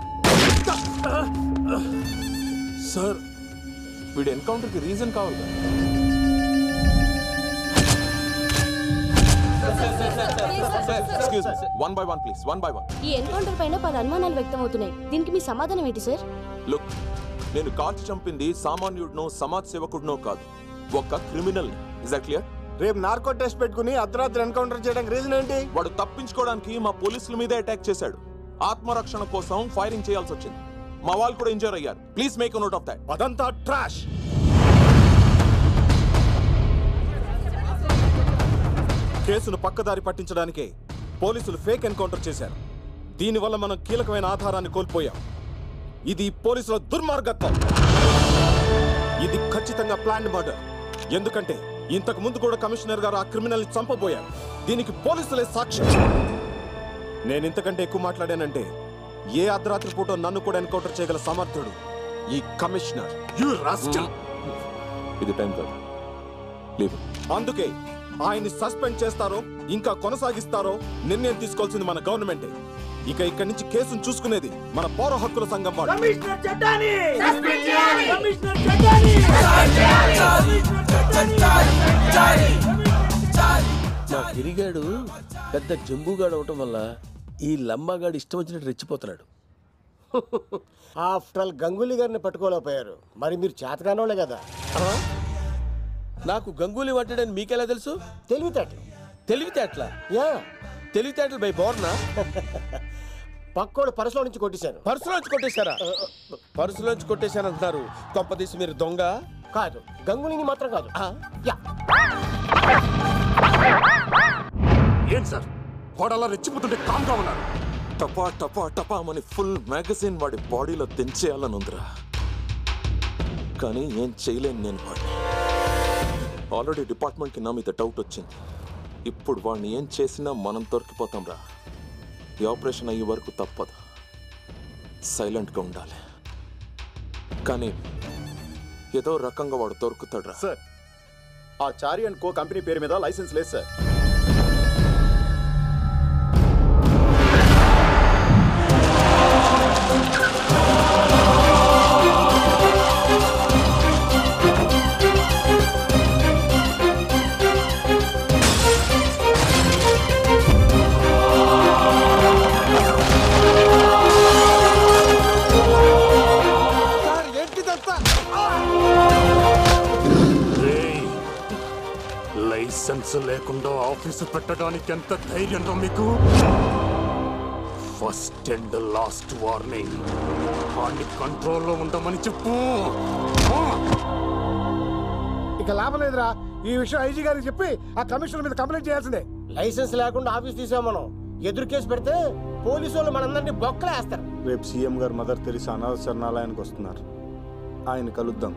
సార్ వీడి ఎన్కౌంటర్కి రీజన్ కావాలి కదా excuse one by one please one by one ఈ ఎన్కౌంటర్ పైన పలు అనుమానాలు వ్యక్తం అవుతున్నాయి దీనికి మీ సమాధానం ఏంటి సార్ లుక్ నేను కాల్చి చంపింది సామాన్యుడినో సమాజ్ సేవకుడినో కాదు ఒక క్రిమినల్ ఇస్ దట్ క్లియర్ రేపు నార్కో టెస్ట్ పెట్టుకుని అర్ధరాత్రి ఎన్కౌంటర్ చేయడానికి రీజన్ ఏంటి వాడు తప్పించుకోవడానికి మా పోలీసుల మీదే అటాక్ చేశాడు ఆత్మరక్షణ కోసం ఫైరింగ్ చేయాల్సి వచ్చింది మా వాళ్ళు కూడా ఇంజూర్ అయ్యారు please make note of that అదంతా ట్రాష్ కేసును పక్కదారి పట్టించడానికే పోలీసులు ఫేక్ ఎన్కౌంటర్ చేశారు దీనివల్ల మనం కీలకమైన ఆధారాన్ని కోల్పోయాం ఇది పోలీసుల దుర్మార్గత్వం ఇది ఖచ్చితంగా ప్లాన్ మర్డర్ ఎందుకంటే ఇంతకు ముందు కూడా కమిషనర్ గారు ఆ క్రిమినల్ చంపబోయారు దీనికి పోలీసులే సాక్ష్యం నేను ఇంతకంటే ఎక్కువ మాట్లాడానంటే ఏ అర్ధరాత్రి పూట నన్ను కూడా ఎన్కౌంటర్ చేయగల సమర్థుడు ఈ కమిషనర్ యు రాస్కల్ ఇది టైం కాదు లీవ్ అందుకే ఆయన్ని సస్పెండ్ చేస్తారో ఇంకా కొనసాగిస్తారో నిర్ణయం తీసుకోవాల్సింది మన గవర్నమెంటే ఇక ఇక్కడి నుంచి కేసును చూసుకునేది మన పౌర హక్కుల సంఘం వాళ్ళు కమిషనర్ చట్టాన్ని సస్పెండ్ చేయాలి. కమిషనర్ చట్టాన్ని మా గిరిగాడు పెద్ద జంబుగాడు అవటం వల్ల ఈ లంబాగాడు ఇష్టం వచ్చినట్టు రెచ్చిపోతున్నాడు ఆఫ్టర్ ఆల్ గంగూలీ గారిని పట్టుకోలేకపోయారు మరి మీరు చేతగానోళ్ళే కదా నాకు గంగూలీ పట్టాడని మీకెలా తెలుసు తెలివితేటలు తెలివితేటల యా తెలివితేటలు బై బోర్నా పక్కోడు పరసలో నుంచి కొట్టేశారు పర్సులోంచి కొట్టేశారా పర్సులోంచి కొట్టేశారు అంటున్నారు కొంపదీసి మీరు దొంగ కాదు గంగూలీని మాత్రం కాదు యా ఏంటి సార్ వాడలా రెచ్చిపోతుంటే కామ్గా ఉన్నారు టపా టపా టపా అని ఫుల్ మ్యాగజైన్ వాడి బాడీలో తెంచేయాలని ఉందిరా కానీ ఏం చేయలేను నేను వాడిని ఆల్రెడీ డిపార్ట్మెంట్కి నా మీద డౌట్ వచ్చింది ఇప్పుడు వాడిని ఏం చేసినా మనం దొరికిపోతాం రా ఈ ఆపరేషన్ అయ్యే వరకు తప్పదు సైలెంట్గా ఉండాలి కానీ ఏదో రకంగా వాడు దొరుకుతాడు రా సార్ ఆ చారి అండ్ కో కంపెనీ పేరు మీద లైసెన్స్ లేదు సార్ సార్ ఏంటిదంతా రేయ్, లైసెన్స్ లేకుండా ఆఫీసు పెట్టడానికి ఎంత ధైర్యంలో మీకు ఫస్ట్ అండ్ లాస్ట్ వార్నింగ్ వాడిని కంట్రోల్లో ఉండమని చెప్పు ఇక లాభం లేదురా ఈ విషయం ఐజీ గారికి చెప్పి ఆ కమిషనర్ మీద కంప్లైంట్ చేయాల్సిందే లైసెన్స్ లేకుండా ఆఫీస్ తీసాం మనం ఎదురు కేసు పెడితే పోలీసు వాళ్ళు మనందరినీ బొక్కలేస్తారు రేపు సీఎం గారు మదర్ తెరిసా అనాథ శరణాలయానికి వస్తున్నారు ఆయన కలుద్దాం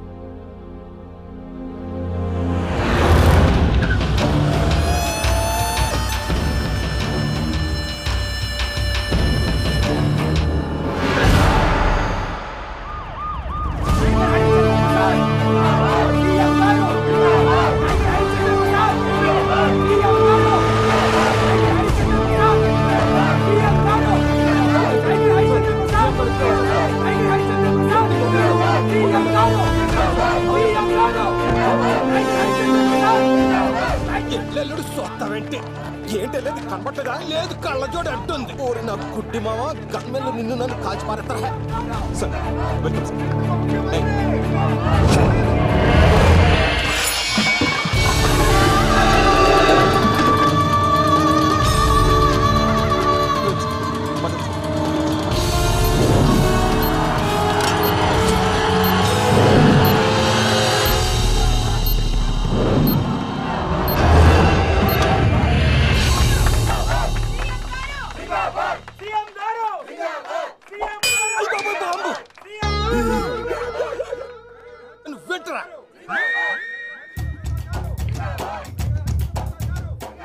ఎల్లెల్లుడు సొత్తమేంటి ఏంటి లేదు కనబట్టగా లేదు కళ్ళజోడు అంటుంది ఓరి నా గుడ్డి మామ గన్మెన్లు నిన్ను నన్ను కాల్చి పారేస్తారా సార్ వెల్కమ్ సార్ ఏయ్. ఆ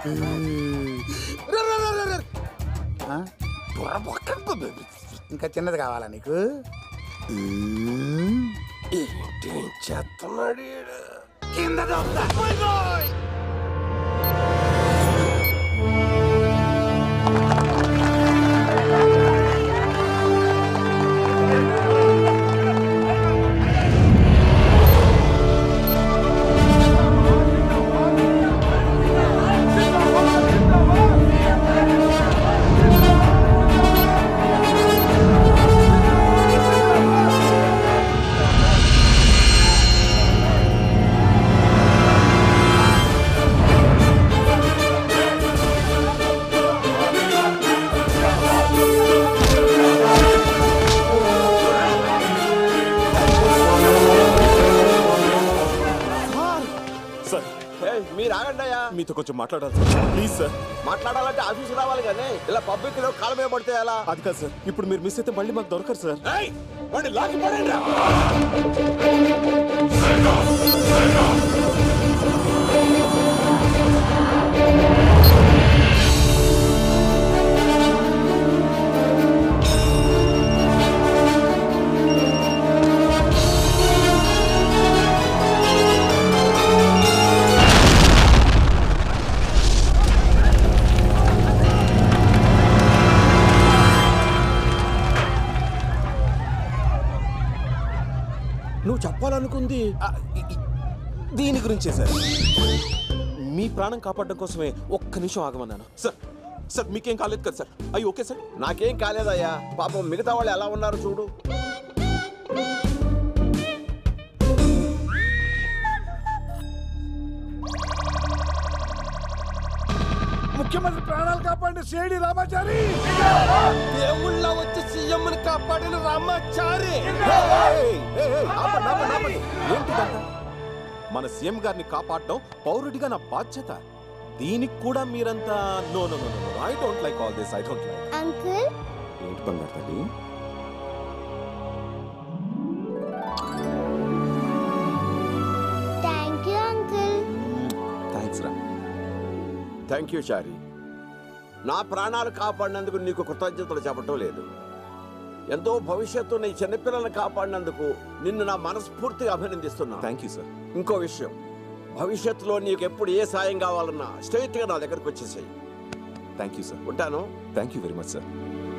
ఆ? ఇంకా చిన్నది కావాలా నీకు ఏంటేం చేస్తున్నాడు ఈడు? కింద దొబ్బ. సార్ మీరు ఆగండి అయ్యా మీతో కొంచెం మాట్లాడాలి సార్ ప్లీజ్ సార్ మాట్లాడాలంటే ఆఫీస్ రావాలి కానీ ఇలా పబ్లిక్ లో కాళ్ళ మీద పడితే ఎలా అది కాదు సార్ ఇప్పుడు మీరు మిస్ అయితే మళ్ళీ మాకు దొరకరు సార్ నువ్వు చెప్పాలనుకుంది ఆ, ఇ- ఇ- దీని గురించే సార్ మీ ప్రాణం కాపాడడం కోసమే ఒక్క నిమిషం ఆగమన్నాను సార్ సార్ మీకేం కాలేదు కదా సార్ అయ్యి ఓకే సార్ నాకేం కాలేదయ్యా పాపం మిగతా వాళ్ళు ఎలా ఉన్నారు చూడు ముఖ్యమంత్రి ప్రాణాలు కాపాడిన సేడి రామాచారి దేవుళ్ళ వచ్చి సీఎం ని కాపాడిన రామాచారి ఏయ్, ఏయ్, ఏయ్, ఆపండి, ఆపండి, ఆపండి. ఏంటిదంతా? మన సీఎం గారిని కాపాడడం పౌరుడిగా నా బాధ్యత దీనికి కూడా మీరంతా no no no no I don't like all this I don't like uncle ఏంటి బంగారు తల్లి థ్యాంక్ యూ అంకుల్ థ్యాంక్స్ రా థ్యాంక్ యూ చారి నా ప్రాణాలు కాపాడినందుకు నీకు కృతజ్ఞతలు చెప్పటం లేదు ఎంతో భవిష్యత్తు నీ చిన్నపిల్లల్ని కాపాడినందుకు నిన్ను నా మనస్ఫూర్తిగా అభినందిస్తున్నా థ్యాంక్ యూ సార్ ఇంకో విషయం భవిష్యత్తులో నీకు ఎప్పుడు ఏ సాయం కావాలన్నా స్ట్రైట్గా నా దగ్గరకు వచ్చేసేయి థ్యాంక్ యూ సార్ ఉంటాను thank you very much sir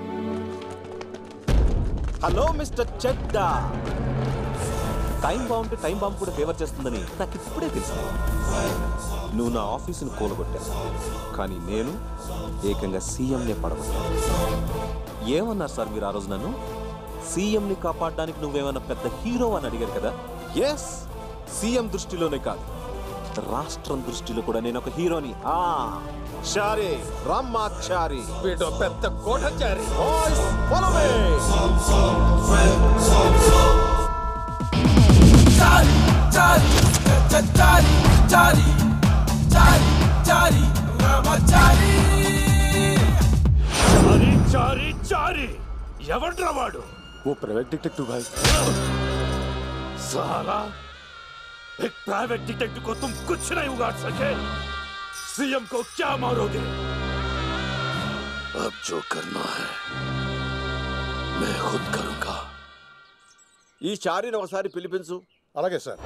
hello mister Chadda time bomb time bomb కూడా ఫేవర్ చేస్తుందని నాకు ఇప్పుడే తెలుసు నువ్వు నా ఆఫీసును కూలగొట్టావు కానీ నేను ఏకంగా సీఎంనే పడగొట్టాను ఏమన్నారు సార్ మీరు ఆ రోజు నన్ను సీఎంని కాపాడడానికి నువ్వేమన్నా పెద్ద హీరో అని అడిగారు కదా ఎస్ సీఎం దృష్టిలోనే కాదు రాష్ట్రం దృష్టిలో కూడా నేను ఒక హీరోని ఆ చారి రామాచారి వీడు పెద్ద గూఢచారి follow me. చారి చారి చారి ఎవడ్రా వాడు वो प्राइवेट डिटेक्टिव भाई साला एक प्राइवेट डिटेक्टिव को तुम कुछ नहीं उगाड़ सके सीएम को क्या मारोगे अब जो करना है मैं खुद करूंगा ఈ చారిని ఒకసారి పిలిపించు అలాగే సార్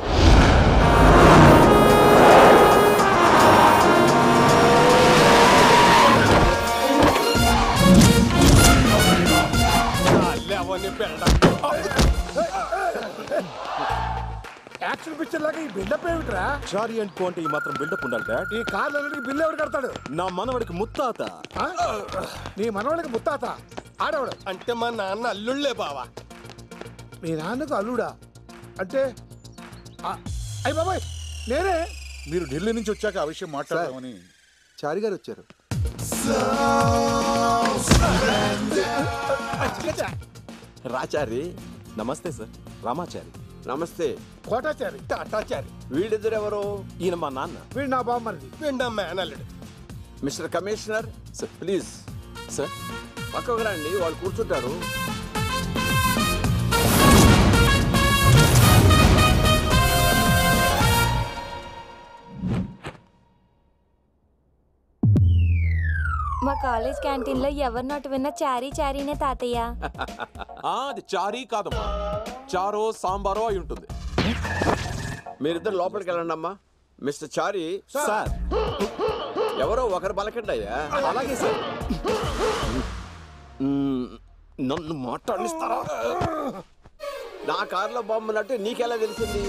లేవని బెళ్ళ యాక్షన్ పిక్చర్ లాగా ఈ బిల్డప్ ఏమిట్రా చారి అండ్ కో అంటే ఈ మాత్రం బిల్డప్ ఉండాలి డాడ్ ఈ కార్లన్నిటికి బిల్లు ఎవడు కడతాడు నా మనవడికి ముత్తాత ఆ? నీ మనవాడికి ముత్తాత ఆడవాడు అంటే మా నాన్న అల్లుళ్ళే బావా మీ నాన్నకు అల్లుడా అంటే అయ్యి బాబాయ్ నేనే మీరు ఢిల్లీ నుంచి వచ్చాక ఆ విషయం మాట్లాడదామని చారి గారు వచ్చారు రాచారి నమస్తే సార్ రామాచారి నమస్తే కోటాచారి టాటాచారి వీడిద్దరెవరు ఈయన మా నాన్న వీడు నా బామ్మది వీడు నా మేనల్లుడు mister commissioner sir please sir పక్కకు రండి వాళ్ళు కూర్చుంటారు మా కాలేజ్ క్యాంటీన్ లో ఎవరి నోటి విన్నా చారీ చారీనే తాతయ్య ఆ, అది చారీ కాదమ్మా చారో సాంబారో అయి ఉంటుంది మీరిద్దరు లోపలికి వెళ్ళండి అమ్మా మిస్టర్ చారి సార్ ఎవరో ఒకరు బలకండి అయ్యా అలాగే సార్ మ్మ్, నన్ను మాట్లాడిస్తారా నా కారులో బాంబు ఉన్నట్టు నీకెలా తెలిసింది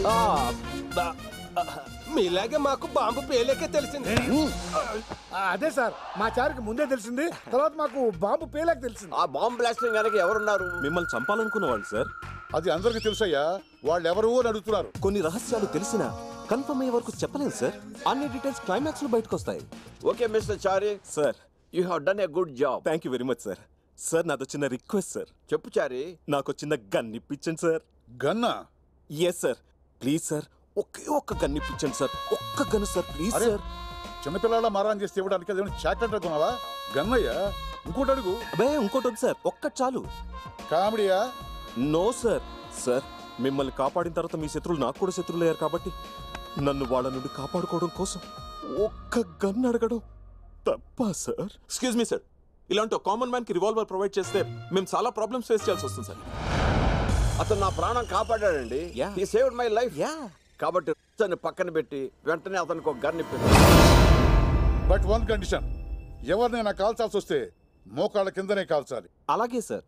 మీలాగే మాకు బాంబు పేలేకే తెలిసింది ఆ, అదే సార్ మా చారికి ముందే తెలిసింది తర్వాత మాకు బాంబు పేలాక తెలిసింది ఆ బాంబు బ్లాస్టింగ్ వెనక ఎవరున్నారు మిమ్మల్ని చంపాలనుకున్న వాళ్ళు సార్ అది అందరికీ తెలుసయ్యా వాళ్ళు ఎవరు అని అడుగుతున్నారు కొన్ని రహస్యాలు తెలిసినా కన్ఫర్మ్ అయ్యే వరకు చెప్పలేను సార్ అన్ని డీటెయిల్స్ క్లైమాక్స్ లో బయటకు వస్తాయి okay mister Chari sir you have done a good job thank you very much sir sir నాదో చిన్న రిక్వెస్ట్ సార్ చెప్పు చారి నాకు చిన్న గన్ ఇప్పించండి సార్ గన్నా ఎస్ సార్ ప్లీజ్ సార్ ఒకే ఒక్క గన్ ఇప్పించండి సార్ ఒక్క గన్ సార్ ప్లీజ్ అరే, సార్ చిన్నపిల్లల మారాన్ చేస్తే ఇవ్వడానికి అదేమైనా చాక్లెట్ అనుకున్నావా గన్నయ్యా ఇంకోటి అడుగు అబే ఇంకోటి వద్దు సార్ ఒక్కటి చాలు కామెడీయా నో సార్ సార్ మిమ్మల్ని కాపాడిన తర్వాత మీ శత్రువులు నాకు కూడా శత్రువులు అయ్యారు కాబట్టి నన్ను వాళ్ళ నుండి కాపాడుకోవడం కోసం ఒక్క గన్ అడగడం తప్ప సార్ ఎక్స్క్యూజ్ మీ సార్ ఇలాంటి ఒక కామన్ మ్యాన్ కి రివాల్వర్ ప్రొవైడ్ చేస్తే మేము చాలా ప్రాబ్లమ్స్ ఫేస్ చేయాల్సి వస్తుంది సార్ అతను నా ప్రాణం కాపాడాడండి ఈ సేవ్డ్ మై లైఫ్ కాబట్టి అతన్ని పక్కన పెట్టి వెంటనే అతనికి ఒక గన్ ఇప్పింది బట్ వన్ కండిషన్ ఎవరినైనా కాల్చాల్సి వస్తే మోకాళ్ళ కిందనే కాల్చాలి అలాగే సార్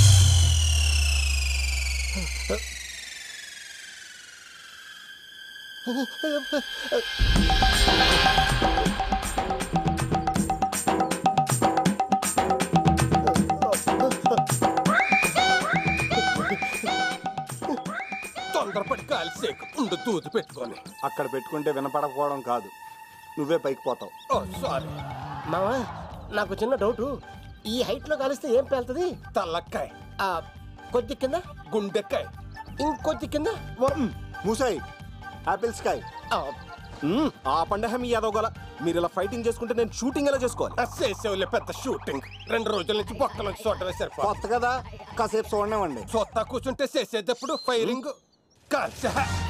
తొందరపడి కాల్సేకు ఉండు దూది పెట్టుకొని అక్కడ పెట్టుకుంటే వినపడకపోవడం కాదు నువ్వే పైకి పోతావు ఓ సారీ మావా నాకు చిన్న డౌట్ ఈ హైట్ లో కలిస్తే ఏం పేలుతుంది తల్లక్కాయ కొద్ది కింద గుండెక్కాయ ఇంకొద్ది కింద మూసాయి ఆపిల్ స్కై మ్మ్, ఆ పండగ మీ యాదవ్ గల మీరు ఇలా ఫైటింగ్ చేసుకుంటే నేను షూటింగ్ ఎలా చేసుకోవాలి చేసేవులే పెద్ద షూటింగ్ రెండు రోజుల నుంచి బొక్కల నుంచి చూడటమే సరిపో కొత్త కదా కాసేపు చూడనివ్వండి చూస్తా కూర్చుంటే చేసేటప్పుడు ఫైరింగ్ కాల్చా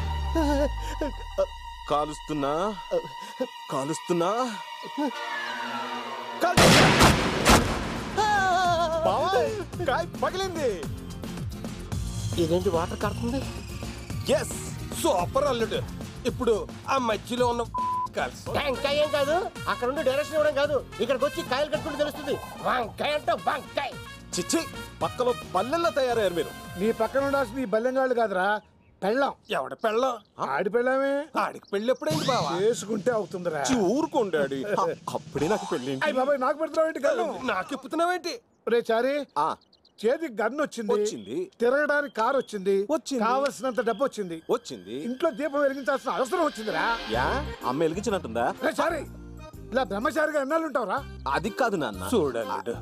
కాలుస్తున్నా కాలుస్తున్నా పగిలింది ఇదేంటి వాటర్ కారుతుంది ఎస్ సూపర్ అల్లుడు ఇప్పుడు ఆ మధ్యలో ఉన్న కాల్స్ వంకాయ ఏం కాదు అక్కడ నుండి డైరెక్షన్ ఇవ్వడం కాదు ఇక్కడికి వచ్చి కాయలు కట్టుకుంటే తెలుస్తుంది వంకాయ అంటే వంకాయ చిచ్చి పక్కలో పల్లెల్లో తయారయ్యారు మీరు నీ పక్కన ఉండాల్సింది ఈ బల్లెంగాళ్ళు కాదురా పెళ్ళం ఎవడ పెళ్ళం ఆడి పెళ్ళమే ఆడికి పెళ్ళి ఎప్పుడైంది బావా చేసుకుంటే అవుతుందిరా చి, ఊరుకోండి డాడీ అ- అప్పుడే నాకు పెళ్ళి అయ్యి బాబాయ్ నాకు పెడుతున్నావు ఏంటి గన్ను నాకు ఇప్పుతున్నావేంటి రే చారి చేతికి గన్ను వచ్చింది వచ్చింది. తిరగడానికి కారు వచ్చింది వచ్చింది. కావలసినంత డబ్బు వచ్చింది వచ్చింది ఇంట్లో దీపం వెలిగించాల్సిన అవసరం వచ్చిందిరా యా అమ్మ వెలిగించినట్టుందా రే చారి ఇలా బ్రహ్మచారిగా ఎన్నాళ్ళు ఉంటావురా అది కాదు నాన్న చూడల్లుడు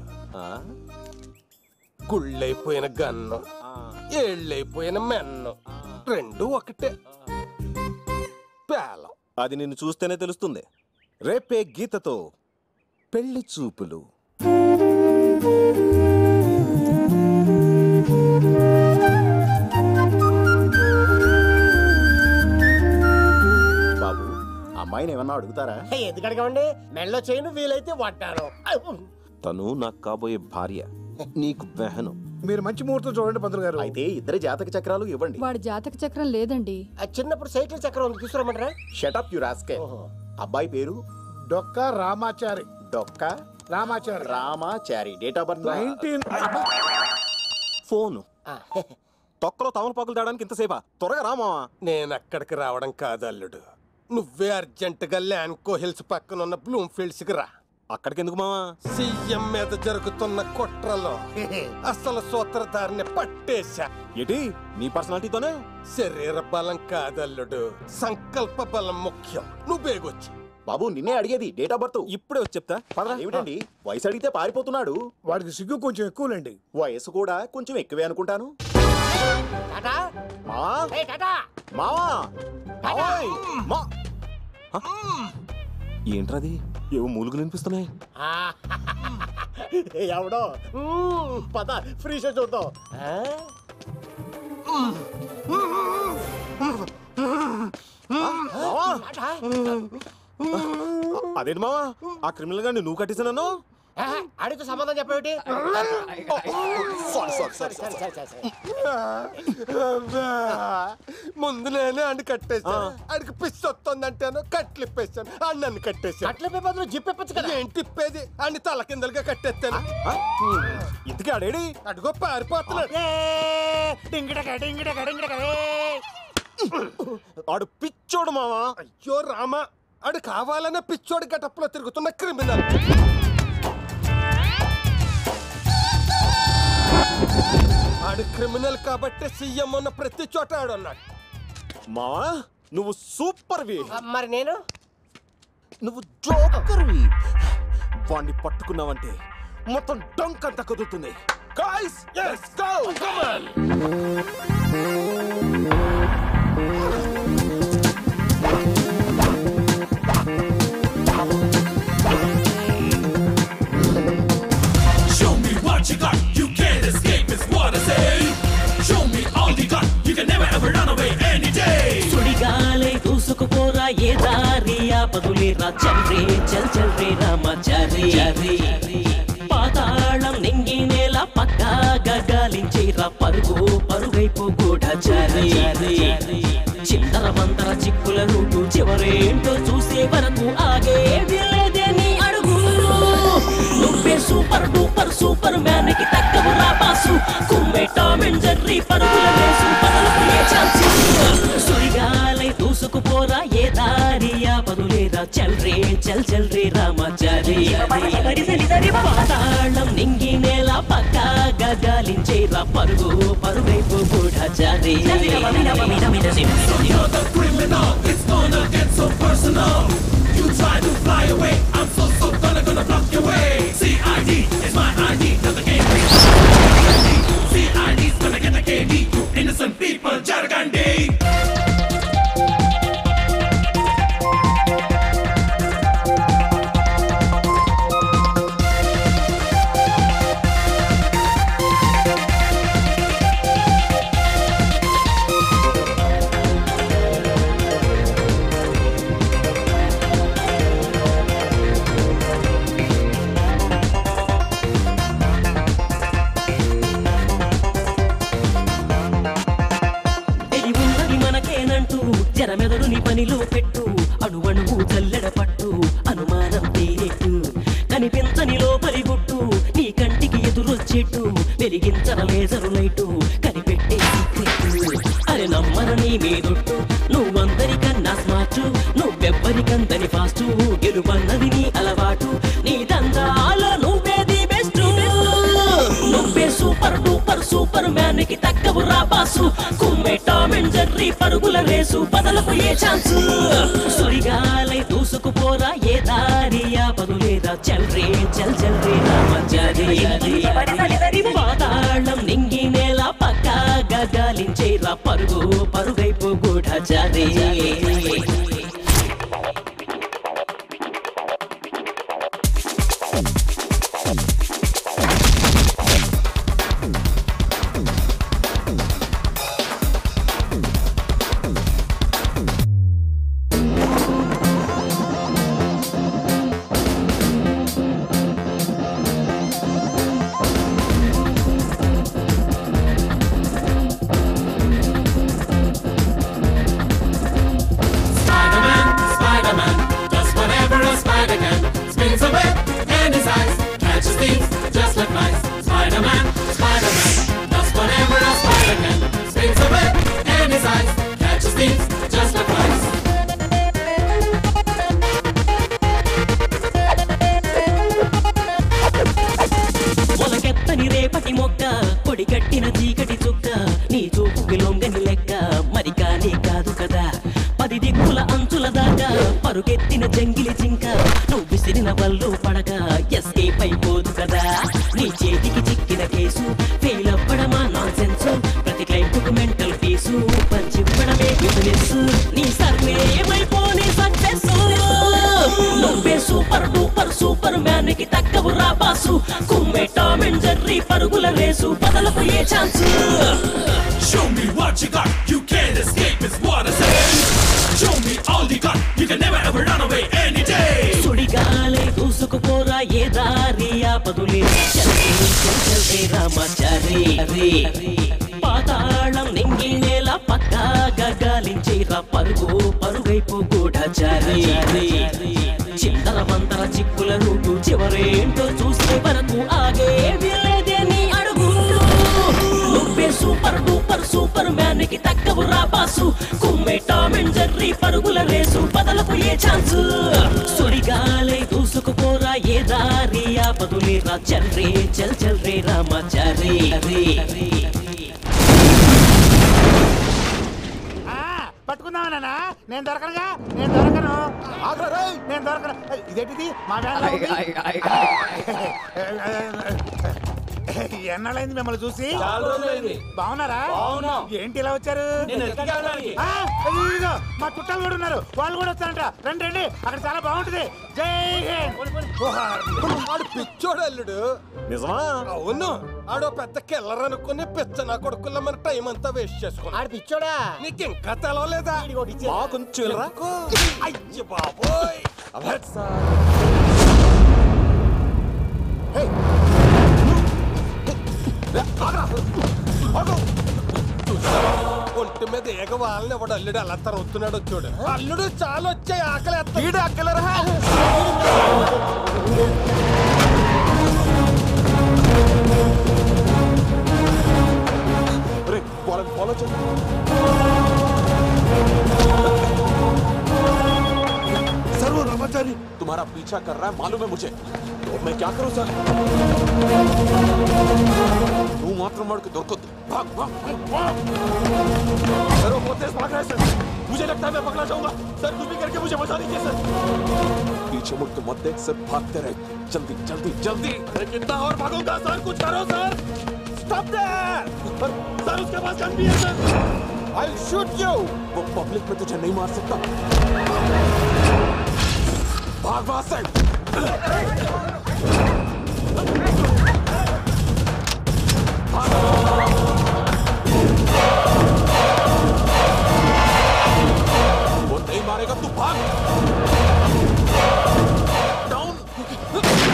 గుళ్ళైపోయిన గన్ను ఏళ్ళైపోయిన మెన్ను రెండు ఒకటే పేలం అది నిన్ను చూస్తేనే తెలుస్తుంది రేపే గీతతో పెళ్లి చూపులు బాబు అమ్మాయిని ఏమన్నా అడుగుతారా ఎందుకు అడగండి మెళ్ళో చేయను వీలైతే వాటాను తను నాకు కాబోయే భార్య నీకు బెహను మీరు మంచి ముహూర్తం చూడండి పంతులు గారు అయితే ఇద్దరి జాతక చక్రాలు ఇవ్వండి వాడి జాతక చక్రం లేదండి చిన్నప్పుడు సైకిల్ చక్రం ఉంది తీసుకురమ్మంటారా షటప్ యు రాస్కే అబ్బాయి పేరు Dokka Ramachari Dokka Ramachari Ramachari date of birth nineteen phone తొక్కలో తమలపాకులు తేడానికి ఇంతసేపా త్వరగా రామా నేను అక్కడికి రావడం కాదు అల్లుడు నువ్వే అర్జెంటుగా ల్యాన్కో హిల్స్ పక్కన ఉన్న బ్లూమ్ ఫీల్డ్స్ కి రా అక్కడికి ఎందుకు మావా సీఎం మీద జరుగుతున్న కుట్రలో అసలు సూత్రధారిని పట్టేశా ఏంటి నీ పర్సనాలిటీతోనే శరీర బలం కాదల్లుడు సంకల్ప బలం ముఖ్యం నువ్వు బేగొచ్చి బాబు నిన్నే అడిగేది డేట్ ఆఫ్ బర్త్ ఇప్పుడే వచ్చి చెప్తా ఏమిటండి వయసు అడిగితే పారిపోతున్నాడు వాడికి సిగ్గు కొంచెం ఎక్కువలేండి వయసు కూడా కొంచెం ఎక్కువే అనుకుంటాను టాటా మా ఏ టాటా మావా ఓయ్! మా హ? ఏంట్రది ఏవో మూలుగులు వినిపిస్తున్నాయి ఎవడో మ్మ్, పద ఫ్రీ షో చూద్దాం ఆ? అదేంటి మావా ఆ క్రిమినల్ గాని నువ్వు కట్టేసాను అడిగితే సమాధానం చెప్పేటి సారీ సారీ సారీ ముందు నేనే అన్ని కట్టేశాను అడిగి పిచ్చి వస్తుందంటేను కట్లు ఇప్పేశాను అని నన్ను కట్టేశాను కట్ల బదులు జిప్ ఇప్పచ్చు కదా ఏంటి ఇప్పేది అన్ని తల కిందలుగా కట్టేస్తాను ఇంతకీ ఆడేడి అడుగో పారిపోతున్నాడు ఆడు పిచ్చోడు మావా అయ్యో రామా అడు కావాలనే పిచ్చోడి గటప్లో తిరుగుతున్న క్రిమినల్ ఆడు క్రిమినల్ కాబట్టి సీఎం ఉన్న ప్రతి చోట ఆడు ఉన్నాడు మావా నువ్వు సూపర్ వి మరి నేను నువ్వు జోకర్వి వాణ్ణి పట్టుకున్నావంటే మొత్తం డంక్ అంతా కదులుతుంది guys yes go come on Show me what you got, you can't escape, is what I say. Show me all you got, you can never ever run away any day. సుడిగాలై దూసుకుపోరా ఏ దారి ఆపదులేరా చల్రే చల్ చల్ రే రామచారి పాతాళం నింగి నేల పక్కాగా గాలించేరా పరుగు పరుగైపు గూఢచారి చిందర మందర చిక్కుల రూటు చివరేంటో చూసే వరకు ఆగేది లేదే నీ అడుగు నువ్వే సూపర్ డూపర్ సూపర్ మ్యాన్ కి తగ్గవు రా బాసు కుమ్మే టామ్ అండ్ జెర్రీ పరుగుల రేసు పదలకు ఏ ఛాన్స్ సుడిగాలై దూసుకుపోరా ఏ దారి ఆపదులేరా చల్ రే చల్ చల్ రే రామచారి పాతాళం నింగి నేల పక్కాగా గాలించేరా పరుగు పరుగైపు గూఢచారి So you're the criminal, it's gonna get so personal. You try to fly away, I'm so so gonna gonna block your way. CID is my ID, not the game. CID's gonna get the KD, you innocent people, Jargandi. తెలివున్నది మనకేనంటూ జరమెదడు నీ పనిలో పెట్టు అణువణువు జల్లెడ పట్టు అనుమానం తీరెట్టు కనిపించని లోపలి గుట్టు నీ కంటికి ఎదురొచ్చేట్టు వెలిగించర లేజరు లైటు కనిపెట్టే సీక్రెట్ అరే నమ్మరని మీదొట్టు నువ్వందరికన్నా స్మార్ట్ నువ్వెవ్వరికందని ఫాస్ట్ గెలుపన్నది నీ అలవాటు నీ దందాలో నువ్వేది బెస్ట్ నువ్వే సూపర్ డూపర్ సూపర్ మ్యాన్ కి తగ్గవు రా బాసు కుమ్మే టామ్ అండ్ జెర్రీ పరుగుల రేసు బదలకు ఏ ఛాన్స్ సుడిగాలై దూసుకుపోరా ఏ దారి ఆపదులేదా చల్ రే చల్ చల్ రే రామచారి పాతాళం నింగి నేల పక్కాగా గాలించేరా పరుగు పరుగైపు గూఢచారి Spider-Man, Spider-Man, does whatever a spider can. Spins a web in his eyes, catches thieves just like mice. Spider-Man, Spider-Man, does whatever a spider can. Spins a web in his eyes, catches thieves just like mice. మొలకెత్తని రేపటి మొక్క పొడి కట్టిన చీకటి చుక్క నీ చూపుకి లొంగని లెక్క మరి కానీ కాదు కదా పది దిక్కుల అంచుల దాకా పరుగెత్తిన జంగిలి జింక నువ్వు విసిరిన వల్లు పడక ఎస్కేప్ అయిపోదు కదా నీ చేతికి చిక్కిన కేసు ఫెయిల్ అవ్వడమా నాన్ సెన్స్ ప్రతి క్లైంట్కు మెంటల్ ఫీసు పంచివ్వడమే బిజినెస్ నీ సర్వే ఏమైపోని సక్సెస్ నువ్వే సూపర్ డూపర్ సూపర్ మ్యాన్ కి తగ్గవు రా బాసు కుమ్మే టామ్ అండ్ జెర్రీ పరుగుల రేసు బదలకు ఏ chance Show me what you got, you can't escape, is what I say. Show me all you got, you can never ever run away any day. సుడిగాలై దూసుకుపోరా ఏ దారి ఆపదులే చల్రే చల్ చల్రే రామాచారి రే పాతాళం నింగినేల పక్కాగా గాలించేరా పరుగు పరుగైపు గూఢచారి చిందర మందర చిక్కుల రూటు చివరేంటో చూసే వరకు ఆగేది లేదే నీ అడుగు నువ్వే సూపర్ డూపర్ సూపర్ మ్యాన్ కి తగ్గవు రా బాసు కుమ్మే టామ్ అండ్ జెర్రీ పరుగుల రేసు బదలకు ఏ ఛాన్స్ సుడిగాలే దూసుకుపోరా ఏ దారి ఆపదులేరా చల్ రే చల్ చల్ రే రామాచారి రే పట్టుకుందామా నాన్న నేను దొరకనుగా నేను దొరకను ఆగ్రా నేను దొరకను ఇదేంటిది మా ఎన్నాళ్ళైంది మిమ్మల్ని చూసి చాలా రోజులైంది. బాగున్నారా బాగున్నాం. ఏంటి ఇలా వచ్చారు నేను ఎత్తుకెళ్ళడానికి. ఆ, ఇదిగో, ఇదిగో, మా చుట్టాలు కూడా ఉన్నారు వాళ్ళు కూడా వస్తారంట రండి రండి అక్కడ చాలా బాగుంటుంది జై హింద్ ఆడు పిచ్చోడు అల్లుడు నిజమా అవును ఆడో పెద్ద కిల్లర్ అనుకుని పిచ్చ నా కొడుకుల మన టైం అంతా వేస్ట్ చేసుకున్నా ఆడు పిచ్చోడా నీకు ఇంకా తెలవలేదా మా కొంచెం వెళ్ళరా? అయ్య బాబోయ్ ఒంటి మీద ఏగ వాళ్ళని ఎవడు అల్లుడు అలా తరుగుతున్నాడు చూడు అల్లుడు చాలా వచ్చాయి ఆకలి వీడు అక్కలరా రే వాళ్ళని ఫాలో చేయండి सर वो रामाचारी तुम्हारा पीछा कर रहा है मालूम है मुझे तो मैं क्या करूं सर నువ్వు మాత్రం వాడికి దొరకొద్దు भाग भाग भाग सर वो बहुत तेज भाग रहा है सर मुझे लगता है मैं पकड़ा जाऊंगा सर कुछ भी करके मुझे बचा दीजिए सर पीछे मुड़ के मत देख सर भागते रहे जल्दी जल्दी जल्दी अरे कितना और भागूंगा सर कुछ करो सर स्टॉप देयर सर उसके पास गन भी है सर आई शूट यू वो पब्लिक में तुझे नहीं मार सकता भाग वहां से वो नहीं मारेगा तू भाग down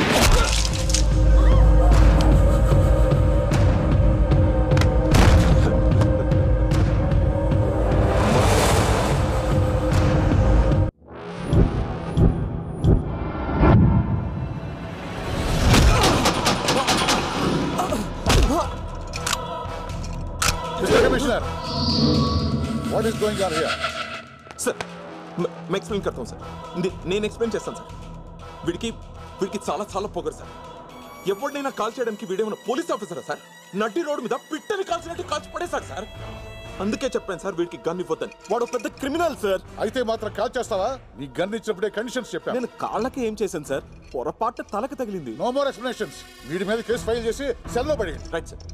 Mr. Commissioner, what is going on here? Sir నేను ఎక్స్ప్లెయిన్ కడతాను సార్ నే- నేను ఎక్స్ప్లెయిన్ చేస్తాను సార్ వీడికి వీడికి చాలా చాలా పొగరు సార్ ఎవరినైనా కాల్ చేయడానికి వీడేమైనా పోలీస్ ఆఫీసరా సార్ నడ్డి రోడ్డు మీద పిట్టని కాల్చినట్టు కాల్చి పడేశాడు సార్ అందుకే చెప్పాను సార్ వీడికి గన్ ఇవ్వద్దని వాడు పెద్ద క్రిమినల్ సార్ అయితే మాత్రం కాల్ చేస్తావా నీ గన్ ఇచ్చినప్పుడే కండిషన్స్ చెప్పాను నేను కాళ్ళకి ఏం చేశాను సార్ పొరపాటు తలకు తగిలింది నో మోర్ ఎక్స్ప్లెనేషన్స్ వీడి మీద కేసు ఫైల్ చేసి సెల్లో పడి రైట్ సార్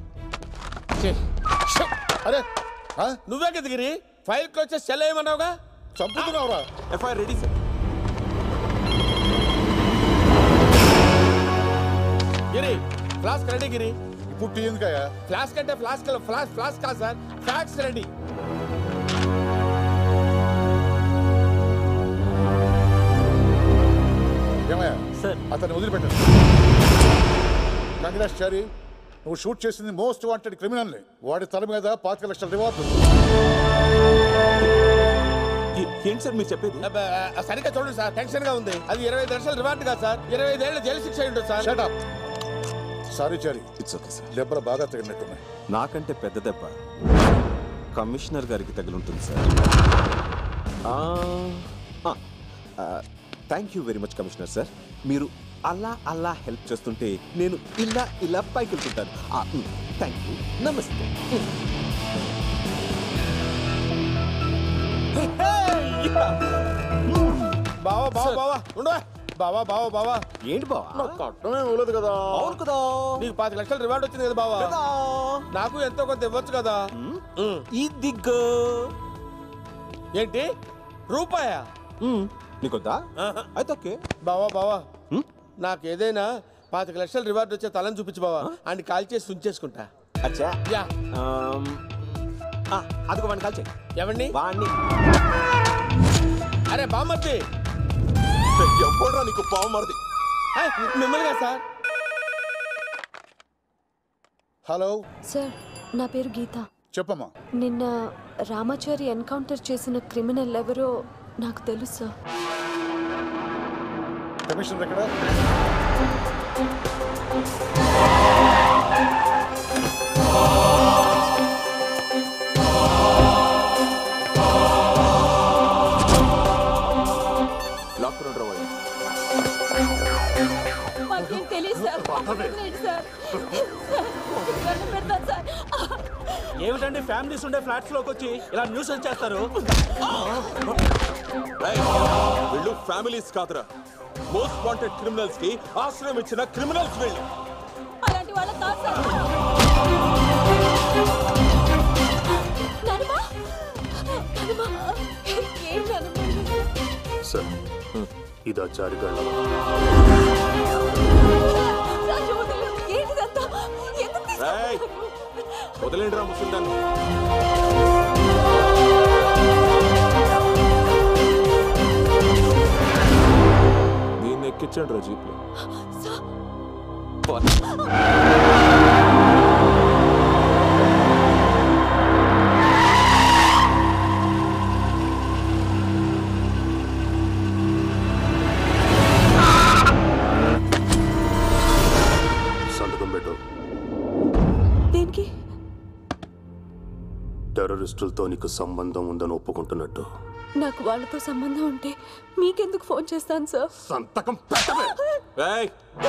అరే నువ్వే కదా గిరి ఫైల్ క్లోజ్ చేసి సెల్ వేయమన్నావుగా చంపుతున్నావురా FIR ready sir Giri flask ready Giri ఇప్పుడు టీ ఎందుకయ్యా ఫ్లాస్క్ అంటే ఫ్లాస్క్ ఫ్లాస్ ఫ్లాస్క్ కాదు సార్ ఫ్లాక్స్ రెడీ ఏమయ్యా సార్ అతన్ని వదిలిపెట్టాను కంగ్రాస్ చారి నువ్వు షూట్ చేసింది మోస్ట్ వాంటెడ్ క్రిమినల్ వాడి తల మీద పాతిక లక్షల రివార్డు ఏంటి సార్ మీరు చెప్పేది సరిగ్గా చూడండి సార్ టెన్షన్ గా ఉంది అది ఇరవై ఐదు లక్షల రివార్డ్ కాదు సార్ ఇరవై ఐదేళ్ల జైలు శిక్ష అయి ఉంటుంది sir shut up sorry Chari it's okay sir దెబ్బలు బాగా తగినట్టున్నాయి నాకంటే పెద్ద దెబ్బ కమిషనర్ గారికి తగిలింటుంది sir thank you very much commissioner sir మీరు అలా అలా హెల్ప్ చేస్తుంటే నేను ఇలా ఇలా పైకి వెళ్తుంటాను థ్యాంక్ యూ నమస్తే బావా బావా బావా ఉండవా బావా బావా బావా ఏంటి బావా నాకు కట్టడం ఇవ్వలేదు కదా అవును కదా నీకు పాతి లక్షల రివార్డ్ వచ్చింది కదా బావా నాకు ఎంతో కొంత ఇవ్వచ్చు కదా ఇది ఏంటి రూపాయా నీకొద్దా అయితే ఓకే బావా బావా నాకు ఏదైనా పాతిక లక్షల రివార్డ్ వచ్చే తలని చూపించు బావా అని కాల్ చేసి ఉంచేసుకుంటా అచ్చా యా అదిగో వాడిని కాల్ చేయి ఎవరిని వాడిని అరే బామ్మర్ది ఎవడరా నీకు పావు మరది మిమ్మల్ని కదా సార్ హలో సార్ నా పేరు గీత చెప్పమ్మా నిన్న రామాచారి ఎన్కౌంటర్ చేసిన క్రిమినల్ ఎవరో నాకు తెలుసు సార్ కమిషనర్ ఎక్కడ లాక్కుని రా వాడిని. మాకేం తెలియదు సార్ వదిలేయండి సార్ దండం పెడతాను సార్ ఏమిటండి ఫ్యామిలీస్ ఉండే ఫ్లాట్స్ లోకి వచ్చి ఇలా న్యూస్ చేస్తారు రేయ్, వీళ్ళు ఫ్యామిలీస్ కాదురా మోస్ట్ వాంటెడ్ క్రిమినల్స్ కి ఆశ్రయం ఇచ్చిన క్రిమినల్స్ వీళ్ళు అలాంటి వాళ్ళ కాదు సార్ ననుమా ననుమా ఏం ననుమా సార్ ఇదా చారిగళ్ళ రాజు వదిలు ఏంటిదంతా ఎందుకు రేయ్, వదిలేండి రా ముసలిదాన్ని దీన్ని ఎక్కించండి రా జీప్లో సంతకం పెట్టు దేనికి టెర్రరిస్టులతో నీకు సంబంధం ఉందని ఒప్పుకుంటున్నట్టు నాకు వాళ్ళతో సంబంధం ఉంటే మీకెందుకు ఫోన్ చేస్తాను సార్ సంతకం పెట్టవే ఏయ్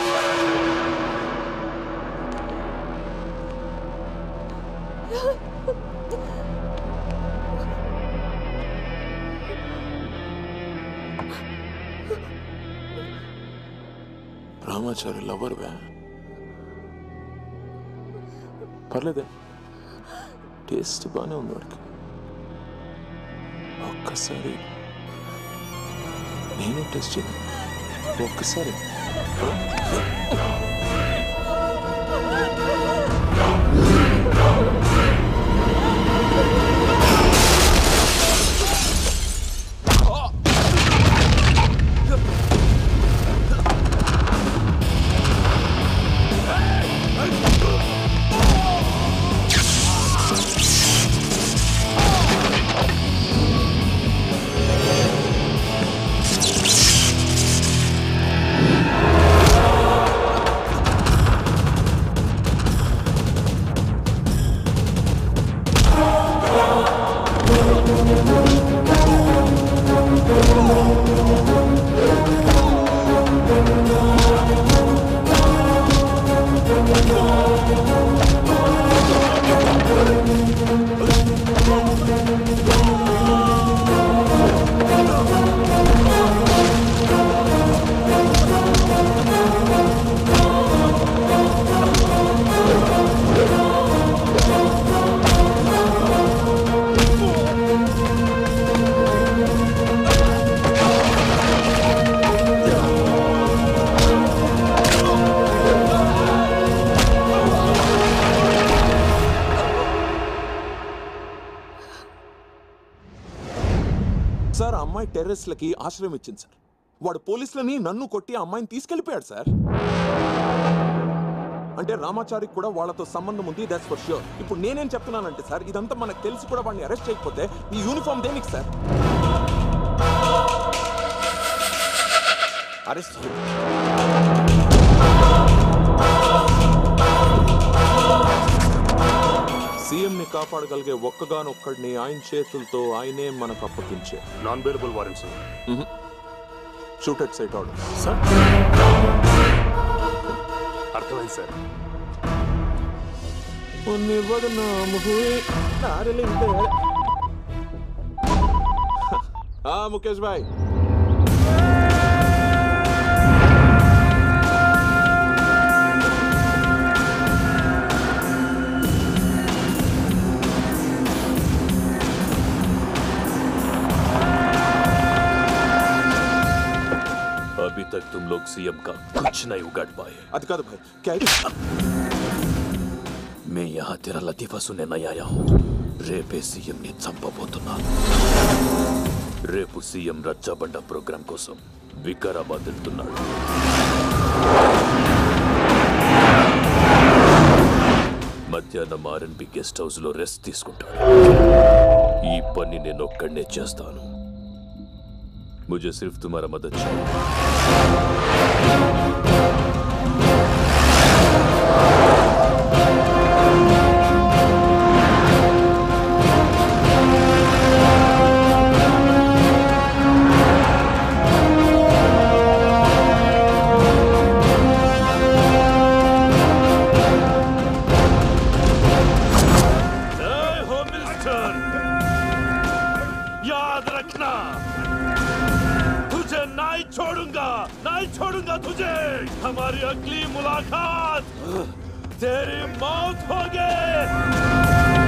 రామాచారి లవర్ వే పర్లేదే టేస్ట్ బాగానే ఉంది వాడికి ఒక్కసారి నేను టెస్ట్ చేయను ఒక్కసారి సార్ ఆ అమ్మాయి టెర్రరిస్ట్లకి ఆశ్రయం ఇచ్చింది సార్ వాడు పోలీసులని నన్ను కొట్టి ఆ అమ్మాయిని తీసుకెళ్లిపోయాడు సార్ అంటే రామాచారికి కూడా వాళ్ళతో సంబంధం ఉంది దట్స్ ఫర్ ష్యూర్ ఇప్పుడు నేనేం చెప్తున్నానంటే సార్ ఇదంతా మనకు తెలిసి కూడా వాడిని అరెస్ట్ చేయకపోతే ఈ యూనిఫామ్ దేనికి సార్ అరెస్ట్ సీఎం ని కాపాడగలిగే ఒక్కగానొక్కడిని ఆయన చేతులతో ఆయనే మనకు అప్పగించే non bailable warrant sir shoot at sight order sir అర్థమైంది సార్ हाँ मुकेश भाई अभी तक तुम लोग सीएम का कुछ नहीं उगाड़ पाए అది కాదు భాయ్ క్యా मैं यहाँ तेरा लतीफा सुनने नहीं आया हूँ రేపే సీఎం ని చంపబోతున్నాను రేపు సీఎం రచ్చబండ ప్రోగ్రాం కోసం వికారాబాద్ వెళ్తున్నాడు మధ్యాహ్నం ఆర్ఎన్బి గెస్ట్ హౌస్ లో రెస్ట్ తీసుకుంటాను ఈ పని నేను ఒక్కడనే చేస్తాను ముझे सिर्फ तुम्हारा मदद चाहिए जय हो मिस्टर याद रखना तुझे नहीं छोड़ूंगा नहीं छोड़ूंगा तुझे हमारी अगली मुलाकात तेरी मौत होगी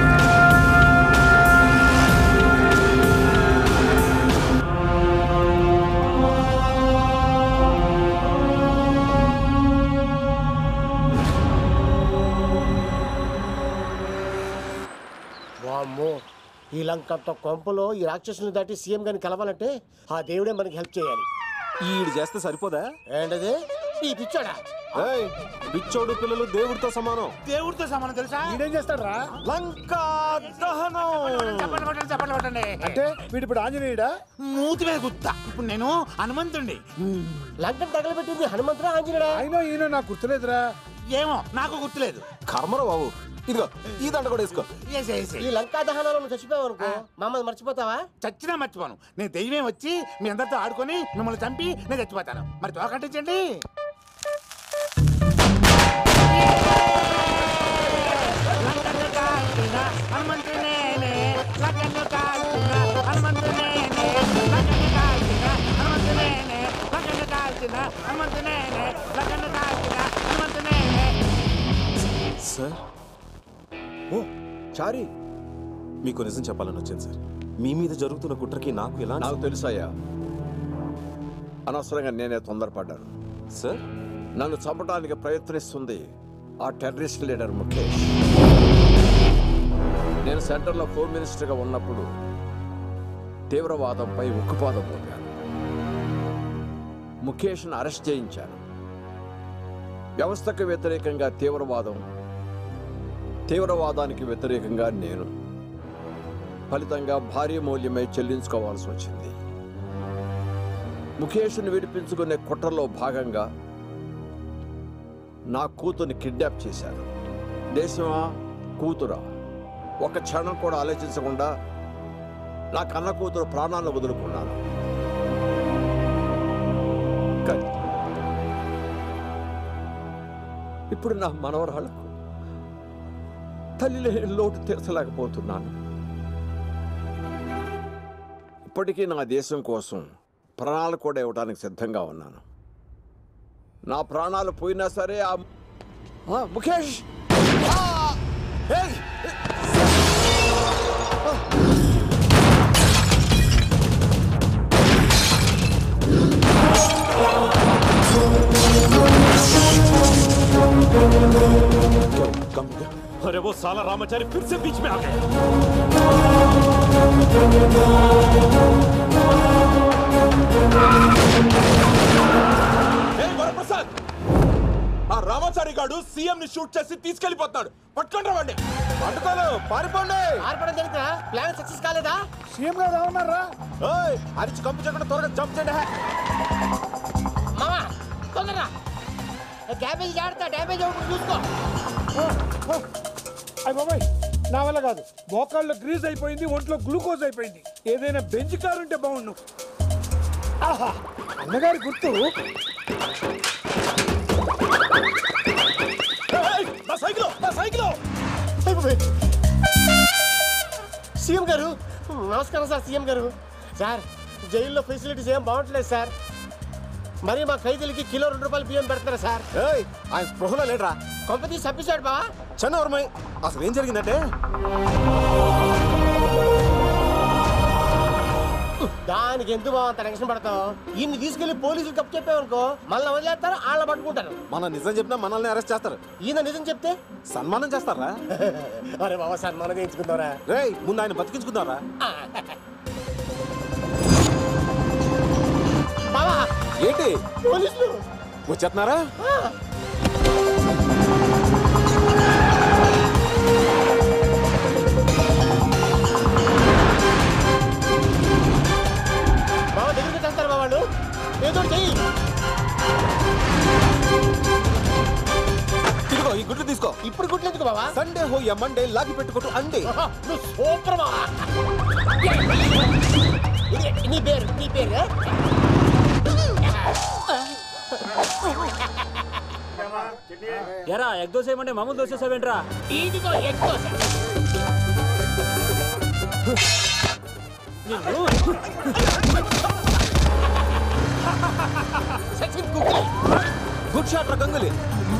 వామ్మో ఈ లంకంత కొంపలో ఈ రాక్షసుని దాటి సీఎం గారిని కలవాలంటే ఆ దేవుడే మనకి హెల్ప్ చేయాలి ఈడు చేస్తే సరిపోదా ఏంటది ఈ పిచ్చోడా ఏయ్, పిచ్చోడు పిల్లలు దేవుడితో సమానం దేవుడితో సమానం తెలుసా ఈడేం చేస్తాడ్రా లంకా దహనం చెప్పండి కొట్టండి చెప్పండి కొట్టండి అంటే వీడు ఇప్పుడు ఆంజనేయుడా మూతి మీద గుత్తా ఇప్పుడు నేను హనుమంతుణ్ణి లంకను తగలబెట్టింది హనుమంతుడా ఆంజనేయుడా అయినా ఈయన నాకు గుర్తులేదురా ఏమో నాకు గుర్తులేదు కర్మరా బాబు ఇదిగో ఈ దండ కూడా వేసుకో ఏసే, ఏసే. ఈ లంకా దహనంలో నువ్వు చచ్చిపోయావు అనుకో మమ్మల్ని మర్చిపోతావా చచ్చినా మర్చిపోను నేను దెయ్యమే వచ్చి మీ అందరితో ఆడుకొని మిమ్మల్ని చంపి నేను చచ్చిపోతాను మరి తోకట్టించండి హనుమంతునేనే లగ్గను కాల్చిన హనుమంతునేనే లగ్గను కాల్చిన హనుమంతునేనే లగ్గను కాల్చిన హనుమంతునేనే లగ్గను కాల్చిన హనుమంతునేనే సార్ ఓ చారి మీకు నిజం చెప్పాలని వచ్చాను సార్ మీ మీద జరుగుతున్న కుట్రకి నాకు ఎలా నాకు తెలుసయ్యా అనవసరంగా నేనే తొందరపడ్డాను సార్ నన్ను చంపడానికి ప్రయత్నిస్తుంది ఆ టెర్రరిస్ట్ లీడర్ ముఖేష్ నేను సెంటర్లో హోమ్ మినిస్టర్గా ఉన్నప్పుడు తీవ్రవాదంపై ఉక్కుపాదం మోపాను ముఖేష్ను అరెస్ట్ చేయించాను వ్యవస్థకు వ్యతిరేకంగా తీవ్రవాదం తీవ్రవాదానికి వ్యతిరేకంగా నేను ఫలితంగా భారీ మూల్యమై చెల్లించుకోవాల్సి వచ్చింది ముఖేష్ను విడిపించుకునే కుట్రలో భాగంగా నా కూతుర్ని కిడ్నాప్ చేశారు దేశమా కూతురా ఒక క్షణం కూడా ఆలోచించకుండా నా కన్న కూతురు ప్రాణాలను వదులుకున్నాను కానీ ఇప్పుడు నా మనవరాళ్లకు తల్లి లేని లోటు తీర్చలేకపోతున్నాను ఇప్పటికీ నా దేశం కోసం ప్రాణాలు కూడా ఇవ్వడానికి సిద్ధంగా ఉన్నాను నా ప్రాణాలు పోయినా సరే ఆ ఆ, ముఖేష్ ఆ! ఏయ్! अरे वो साला रामाचारी फिर से बीच में आ गया ఏయ్ వరప్రసాద్ ఆ రామాచారి గాడు సీఎం ని షూట్ చేసి తీసుకెళ్లిపోతున్నాడు పట్టుకుంటారా వాడిని పట్టుకోను పారిపోండి ఆర్పడం జరిగినా ప్లాన్ సక్సెస్ కాలేదా సీఎం గారు ఏమన్నారా ఓయ్ అరిచి కంపు చేయకుండా త్వరగా జంప్ చేయండి మామా తొందరరా డ్యామేజ్ జాగ్రత్త డ్యామేజ్ అవ్వకుండా చూసుకో అయ్య బాబాయ్ నా వల్ల కాదు మోకాల్లో గ్రీజ్ అయిపోయింది ఒంట్లో గ్లూకోజ్ అయిపోయింది ఏదైనా బెంచ్ కారు ఉంటే బాగుండు ఆహా అన్నగారి గుర్తు నా సైకిల్ నా సైకిల్ సీఎం గారు నమస్కారం సార్ సీఎం గారు సార్ జైల్లో ఫెసిలిటీస్ ఏం బాగుంటలేదు సార్ మరి మా ఖైదీలకి కిలో రెండు రూపాయలు బియ్యం పెడతారా సార్ ఏయ్ ఆయన స్పృహలో లేడరా కొంపతీసి చంపేశాడు బావా చన్నవర్మయ్ అసలు ఏం జరిగిందంటే దానికి ఎందుకు బావ అంత టెన్షన్ పడతావు ఈయన్ని తీసుకెళ్లి పోలీసులు కప్పు చెప్పావనుకో మళ్ళీ వదిలేస్తారు వాళ్ళ పట్టుకుంటారు మన నిజం చెప్పినా మనల్ని అరెస్ట్ చేస్తారు ఈయన నిజం చెప్తే సన్మానం చేస్తారా అరే బాబా సన్మానం చేయించుకుందారా రేయ్ ముందు ఆయన బతికించుకుందారా బావా ఏంటి పోలీసులు వచ్చేస్తున్నారా వాళ్ళు ఏదో ఒకటి చెయ్యి ఇదిగో ఈ గుడ్లు తీసుకో ఇప్పుడు గుడ్లు ఎందుకు బావా సండే హోయ మండే లాగి పెట్టుకుంటూ అండే నువ్వు సూపర్ బావా ఇది నీ పేరు నీ పేరు ఎరా ఎగ్ దోశ ఏమంటే మామూలు దోశ వేసేసావేంట్రా ఇదిగో ఎగ్ దోశ సచిన్ కుక్కీ గుడ్ షాట్ రా గంగులీ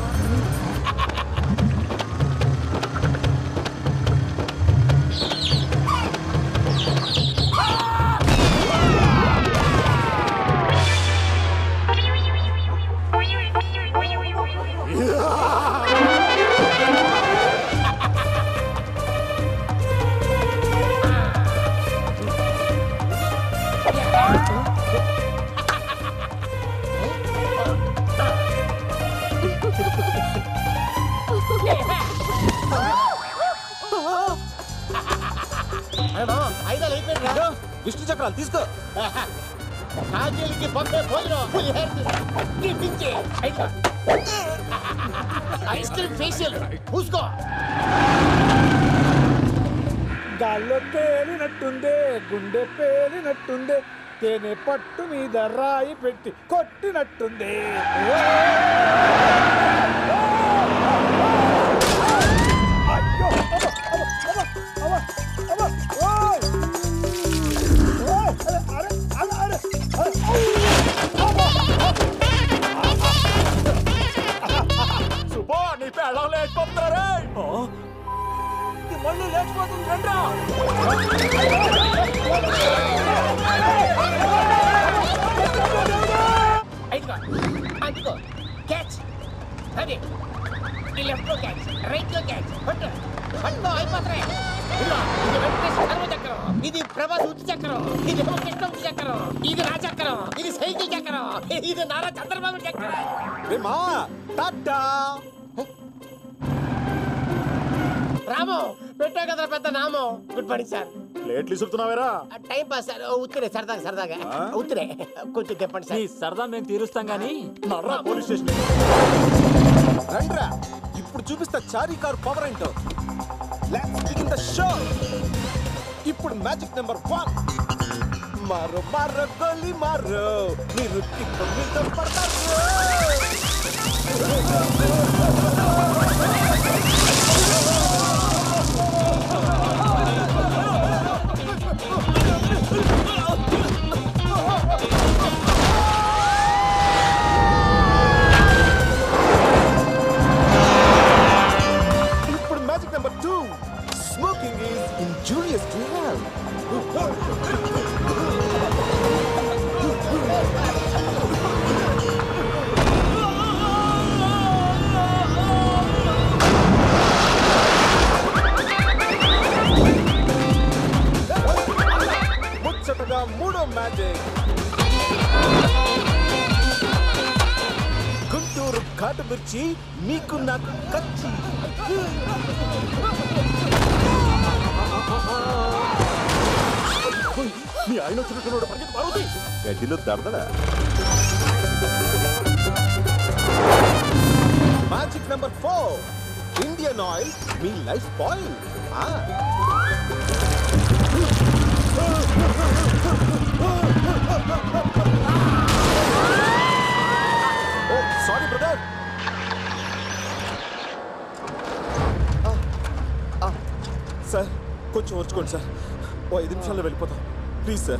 ఐదాలు అయిపోయింది విష్ణు చక్రాలు తీసుకో కాజేలికి పంపే భోజనం పులిహోర టిఫిన్కి ఐదు ఐస్ క్రీమ్ ఫేషియల్ పూసుకో గాల్లో పేలినట్టుందే గుండె పేలినట్టుందే తేనె పట్టు మీద రాయి పెట్టి కొట్టినట్టుంది అయ్యో! అవ్వ! అవ్వ! అవ్వ! అవ్వ! ఓయ్! ఓయ్! అరే! అరే! అరే! అరే! సుబ్బా నీ పెళ్ళం లేచిపోతున్నారే మళ్ళీ లేచిపోతుంది రండ్రా ఐదుగో అందుకో క్యాచ్ అది ఈ లెఫ్ట్ లో క్యాచ్ రైట్ లో క్యాచ్ పట్టు పట్టుకో అయిపోతున్నాయి ఇదిగో, ఇది వెంకటేశ్వర సర్వ చక్రం ఇది ప్రభాస్ ఉత్తి చక్రం ఇది ఏమో కృష్ణ ఉత్తి చక్రం ఇది నా చక్రం ఇది సైకిల్ చక్రం ఇది నారా చంద్రబాబు చక్రం రే మా టాటా రాము పెట్టా కదా పెద్ద నామం గుడ్ మార్నింగ్ సార్ ప్లేట్లు ఇసురుతున్నావేరా టైం పాస్ సార్ ఉత్తిరే సరదాగా సరదాగా ఉత్తిరే కొంచెం తెప్పండి సార్ నీ సరదా మేము తీరుస్తాం గానీ నర్రా పోలీస్ స్టేషన్ రండ్రా ఇప్పుడు చూపిస్తా చారీ కార్ పవర్ ఏంటో లెట్స్ బిగిన్ ద షో ఇప్పుడు మ్యాజిక్ నెంబర్ వన్ మారో మారో గోలీ మారో మీరు కిక్కు మీద పడతారు ఇప్పుడు magic number two smoking is injurious to health ముచ్చటగా మూడో మ్యాజిక్ గుంటూరు ఘాటు మిర్చి మీకు నాకు కచ్చి మీ ఆయన వచ్చినట్టున్నాడు పరిగెత్తి పార్వతి గడ్డిలో దడదడా magic number four Indian oil మీ life boil oh sorry brother sir కొంచెం ఓర్చుకోండి సార్ ఓ ఐదు నిమిషాల్లో వెళ్ళిపోతాం please sir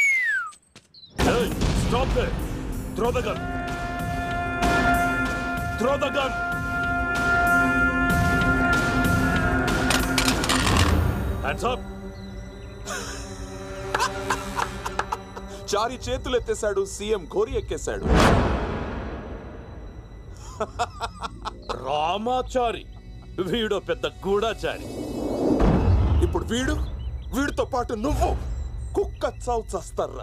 Hey, stop there. Throw the gun. Throw the gun hands up Chari చేతులు ఎత్తేశాడు సీఎం ఘోరి ఎక్కేశాడు రామాచారి వీడో పెద్ద గూఢాచారి ఇప్పుడు వీడు వీడితో పాటు నువ్వు కుక్క చావు చస్తారా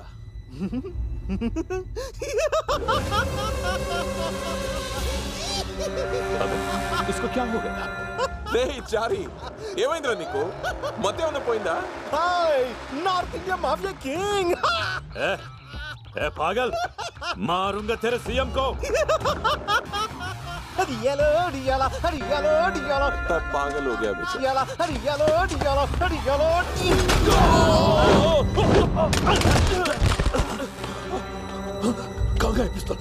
इसको क्या हो गया రే చారి ఏమైందిరా నీకు మధ్య ఏమన్నా పోయిందా hi north India mafia king ए, ए पागल मारूंगा तेरे सीएम को హరియాలో హరియాలా హరియాలో హరియాలో पागल हो गया बेचारा హరియాలా హరియాలో హరియాలో హరియాలో कहाँ गए पिस्तौल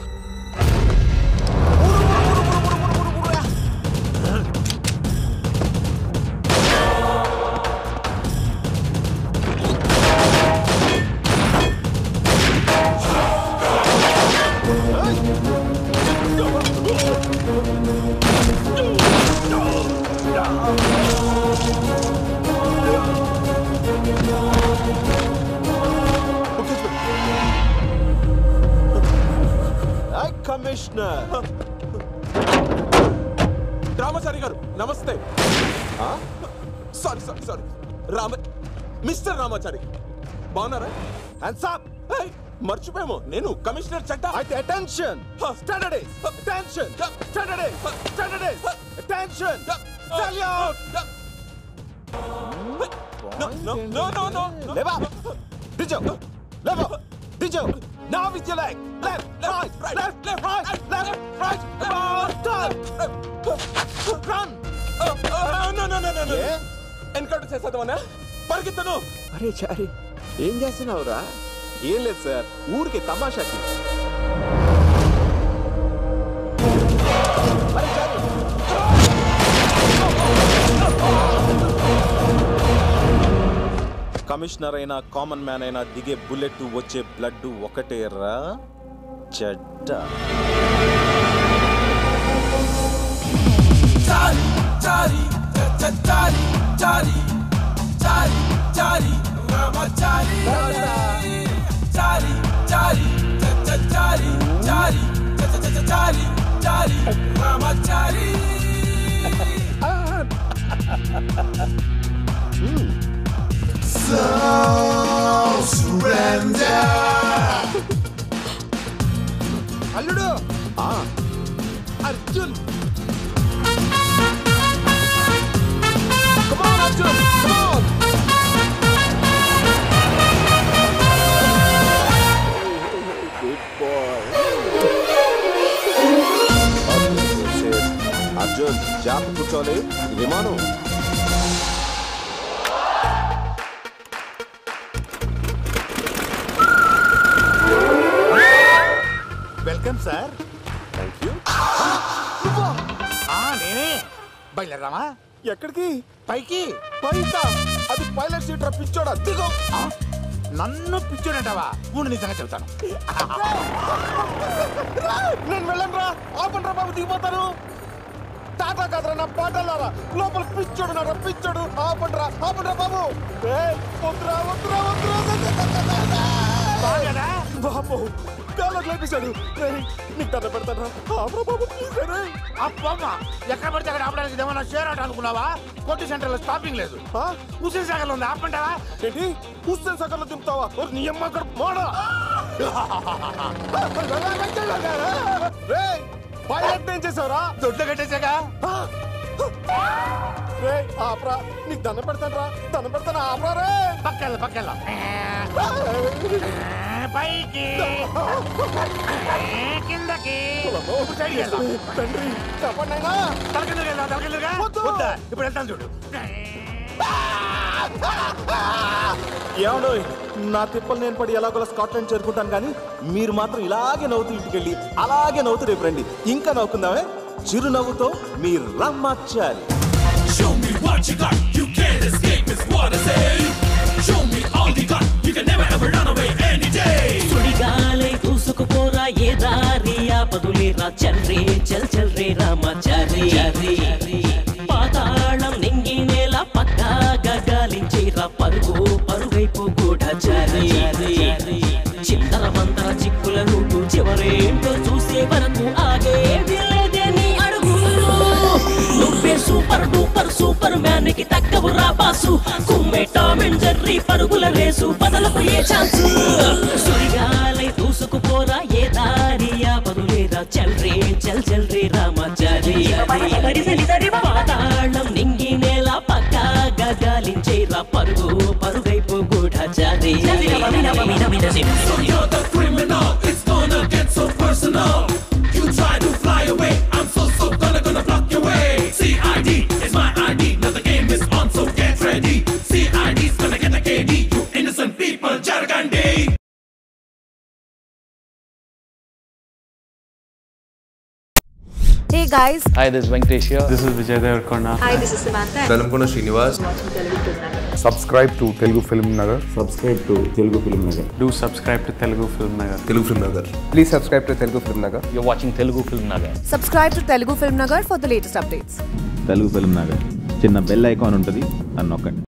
హాయ్ కమిషనర్ రామాచారి గారు నమస్తే sorry sorry sorry Rama mister Ramachari బాగున్నారా హ్యాండ్స్ అప్ మర్చిపోయాము నేను కమిషనర్ చట్ట అయితే attention standard attention standard standard attention salute No, no, no, no, no. లేవా దిజో లేవా దిజో నా with your leg left right left right left right come on start run no no no no encounter చేసేద్దామన్నా పరిగెత్తను అరే చారి ఏం చేస్తున్నావురా ఏం లేదు సార్ ఊరికి తమాషాకి అరే చారి కమిషనర్ అయినా కామన్ మ్యాన్ అయినా దిగే బుల్లెట్ వచ్చే బ్లడ్ ఒకటేరా చెడ్డ చారి చారి చారి చారి చారి చారి రామచారి చారి చారి చారి చారి చారి చారి రామచారి So surrender. అల్లుడు Arjun Come on, Arjun! Come on! Good boy. Arjun జాగ్రత్త కూర్చోవాలి ఇది విమానం వెల్కమ్ సార్ థ్యాంక్ యూ ఆ నేనే బయలుదేరదామా ఎక్కడికి పైకి పైకా అది పైలట్ సీట్ రప్పించోడా దిగో నన్ను పిచ్చోడంటావా ఉండు నిజంగా చెబుతాను నేను వెళ్ళను రా ఆపండి రా బాబు దిగిపోతాను టాటా కాదురా నా పాటలారా లోపల పిచ్చోడు నా పిచ్చోడు ఆపండి రా ఆపండి రా బాబు ఏయ్, వద్దురా వద్దురా వద్దురా బాగానా బాబు కాళ్ళకు లేపేశాడు ఏయ్, నీకు దండ పెడతాను రా ఆపరా బాబు ప్లీజ్ రే అబ్బమ్మ ఎక్కడ పడితే అక్కడ ఆపడానికి ఏమన్నా షేర్ ఆట అనుకున్నావా కొట్టి సెంటర్ లో స్టాపింగ్ లేదు హుసేన్ సాగర్ ఉంది ఆపంటావా ఏంటి హుస్సేన్ సాగర్ లో దింపుతావా ఓరి నీ అమ్మ అక్కడ మోడా రేయ్ పైలట్ ఏం చేసావురా దొడ్లు కట్టేసాగా రే ఆపరా నీకు దండ పెడతాను రా దండ పెడతాను ఆపరా రే పక్కెళ్ళ పక్కెళ్ళ పైకి కిందకి ఇప్పుడు సైడ్కి వెళ్దాం. తండ్రి చెప్పండి అయినా తల కిందకి వెళ్దాం తల కిందగా వద్దా ఇప్పుడు వెళ్తాను చూడు ఏమడో నా తిప్పలు నేను పడి ఎలాగోలా స్కాట్లాండ్ చేరుకుంటాను కానీ మీరు మాత్రం ఇలాగే నవ్వుతూ ఇంటికి వెళ్ళి అలాగే నవ్వుతూ రేపు రండి ఇంకా నవ్వుకుందామే చిరునవ్వుతో మీ రమ్మాచారి Show me what you got, you can't escape, is what I say. Show me all you got, you can never ever run away any day. సుడిగాలై దూసుకుపోరా ఏ దారి ఆపదులేరా చల్ రే చల్ చల్ రే జల్రే రామచారి పాతాళం నింగి నేల పక్కాగా గాలించేరా పరుగు పరుగైపు గూఢచారి చిందర మందర చిక్కుల రూటు చివరేంటో చూసే వరకు ఆగేది లేదే నీ అడుగు నువ్వే సూపర్ డూపర్ సూపర్ మ్యాన్ కి తగ్గవు రా బాసు కుమ్మే టామ్ అండ్ జెర్రీ పరుగుల రేసు బదలకు ఏ ఛాన్స్ సుడిగాలై దూసుకుపోరా ఏ దారి బదులేరా చల్ రే చల్ చల్ రే రామచారి పాతాళం నింగి నేల పక్కాగా గాలించేరా పరుగు పరుగైపు గూఢచారి So you're the criminal, it's gonna get so personal. You try to fly away, I'm so so gonna gonna block your way. CID is my ID, now the game is on, so get ready. CID's gonna get a KD, you innocent people, Jargandi. Hey guys. Hi, this is Venkatesh here. This is Vijay Devarkonda. Hi, this is Samantha. Velankonda Srinivas subscribe to Telugu Film Nagar subscribe to Telugu Film Nagar do subscribe to Telugu Film Nagar Telugu Film Nagar please subscribe to Telugu Film Nagar you watching Telugu Film Nagar Subscribe to Telugu Film Nagar for the latest updates. Telugu Film Nagar చిన్న bell icon ఉంటుంది అని నొక్కండి